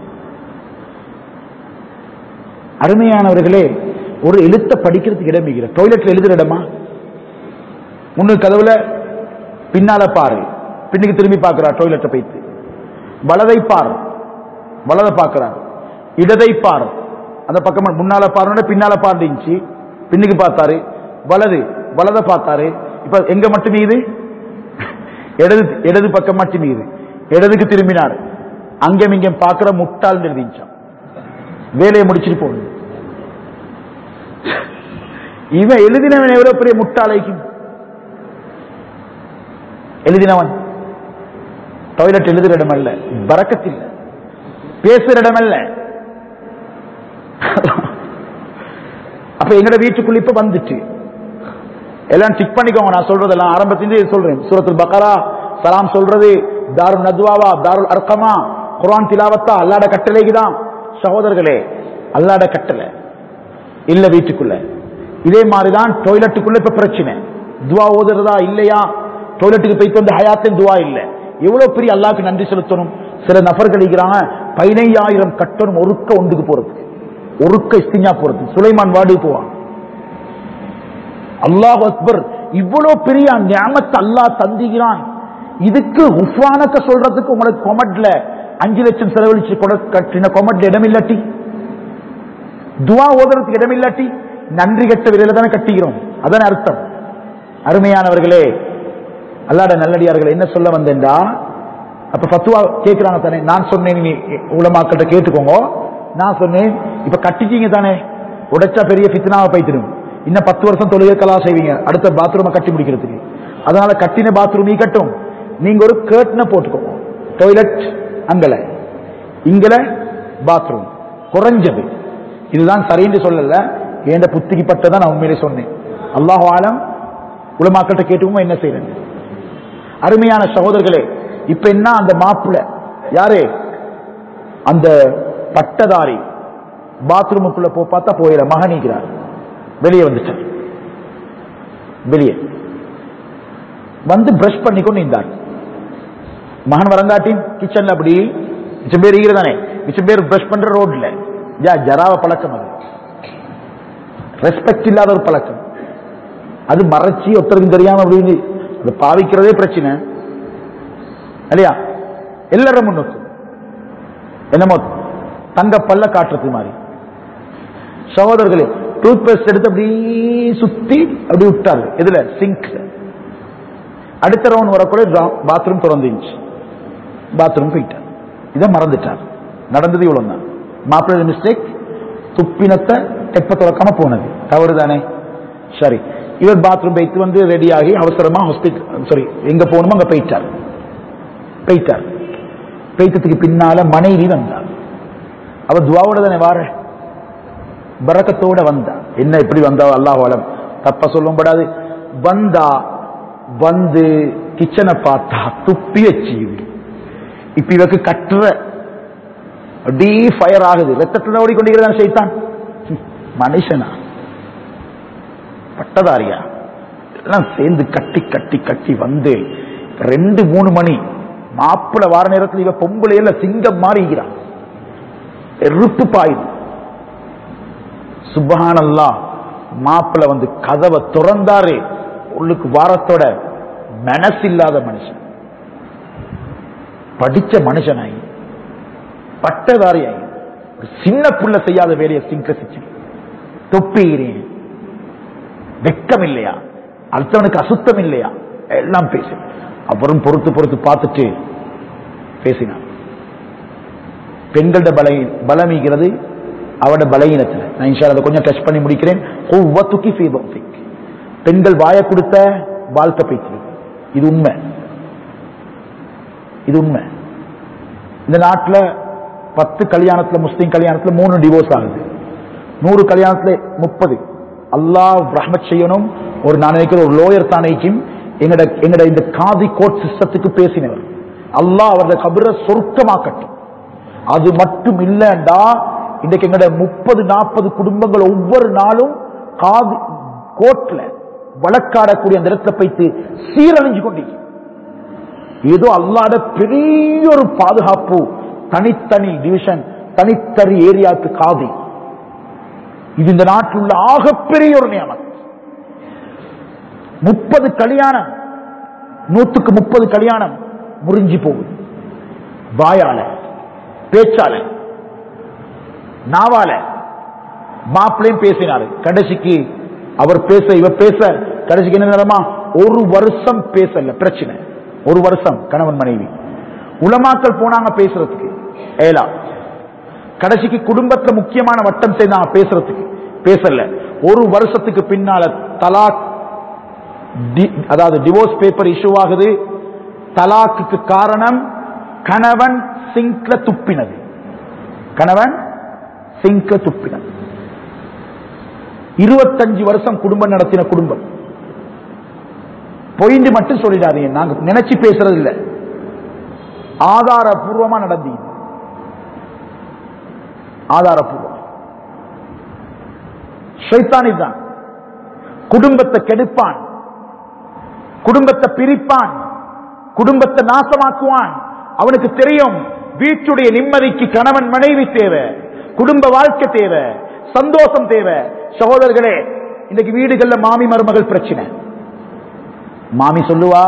அருமையானவர்களே ஒரு எழுத்த படிக்கிறதுக்கு இடம் டாய்லெட்ல எழுதுற இடமா முன்னு கதவுல பின்னால பாரு பின்னுக்கு திரும்பி பார்க்கிறார் டாய்லெட்டை போய்த்து வலதை பார் வலதை பார்க்கிறார் இடதை பார் அந்த பக்கம் முன்னால பாருன்னு பின்னால பார்ந்துச்சு பின்னுக்கு பார்த்தாரு வலது வலதை பார்த்தாரு இப்ப எங்க மட்டும் மீது இடது இடது பக்கம் மட்டும் மீது இடதுக்கு திரும்பினார் அங்கேயும் இங்கேயும் பார்க்கிற முட்டாள் எழுதிச்சான் வேலையை முடிச்சிட்டு போகணும் இவன் எழுதினவன் எவ்வளவு பெரிய முட்டாளைக்கும் எழுதினவன் டாய்லெட் எழுதுற இடம் அல்ல பறக்கத்தில் பேசுற இடம் அல்ல அப்ப எங்கட வீட்டுக்குள்ள இப்ப வந்துட்டு எல்லாம் டிக் பண்ணிக்கோங்க நான் சொல்றதெல்லாம் ஆரம்பத்திலிருந்து சொல்றேன் சூரத்துல் பக்கரா சலாம் சொல்றது தாருல் நத்வாவா தாருல் அர்க்கமா குர்ஆன் திலாவத்தா அல்லாட கட்டளைக்குதான் சகோதரர்களே அல்லாட கட்டளை இல்ல வீட்டுக்குள்ள இதே மாதிரிதான் டாய்லெட்டுக்குள்ள இப்ப பிரச்சனை துவா ஓதுறதா இல்லையா டாய்லெட்டுக்கு போயிட்டு வந்து ஹயாத்தின் துவா இல்ல எவ்வளவு பெரிய அல்லாஹ்க்கு நன்றி செலுத்தணும் சில நபர்கள் இருக்கிறாங்க பதினையாயிரம் கட்டணும் ஒருக்க ஒன்றுக்கு போறதுக்கு ஒருக்க இஸ்திஞ்சா போறது சுலைமான் வாடு போவான் அல்லாஹ் அக்பர் இவ்வளவு பெரிய ஞாபகத்தை அல்லாஹ் தந்திக்கிறான் இதுக்கு உஃபானக்க சொல்றதுக்கு உங்களுக்கு கொமட்ல அஞ்சு லட்சம் செலவழிச்சு கொட- கட்டின கொமட்ல இடம் இல்லாட்டி துவா ஓதுறதுக்கு இடம் இல்லாட்டி நன்றி கட்ட விரையில தானே கட்டிக்கிறோம் அதான அர்த்தம் அருமையானவர்களே அல்லாட நல்லடியார்கள் என்ன சொல்ல வந்தேன்டா அப்ப ஃபத்துவா கேட்கிறாங்க தானே நான் சொன்னேன் நீ உலமாக்கள்கிட்ட கேட்டுக்கோங்க நான் சொன்னேன் இப்ப கட்டிச்சீங்க தானே உடைச்சா பெரிய ஃபித்னாவை பைத்திடும் இன்னும் பத்து வருஷம் தொழுகை கலா செய்வீங்க அடுத்த பாத்ரூமை கட்டி முடிக்கிறதுக்கு அதனால கட்டின பாத்ரூம் நீ கட்டும் நீங்க ஒரு கேர்ட்ன போட்டுக்கோங்க டாய்லெட் அங்கல இங்கல பாத்ரூம் குறைஞ்சது இதுதான் சரின்னு சொல்லல ஏண்ட புத்திக்கு பட்டதான் நான் உண்மையிலே சொன்னேன் அல்லாஹ் ஆலம் உலமாக்கள்கிட்ட கேட்டுக்கோங்க என்ன செய்யறது அருமையான சகோதரர்களே இப்ப என்ன அந்த மாப்பிள்ள யாரு அந்த பட்டதாரி பாத்ரூமுக்குள்ள போ பார்த்தா போயிட மகனிக்கிறார் வெளியே வந்துட்டார் வெளியே வந்து பிரஷ் பண்ணி கொண்டு இருந்தார் மகன் வரங்காட்டி கிச்சன்ல அப்படி மிச்சம் பேர் இருக்கிறதானே மிச்சம் பேர் பிரஷ் பண்ற ரோட்ல யா ஜராவ பழக்கம் அது ரெஸ்பெக்ட் இல்லாத ஒரு பழக்கம் அது மறைச்சி ஒருத்தருக்கும் தெரியாம அப்படின்னு அது பாவிக்கிறதே பிரச்சனை இல்லையா எல்லாரும் முன்னோக்கு என்னமோ தங்க பல்ல காட்டுறது மாதிரி சகோதரர்களே டூத் பேஸ்ட் எடுத்து அப்படியே சுத்தி அப்படி விட்டாரு எதுல சிங்க் அடுத்த ரவுண்ட் வரக்குள்ள பாத்ரூம் திறந்துச்சு பாத்ரூம் போயிட்டார் இதை மறந்துட்டார் நடந்தது இவ்வளவு தான் மாப்பிள்ளை மிஸ்டேக் துப்பினத்தை தெப்ப துறக்காம போனது தவறு தானே சரி இவர் பாத்ரூம் போயிட்டு வந்து ரெடி ஆகி அவசரமா ஹாஸ்பிட்டல் சாரி எங்க போகணுமோ அங்க போயிட்டார் போயிட்டார் பெய்த்ததுக்கு பின்னால மனைவி வந்தார் அவர் துவாவோட தானே வார பரக்கத்தோட வந்தா என்ன இப்படி வந்தா அல்லாஹ் வளம் தப்ப சொல்லும்படாது வந்தா வந்து கிச்சனை பார்த்தா துப்பி வச்சு இப்ப இவக்கு கட்டுற அப்படியே ஃபயர் ஆகுது ரத்தத்துல ஓடிக்கொண்டிருக்கிறதா சைத்தான் ஹம், மனுஷனா பட்டதாரியா எல்லாம் சேர்ந்து கட்டி கட்டி கட்டி வந்து ரெண்டு மூணு மணி மாப்பிள வார நேரத்தில் இவ பொம்பளையில சிங்கம் மாறிக்கிறான் எருப்பு பாயுது சுபஹானல்லா மாப்பிள வந்து கதவை திறந்தாரு உள்ளுக்கு வாரத்தோட மனசில்லாத மனுஷன் படிச்ச மனுஷனாய் பட்டதாரியாய் ஒரு சின்ன புள்ள செய்யாத வேலையை சிங்கசிச்சு தொப்பிகிறேன் வெக்கம் இல்லையா அடுத்தவனுக்கு அசுத்தம் இல்லையா எல்லாம் பேசி அப்புறம் பொறுத்து பொறுத்து பார்த்துட்டு பேசினான் பெண்களோட பலை பலமிக்கிறது அவட பலகீனத்தில் நான் இன்ஷா அதை கொஞ்சம் டச் பண்ணி முடிக்கிறேன் ஒவ்வொத்துக்கு ஃபீபோஃபிக் பெண்கள் வாய கொடுத்த வாழ்க்கை போய்க்கு இது உண்மை இது உண்மை இந்த நாட்டில் பத்து கல்யாணத்துல முஸ்லீம் கல்யாணத்துல மூணு டிவோர்ஸ் ஆகுது நூறு கல்யாணத்துல முப்பது அல்லாஹ் ரஹ்மத் செய்யணும் ஒரு நான் நினைக்கிற ஒரு லோயர் தானைக்கும் எங்கட எங்கட இந்த காதி கோர்ட் சிஸ்டத்துக்கு பேசினவர் அல்லாஹ் அவரது கபரை சொர்க்கமாக்கட்டும் அது மட்டும் இல்லண்டா இன்றைக்கு எங்கட முப்பது நாற்பது குடும்பங்கள் ஒவ்வொரு நாளும் காதி கோர்ட்ல வழக்காடக்கூடிய அந்த இடத்துல போய்த்து சீரழிஞ்சு கொண்டீங்க ஏதோ அல்லாத பெரிய ஒரு பாதுகாப்பு தனித்தனி டிவிஷன் தனித்தனி ஏரியாவுக்கு காதி இது இந்த நாட்டில் உள்ள ஆகப்பெரிய ஒரு நியமம் முப்பது கல்யாணம் நூத்துக்கு முப்பது கல்யாணம் முறிஞ்சு போகுது வாயால பேச்சால நாவால மாப்பிளையும் பேசினாரு கடைசிக்கு அவர் பேச இவ பேச கடைசிக்கு என்ன நிலமா ஒரு வருஷம் பேசல பிரச்சனை ஒரு வருஷம் கணவன் மனைவி உலமாக்கள் போனாங்க பேசுறதுக்கு ஏலா கடைசிக்கு குடும்பத்துல முக்கியமான வட்டம் சேர்ந்தாங்க பேசுறதுக்கு பேசல ஒரு வருஷத்துக்கு பின்னால தலாக் டி- அதாவது டிவோர்ஸ் பேப்பர் இஷ்யூ ஆகுது தலாக்குக்கு காரணம் கணவன் சிங்க்ல துப்பினது கணவன் சிங்க்ல துப்பினது இருபத்தஞ்சு வருஷம் குடும்பம் நடத்தின குடும்பம் பொய்ந்து மட்டும் சொல்லிடாதீங்க நாங்க நினைச்சு பேசுறது இல்ல ஆதாரபூர்வமா நடந்தீங்க ஆதாரபூர்வம் ஷைத்தானி தான் குடும்பத்தை கெடுப்பான் குடும்பத்தை பிரிப்பான் குடும்பத்தை நாசமாக்குவான் அவனுக்கு தெரியும் வீட்டுடைய நிம்மதிக்கு கணவன் மனைவி தேவை குடும்ப வாழ்க்கை தேவை சந்தோஷம் தேவை சகோதரர்களே இன்னைக்கு வீடுகள்ல மாமி மருமகள் பிரச்சனை மாமி சொல்லுவா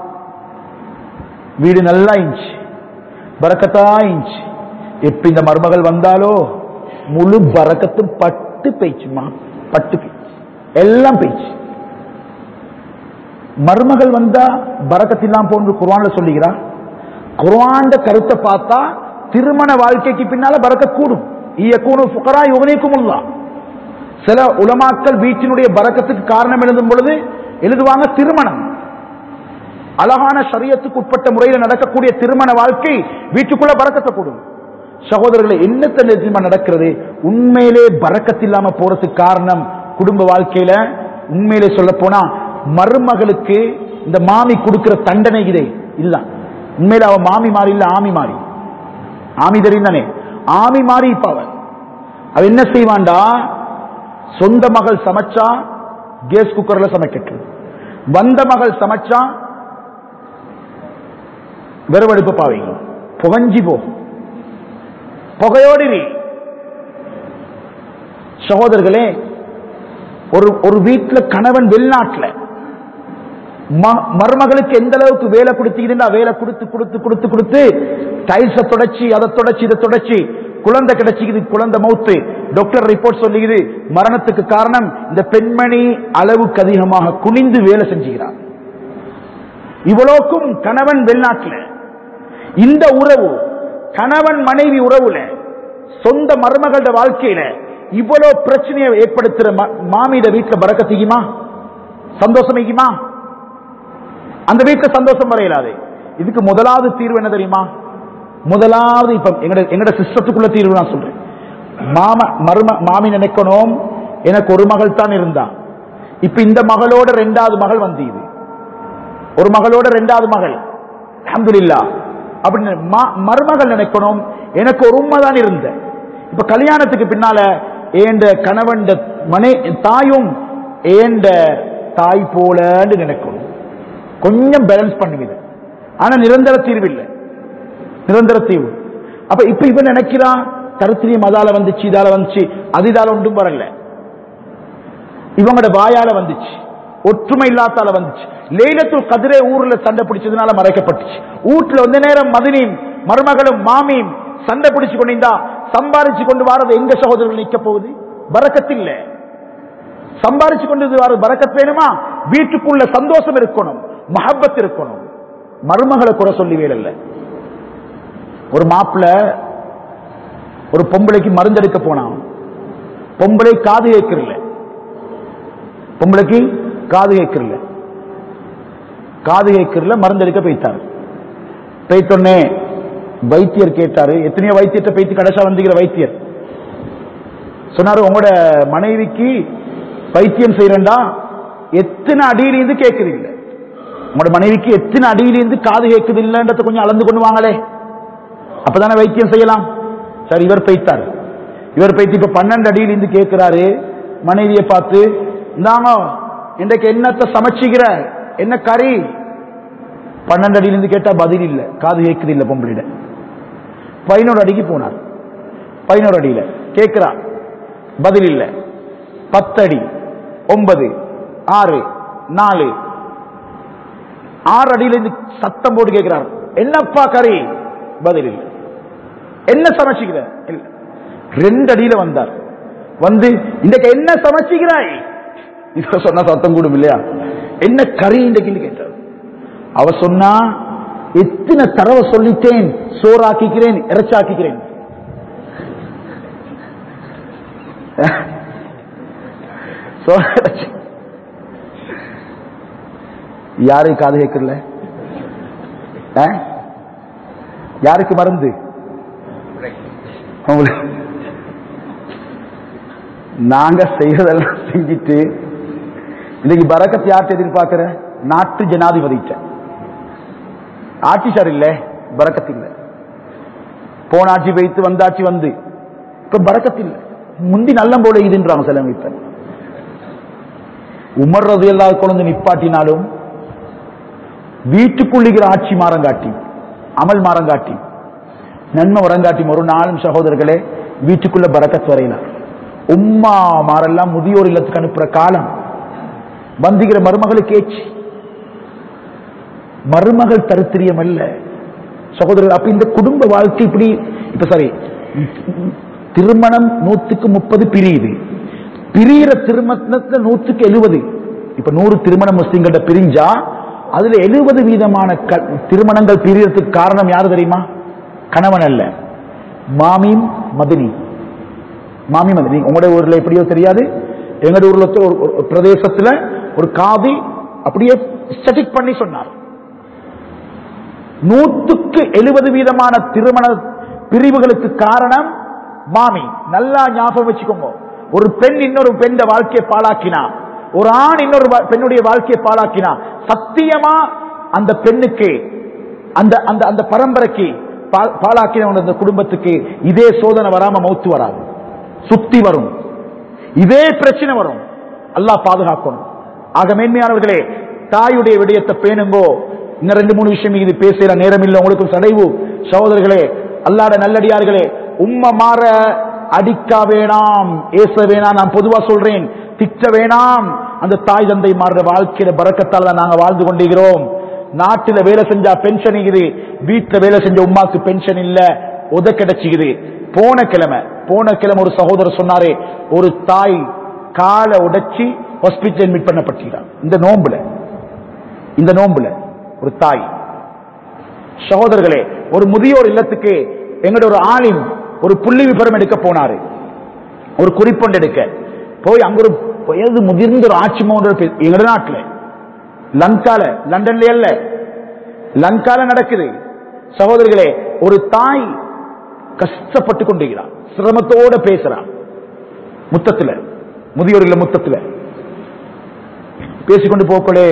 வீடு நல்லா இன்ச்சு பறக்கத்தா இன்ச்சு எப்ப இந்த மருமகள் வந்தாலோ முழு பறக்கத்தும் பட்டு பேச்சுமா பட்டு பேச்சு எல்லாம் பேச்சு மருமகள் வந்தா பறக்கத்தில்லாம் போன்று குர்ஆன்ல சொல்லுகிறா குர்ஆன்ட கருத்தை பார்த்தா திருமண வாழ்க்கைக்கு பின்னால பறக்கத் கூடும் இயக்கூனு ஃபுகரா யுகனிக்குமுல்லா சில உலமாக்கள் வீட்டினுடைய பறக்கத்துக்கு காரணம் எழுதும் பொழுது எழுதுவாங்க திருமணம் அழகான சரியத்துக்கு உட்பட்ட முறையில் நடக்கக்கூடிய திருமண வாழ்க்கை வீட்டுக்குள்ள பறக்கத்தை கூடும் சகோதரர்களை என்னத்தை நிஜமா நடக்கிறது உண்மையிலே பறக்கத்து இல்லாம போறதுக்கு காரணம் குடும்ப வாழ்க்கையில உண்மையிலே சொல்ல போனா மருமகளுக்கு இந்த மாமி கொடுக்கிற தண்டனை இதே இதுதான் உண்மையில அவ மாமி மாறி இல்ல ஆமி மாறி ஆமி தெரியும் தானே ஆமி மாறி இப்ப அவ அவ என்ன செய்வான்டா சொந்த மகள் சமைச்சா கேஸ் குக்கர்ல சமைக்கட்டும் வந்த மகள் சமைச்சா வெறுவெடுப்பு பாவீங்க புகஞ்சி போ புகையோடு நீ சகோதரர்களே ஒரு ஒரு வீட்டுல கணவன் வெளிநாட்டுல ம- மருமகளுக்கு எந்த அளவுக்கு வேலை கொடுத்தீங்கன்னா வேலை கொடுத்து கொடுத்து கொடுத்து கொடுத்து டைல்ஸ தொடச்சி அதை தொடச்சி இதை தொடச்சி குழந்தை கிடைச்சிக்குது குழந்தை மௌத்து டாக்டர் ரிப்போர்ட் சொல்லுகிறது மரணத்துக்கு காரணம் இந்த பெண்மணி அளவுக்கு அதிகமாக குனிந்து வேலை செஞ்சுகிறார் இவ்வளோக்கும் கணவன் வெளிநாட்டுல இந்த உறவு கணவன் மனைவி உறவுல சொந்த மருமகளோட வாழ்க்கையில இவ்வளவு பிரச்சனையை ஏற்படுத்துற ம- மாமியிட வீட்டுல பறக்கத்திக்குமா சந்தோஷம் வைக்குமா அந்த வீட்டுல சந்தோஷம் வரையலாது இதுக்கு முதலாவது தீர்வு என்ன தெரியுமா முதலாவது இப்ப எங்கட எங்கட சிஸ்டத்துக்குள்ள தீர்வு நான் சொல்றேன் மாம மரும மாமி நினைக்கணும் எனக்கு ஒரு மகள் தான் இருந்தா இப்ப இந்த மகளோட ரெண்டாவது மகள் வந்து இது ஒரு மகளோட ரெண்டாவது மகள் அல்ஹம்துலில்லாஹ் அப்படின்னு ம- மருமகள் நினைக்கணும் எனக்கு ஒரு உண்மை தான் இருந்த இப்ப கல்யாணத்துக்கு பின்னால ஏண்ட கணவன் மனை தாயும் ஏண்ட தாய் போலன்னு நினைக்கணும் கொஞ்சம் பேலன்ஸ் பண்ணுவீங்க ஆனா நிரந்தர தீர்வு இல்லை நிரந்தர தீர்வு அப்ப இப்ப இவன் நினைக்கிறான் கருத்திரியம் அதால வந்துச்சு இதால வந்துச்சு அது இதால ஒன்றும் வரல இவங்களோட வாயால வந்துச்சு ஒற்றுமை இல்லாதால வந்துச்சு லைலத்துல் கதிரே ஊர்ல சண்டை பிடிச்சதுனால மறைக்கப்பட்டுச்சு வீட்டுல வந்த நேரம் மதினியும் மருமகளும் மாமியும் சண்டை பிடிச்சு கொண்டிருந்தா சம்பாரிச்சு கொண்டு வாரது எங்க சகோதரர்கள் நிக்க போகுது பறக்கத்தில்ல சம்பாரிச்சு கொண்டு வாரது பறக்கத் வேணுமா வீட்டுக்குள்ள சந்தோஷம் இருக்கணும் மஹப்பத் இருக்கணும் மருமகளை குறை சொல்லி வேலை ஒரு மாப்பிள்ள ஒரு பொம்பளைக்கு மருந்தெடுக்க போனான் பொம்பளை காது கேட்கறல பொம்பளைக்கு காது கேட்கறல காது கேட்கறல மருந்தெடுக்க போய்த்தார் போய்த்தொன்னே வைத்தியர் கேட்டாரு எத்தனையோ வைத்தியத்தை போய்த்து கடைசா வந்துக்கிற வைத்தியர் சொன்னாரு உங்களோட மனைவிக்கு வைத்தியம் செய்யறா எத்தனை அடியிலிருந்து கேட்குது இல்ல உங்களோட மனைவிக்கு எத்தனை அடியிலிருந்து காது கேட்குது இல்லைன்றத கொஞ்சம் அளந்து கொண்டு வாங்களே அப்பதானே வைத்தியம் செய்யலாம் சரி இவர் பெய்த்தார் இவர் பெய்த்து இப்ப பன்னெண்டு அடியிலிருந்து கேட்கிறாரு மனைவியை பார்த்து இந்தாங்க இன்றைக்கு என்னத்தை சமைச்சிக்கிற என்ன கறி பன்னெண்டு அடியிலிருந்து கேட்டா பதில் இல்ல காது கேட்குது இல்ல பொம்பளிட பதினோரு அடிக்கு போனார் பதினோரு அடியில கேட்கிறா பதில் இல்ல பத்து அடி ஒன்பது ஆறு நாலு ஆறு அடியில இருந்து சத்தம் போட்டு கேட்கிறார் என்னப்பா கறி பதில் இல்லை என்ன சமைச்சுக்கிற இல்ல ரெண்டு அடியில வந்தார் வந்து இன்றைக்கு என்ன சமைச்சுக்கிறாய் இத சொன்னா சத்தம் கூடும் இல்லையா என்ன கறி இன்றைக்கு கேட்டார் அவ சொன்னா எத்தனை தடவை சொல்லிட்டேன் சோறாக்கிக்கிறேன் இறைச்சாக்கிக்கிறேன் சோறு இறைச்சி. யாரை காது கேட்கல யாருக்கு மருந்து உங்களுக்கு நாங்க செய்யறதெல்லாம் செஞ்சுட்டு இன்னைக்கு பரக்கத் யார்கிட்ட எதிர்பார்க்கிற நாட்டு ஜனாதிபதிட்ட ஆட்சி சார் இல்ல பரக்கத் இல்ல போன ஆட்சி வைத்து வந்தாட்சி வந்து இப்ப பரக்கத் இல்ல முந்தி நல்ல போல இதுன்றாங்க சிலவங்க இப்ப உமர் ரது எல்லா குழந்தை நிப்பாட்டினாலும் வீட்டுக்குள்ளிக்கிற ஆட்சி மாறங்காட்டி அமல் மாறங்காட்டி நன்மை வரங்காட்டி ஒரு நாளும் சகோதரர்களே வீட்டுக்குள்ள பரக்கத் வரையினார் உம்மா மாரெல்லாம் முதியோர் இல்லத்துக்கு அனுப்புற காலம் வந்திக்கிற மருமகளுக்கு ஏச்சு மருமகள் தருத்திரியம் அல்ல சகோதரர் அப்ப இந்த குடும்ப வாழ்க்கை இப்படி இப்ப சரி திருமணம் நூத்துக்கு முப்பது பிரியுது பிரியிற திருமணத்துல நூத்துக்கு எழுபது இப்ப நூறு திருமணம் முஸ்லிம்கிட்ட பிரிஞ்சா அதுல எழுபது வீதமான க- திருமணங்கள் பிரியறதுக்கு காரணம் யாரு தெரியுமா கணவன் அல்ல மாமியும் மதினி மாமி மதினி உங்களோட ஊர்ல எப்படியோ தெரியாது எங்களோட ஊர்ல ஒரு ஒரு- ஒரு பிரதேசத்துல ஒரு காதி அப்படியே ஸ்டடிக் பண்ணி சொன்னார் நூற்றுக்கு எழுபது வீதமான திருமண பிரிவுகளுக்கு காரணம் மாமி நல்லா ஞாபகம் வச்சுக்கோங்க ஒரு பெண் இன்னொரு பெண் வாழ்க்கையை பாழாக்கினா ஒரு ஆண் இன்னொரு வா- பெண்ணுடைய வாழ்க்கையை பாழாக்கினா சத்தியமா அந்த பெண்ணுக்கு அந்த அந்த அந்த பரம்பரைக்கு பா- பாழாக்கினவங்க அந்த குடும்பத்துக்கு இதே சோதனை வராம மௌத்து வராது சுத்தி வரும் இதே பிரச்சனை வரும் அல்லாஹ் பாதுகாக்கணும் ஆக மேன்மையானவர்களே தாயுடைய விடயத்தை பேணுங்கோ இன்னும் ரெண்டு மூணு விஷயம் இது பேசுகிற நேரம் இல்லை உங்களுக்கும் சடைவு சகோதரர்களே அல்லாட நல்லடியார்களே உம்ம மாற அடிக்க வேணாம் ஏச வேணாம் நான் பொதுவா சொல்றேன் திட்ட வேணாம் அந்த தாய் தந்தை மாறுற வாழ்க்கையில பறக்கத்தால தான் நாங்க வாழ்ந்து கொண்டிருக்கிறோம் நாட்டுல வேலை செஞ்சா பென்ஷன் இருக்குது வீட்டுல வேலை செஞ்ச உமாக்கு பென்ஷன் இல்ல உத கிடைச்சிக்குது போன கிழமை போன கிழமை ஒரு சகோதரர் சொன்னாரே ஒரு தாய் காலை உடைச்சி ஹாஸ்பிட்டல் அட்மிட் பண்ணப்பட்டிருக்கிறார் இந்த நோம்புல இந்த நோம்புல ஒரு தாய் சகோதரர்களே ஒரு முதியோர் இல்லத்துக்கு எங்களோட ஒரு ஆளின் ஒரு புள்ளி விபரம் எடுக்க போனாரு ஒரு குறிப்பொண்டு எடுக்க போய் அங்க ஒரு வயது முதிர்ந்த ஒரு ஆட்சி மோன்ற எங்களோட நாட்டுல லங்கால லண்டன்ல அல்ல லங்கால நடக்குது சகோதரிகளே ஒரு தாய் கஷ்டப்பட்டு கொண்டிருக்கிறார் சிரமத்தோட பேசுறார் முத்தத்துல முதியோர் இல்ல முத்தத்துல பேசிக்கொண்டு போக்கலே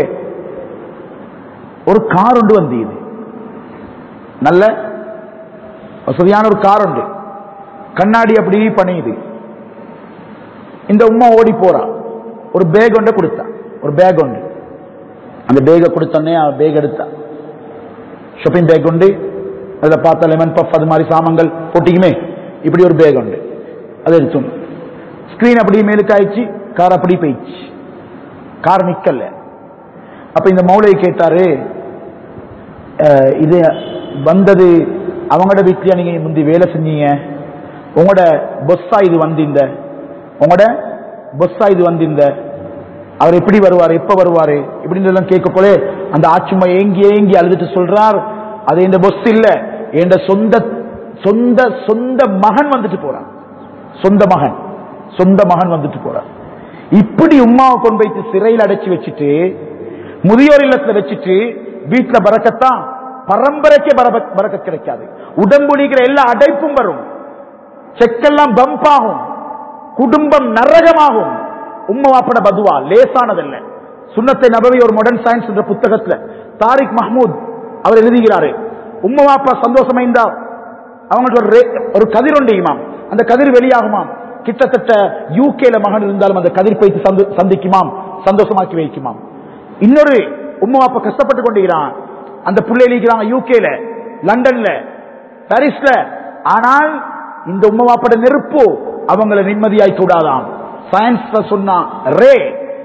ஒரு கார் ஒன்று வந்தது நல்ல வசதியான ஒரு கார் உண்டு கண்ணாடி அப்படி பணியுது இந்த உம்மா ஓடி போறா ஒரு பேக் ஒன்றை கொடுத்தா ஒரு பேக் உண்டு அந்த பேக்கை கொடுத்தோடனே அவன் பேக் எடுத்தா ஷாப்பிங் பேக் உண்டு அதில் பார்த்தா லெமன் பஃப் அது மாதிரி சாமான்கள் போட்டிக்குமே இப்படி ஒரு பேக் உண்டு அதை எடுத்தோம் ஸ்கிரீன் அப்படி மேலுக்கு ஆயிடுச்சு கார் அப்படி போயிடுச்சு கார் நிக்கல அப்ப இந்த மௌலை கேட்டாரு அஹ், இது வந்தது அவங்களோட வீட்லயா நீங்க முந்தி வேலை செஞ்சீங்க உங்களோட பொஸ்ஸா இது வந்திருந்த உங்களோட பொஸ்ஸா இது வந்திருந்த அவர் எப்படி வருவார் எப்ப வருவாரு இப்படின்னு எல்லாம் கேட்க போல அந்த ஆச்சுமா ஏங்கி ஏங்கி அழுதுட்டு சொல்றார் அது இந்த பொஸ் இல்ல என் சொந்த சொந்த சொந்த மகன் வந்துட்டு போறான் சொந்த மகன் சொந்த மகன் வந்துட்டு போறார் இப்படி உமாவை கொண்டு வைத்து சிறையில் அடைச்சு வச்சுட்டு முதியோர் இல்லத்துல வச்சுட்டு வீட்டுல பறக்கத்தான் பரம்பரைக்கே பரப- பறக்கத் கிடைக்காது உடம்புடிக்கிற எல்லா அடைப்பும் வரும் செக்கெல்லாம் பம்ப் ஆகும் குடும்பம் நரகமாகும் உம்மா வாப்பட பதுவா லேசானதல்ல சுன்னத்தை நபவி ஒரு மாடர்ன் சயின்ஸ் என்ற புத்தகத்துல தாரிக் மஹ்மூத் அவர் எழுதுகிறாரு உம்மா வாப்பா சந்தோஷமைந்தா அவங்களுக்கு ஒரு ரே- ஒரு கதிர் உண்டு இமாம் அந்த கதிர் வெளியாகுமாம் கிட்டத்தட்ட யூகேல மகன் இருந்தாலும் அந்த கதிர் பைத்து சந்து- சந்திக்குமாம் சந்தோஷமாக்கி வைக்குமாம் இன்னொரு உம்மா அப்பா கஷ்டப்பட்டு கொண்டிருக்கிறான் அந்த புள்ளை இருக்கிறாங்க யூகேல லண்டன்ல பாரிஸ்ல ஆனால் இந்த உம்மவாப்பட நெருப்பு அவங்களை நிம்மதியாய் கூடாதாம் சயின்ஸ்ல சொன்னா ரே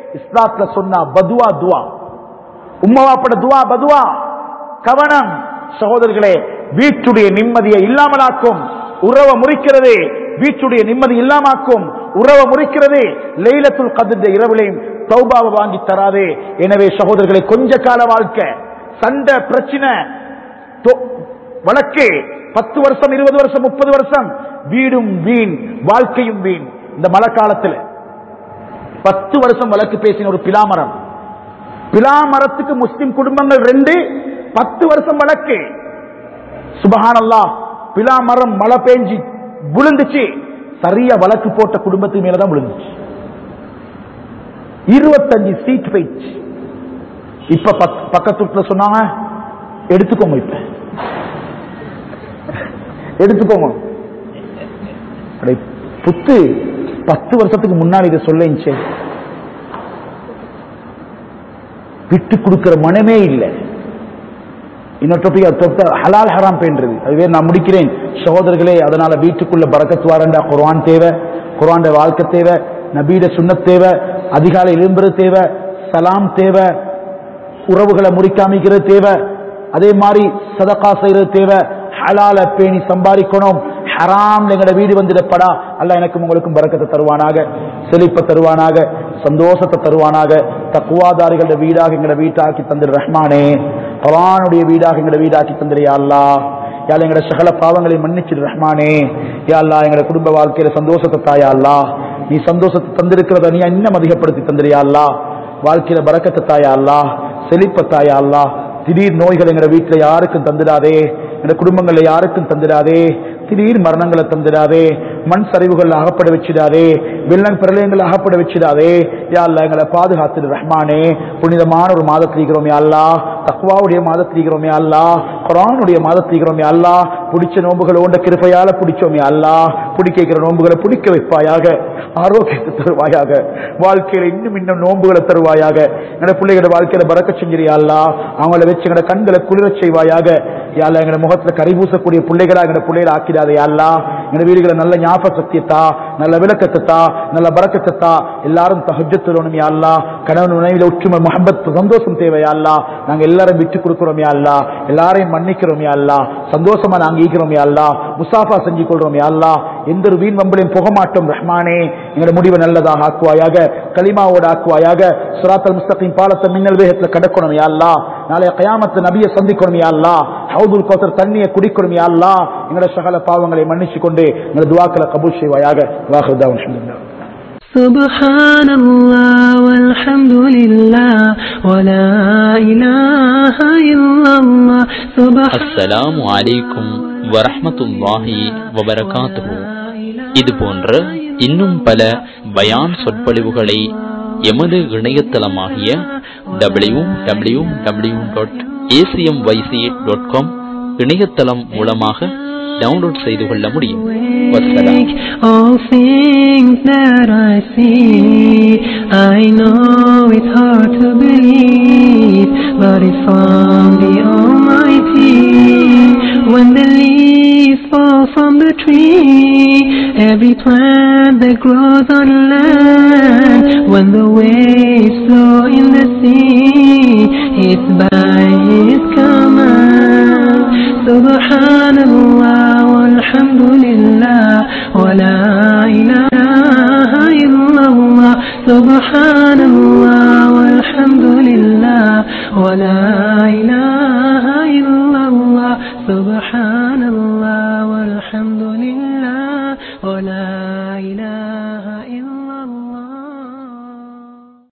இஸ்லாத்துல சொன்னா பதுவா துவா உம்மவாப்பட துவா பதுவா கவனம் சகோதரர்களே வீட்டுடைய நிம்மதியை இல்லாமலாக்கும் உறவை முறிக்கிறது வீட்டுடைய நிம்மதி இல்லாமாக்கும் உறவை முறிக்கிறது லைலத்துல் கதிர்ந்த இரவிலையும் தௌபாவை வாங்கி தராதே எனவே சகோதரர்களை கொஞ்ச கால வாழ்க்கை சண்டை பிரச்சனை தொ- வழக்கு பத்து வருஷம் இருபது வருஷம் முப்பது வருஷம் வீடும் வீண் வாழ்க்கையும் வீண் இந்த மழை காலத்துல பத்து வருஷம் வழக்கு பேசின ஒரு பிலாமரம் பிலாமரத்துக்கு முஸ்லிம் குடும்பங்கள் ரெண்டு பத்து வருஷம் வழக்கு சுபஹானல்லா பிலாமரம் மழை பெஞ்சி விழுந்துச்சு சரியா வழக்கு போட்ட குடும்பத்துக்கு மேலதான் விழுந்துச்சு இருபத்தஞ்சு சீட் போயிடுச்சு இப்ப பக்- பக்கத்து வீட்டுல சொன்னாங்க எடுத்துக்கோங்க இப்ப எடுத்துக்கோங்க அடே, புத்து பத்து வருஷத்துக்கு முன்னாடி இதை சொல்லிச்சு விட்டு கொடுக்கிற மனமே இல்லை இன்னொரு டாபிக் அது தொட்ட ஹலால் ஹராம் பெண்றது அதுவே நான் முடிக்கிறேன் சகோதரர்களே அதனால வீட்டுக்குள்ள பறக்கத்து வாரண்டா குர்ஆன் தேவை குர்ஆன் வாழ்க்கை தேவை நபீட சுன்னத் தேவை அதிகாலை எழும்புறது தேவை சலாம் தேவை உறவுகளை முறிக்காமிக்கிறது தேவை அதே மாதிரி சதகா செய்யறது தேவை ஹலால பேணி சம்பாதிக்கணும் ஹராம் எங்கட வீடு வந்துடப்படா அல்ல எனக்கும் உங்களுக்கும் பறக்கத்தை தருவானாக செழிப்பை தருவானாக சந்தோஷத்தை தருவானாக தக்குவாதாரிகளோட வீடாக எங்கட வீட்டாக்கி தந்திர ரஹ்மானே குரானுடைய வீடாக எங்கட வீடாக்கி தந்திரியா அல்லா யாழ் எங்கட சகல பாவங்களை மன்னிச்சிரு ரஹ்மானே யா அல்லா எங்கட குடும்ப வாழ்க்கையில சந்தோஷத்தை தாயா அல்லா நீ சந்தோஷத்தை தந்திருக்கிறத நீ இன்னும் அதிகப்படுத்தி தந்திரியா அல்லா வாழ்க்கையில பறக்கத்தை தாயா அல்லா செழிப்ப தாயா அல்லா திடீர் நோய்கள் எங்கட வீட்டுல யாருக்கும் தந்துடாதே எங்க குடும்பங்கள்ல யாருக்கும் தந்துடாதே திடீர் மரணங்களை தந்துடாதே மண் சரிவுகள் அகப்பட வச்சிடாதே வெள்ளம் பிரளயங்கள் அகப்பட வச்சிடாதே யா அல்லா எங்களை பாதுகாத்து ரஹ்மானே புனிதமான ஒரு மாதத்தில் இருக்கிறோம் யா அல்லா தக்வாவுடைய மாதத்தில் இருக்கிறோம் யா அல்லா குரானுடைய மாதத்தில் இருக்கிறோம் யா அல்லா பிடிச்ச நோம்புகளை உண்ட கிருபையால பிடிச்சோம் யா அல்லா பிடிக்க வைக்கிற நோம்புகளை பிடிக்க வைப்பாயாக ஆரோக்கியத்தை தருவாயாக வாழ்க்கையில இன்னும் இன்னும் நோன்புகளை தருவாயாக எங்க பிள்ளைகளோட வாழ்க்கையில பறக்க செஞ்சிரியா அல்லா அவங்கள வச்சு எங்கட கண்களை குளிரச் செய்வாயாக யாழ்லா எங்கட முகத்துல கறி பூசக்கூடிய பிள்ளைகளா எங்கட பிள்ளைகளை ஆக்கிடாதே அல்லா எங்க வீடுகளை நல்ல ஞாபக சக்தியத்தா நல்ல விளக்கத்தை தா நல்ல பறக்கத்தை தா எல்லாரும் தஹஜத்துலனும் யாழ்லா கணவன் மனைவியில ஒற்றுமை முகப்பத் சந்தோஷம் தேவையா அல்லா நாங்க எல்லாரும் விட்டு கொடுக்கிறோம் யா அல்லா எல்லாரையும் மன்னிக்கிறோம் யா அல்லா சந்தோஷமா நாங்க ஈக்கிறோம் யா அல்லா முசாஃபா செஞ்சு கொள்றோம் யா அல்லா எந்த ஒரு வீண் வம்பளையும் புக மாட்டோம் ரஹ்மானே எங்களோட முடிவை நல்லதாக ஆக்குவாயாக களிமாவோட ஆக்குவாயாக சுராத்தல் முஸ்தகின் பாலத்தை மின்னல் வேகத்துல கடக்கணும் யா அல்லா நாளைய கயாமத்து நபியை சந்திக்கணும் யா அல்லா ஹவுதுல் கௌசர் தண்ணியை குடிக்கணும் யா அல்லா எங்களோட சகல பாவங்களை மன்னிச்சு கொண்டு எங்களோட துவாக்களை கபூல் செய்வாயாக வாஹுதா அல்ஹம்துலில்லாஹ் سبحان الله والحمد لله ولا إله إلا الله سبحان அஸ்ஸலாமு அலைக்கும் வரஹ்மத்துல்லாஹி வபரகாத்துஹு இது போன்ற இன்னும் பல பயான் சொற்பொழிவுகளை எமது இணையதளமாகிய W W W dot ACM YC dot com இணையதளம் மூலமாக டவுன்லோட் செய்து கொள்ள முடியும் வஸ்ஸலாம் All things that I see, I know it's hard to believe, but it's from the Almighty. When the leaves fall from the tree, every plant that grows on land, when the waves flow in the sea, it's by His command. سبحان الله والحمد لله ولا إله إلا الله سبحان الله والحمد لله ولا إله إلا الله سبحان الله والحمد لله ولا إله إلا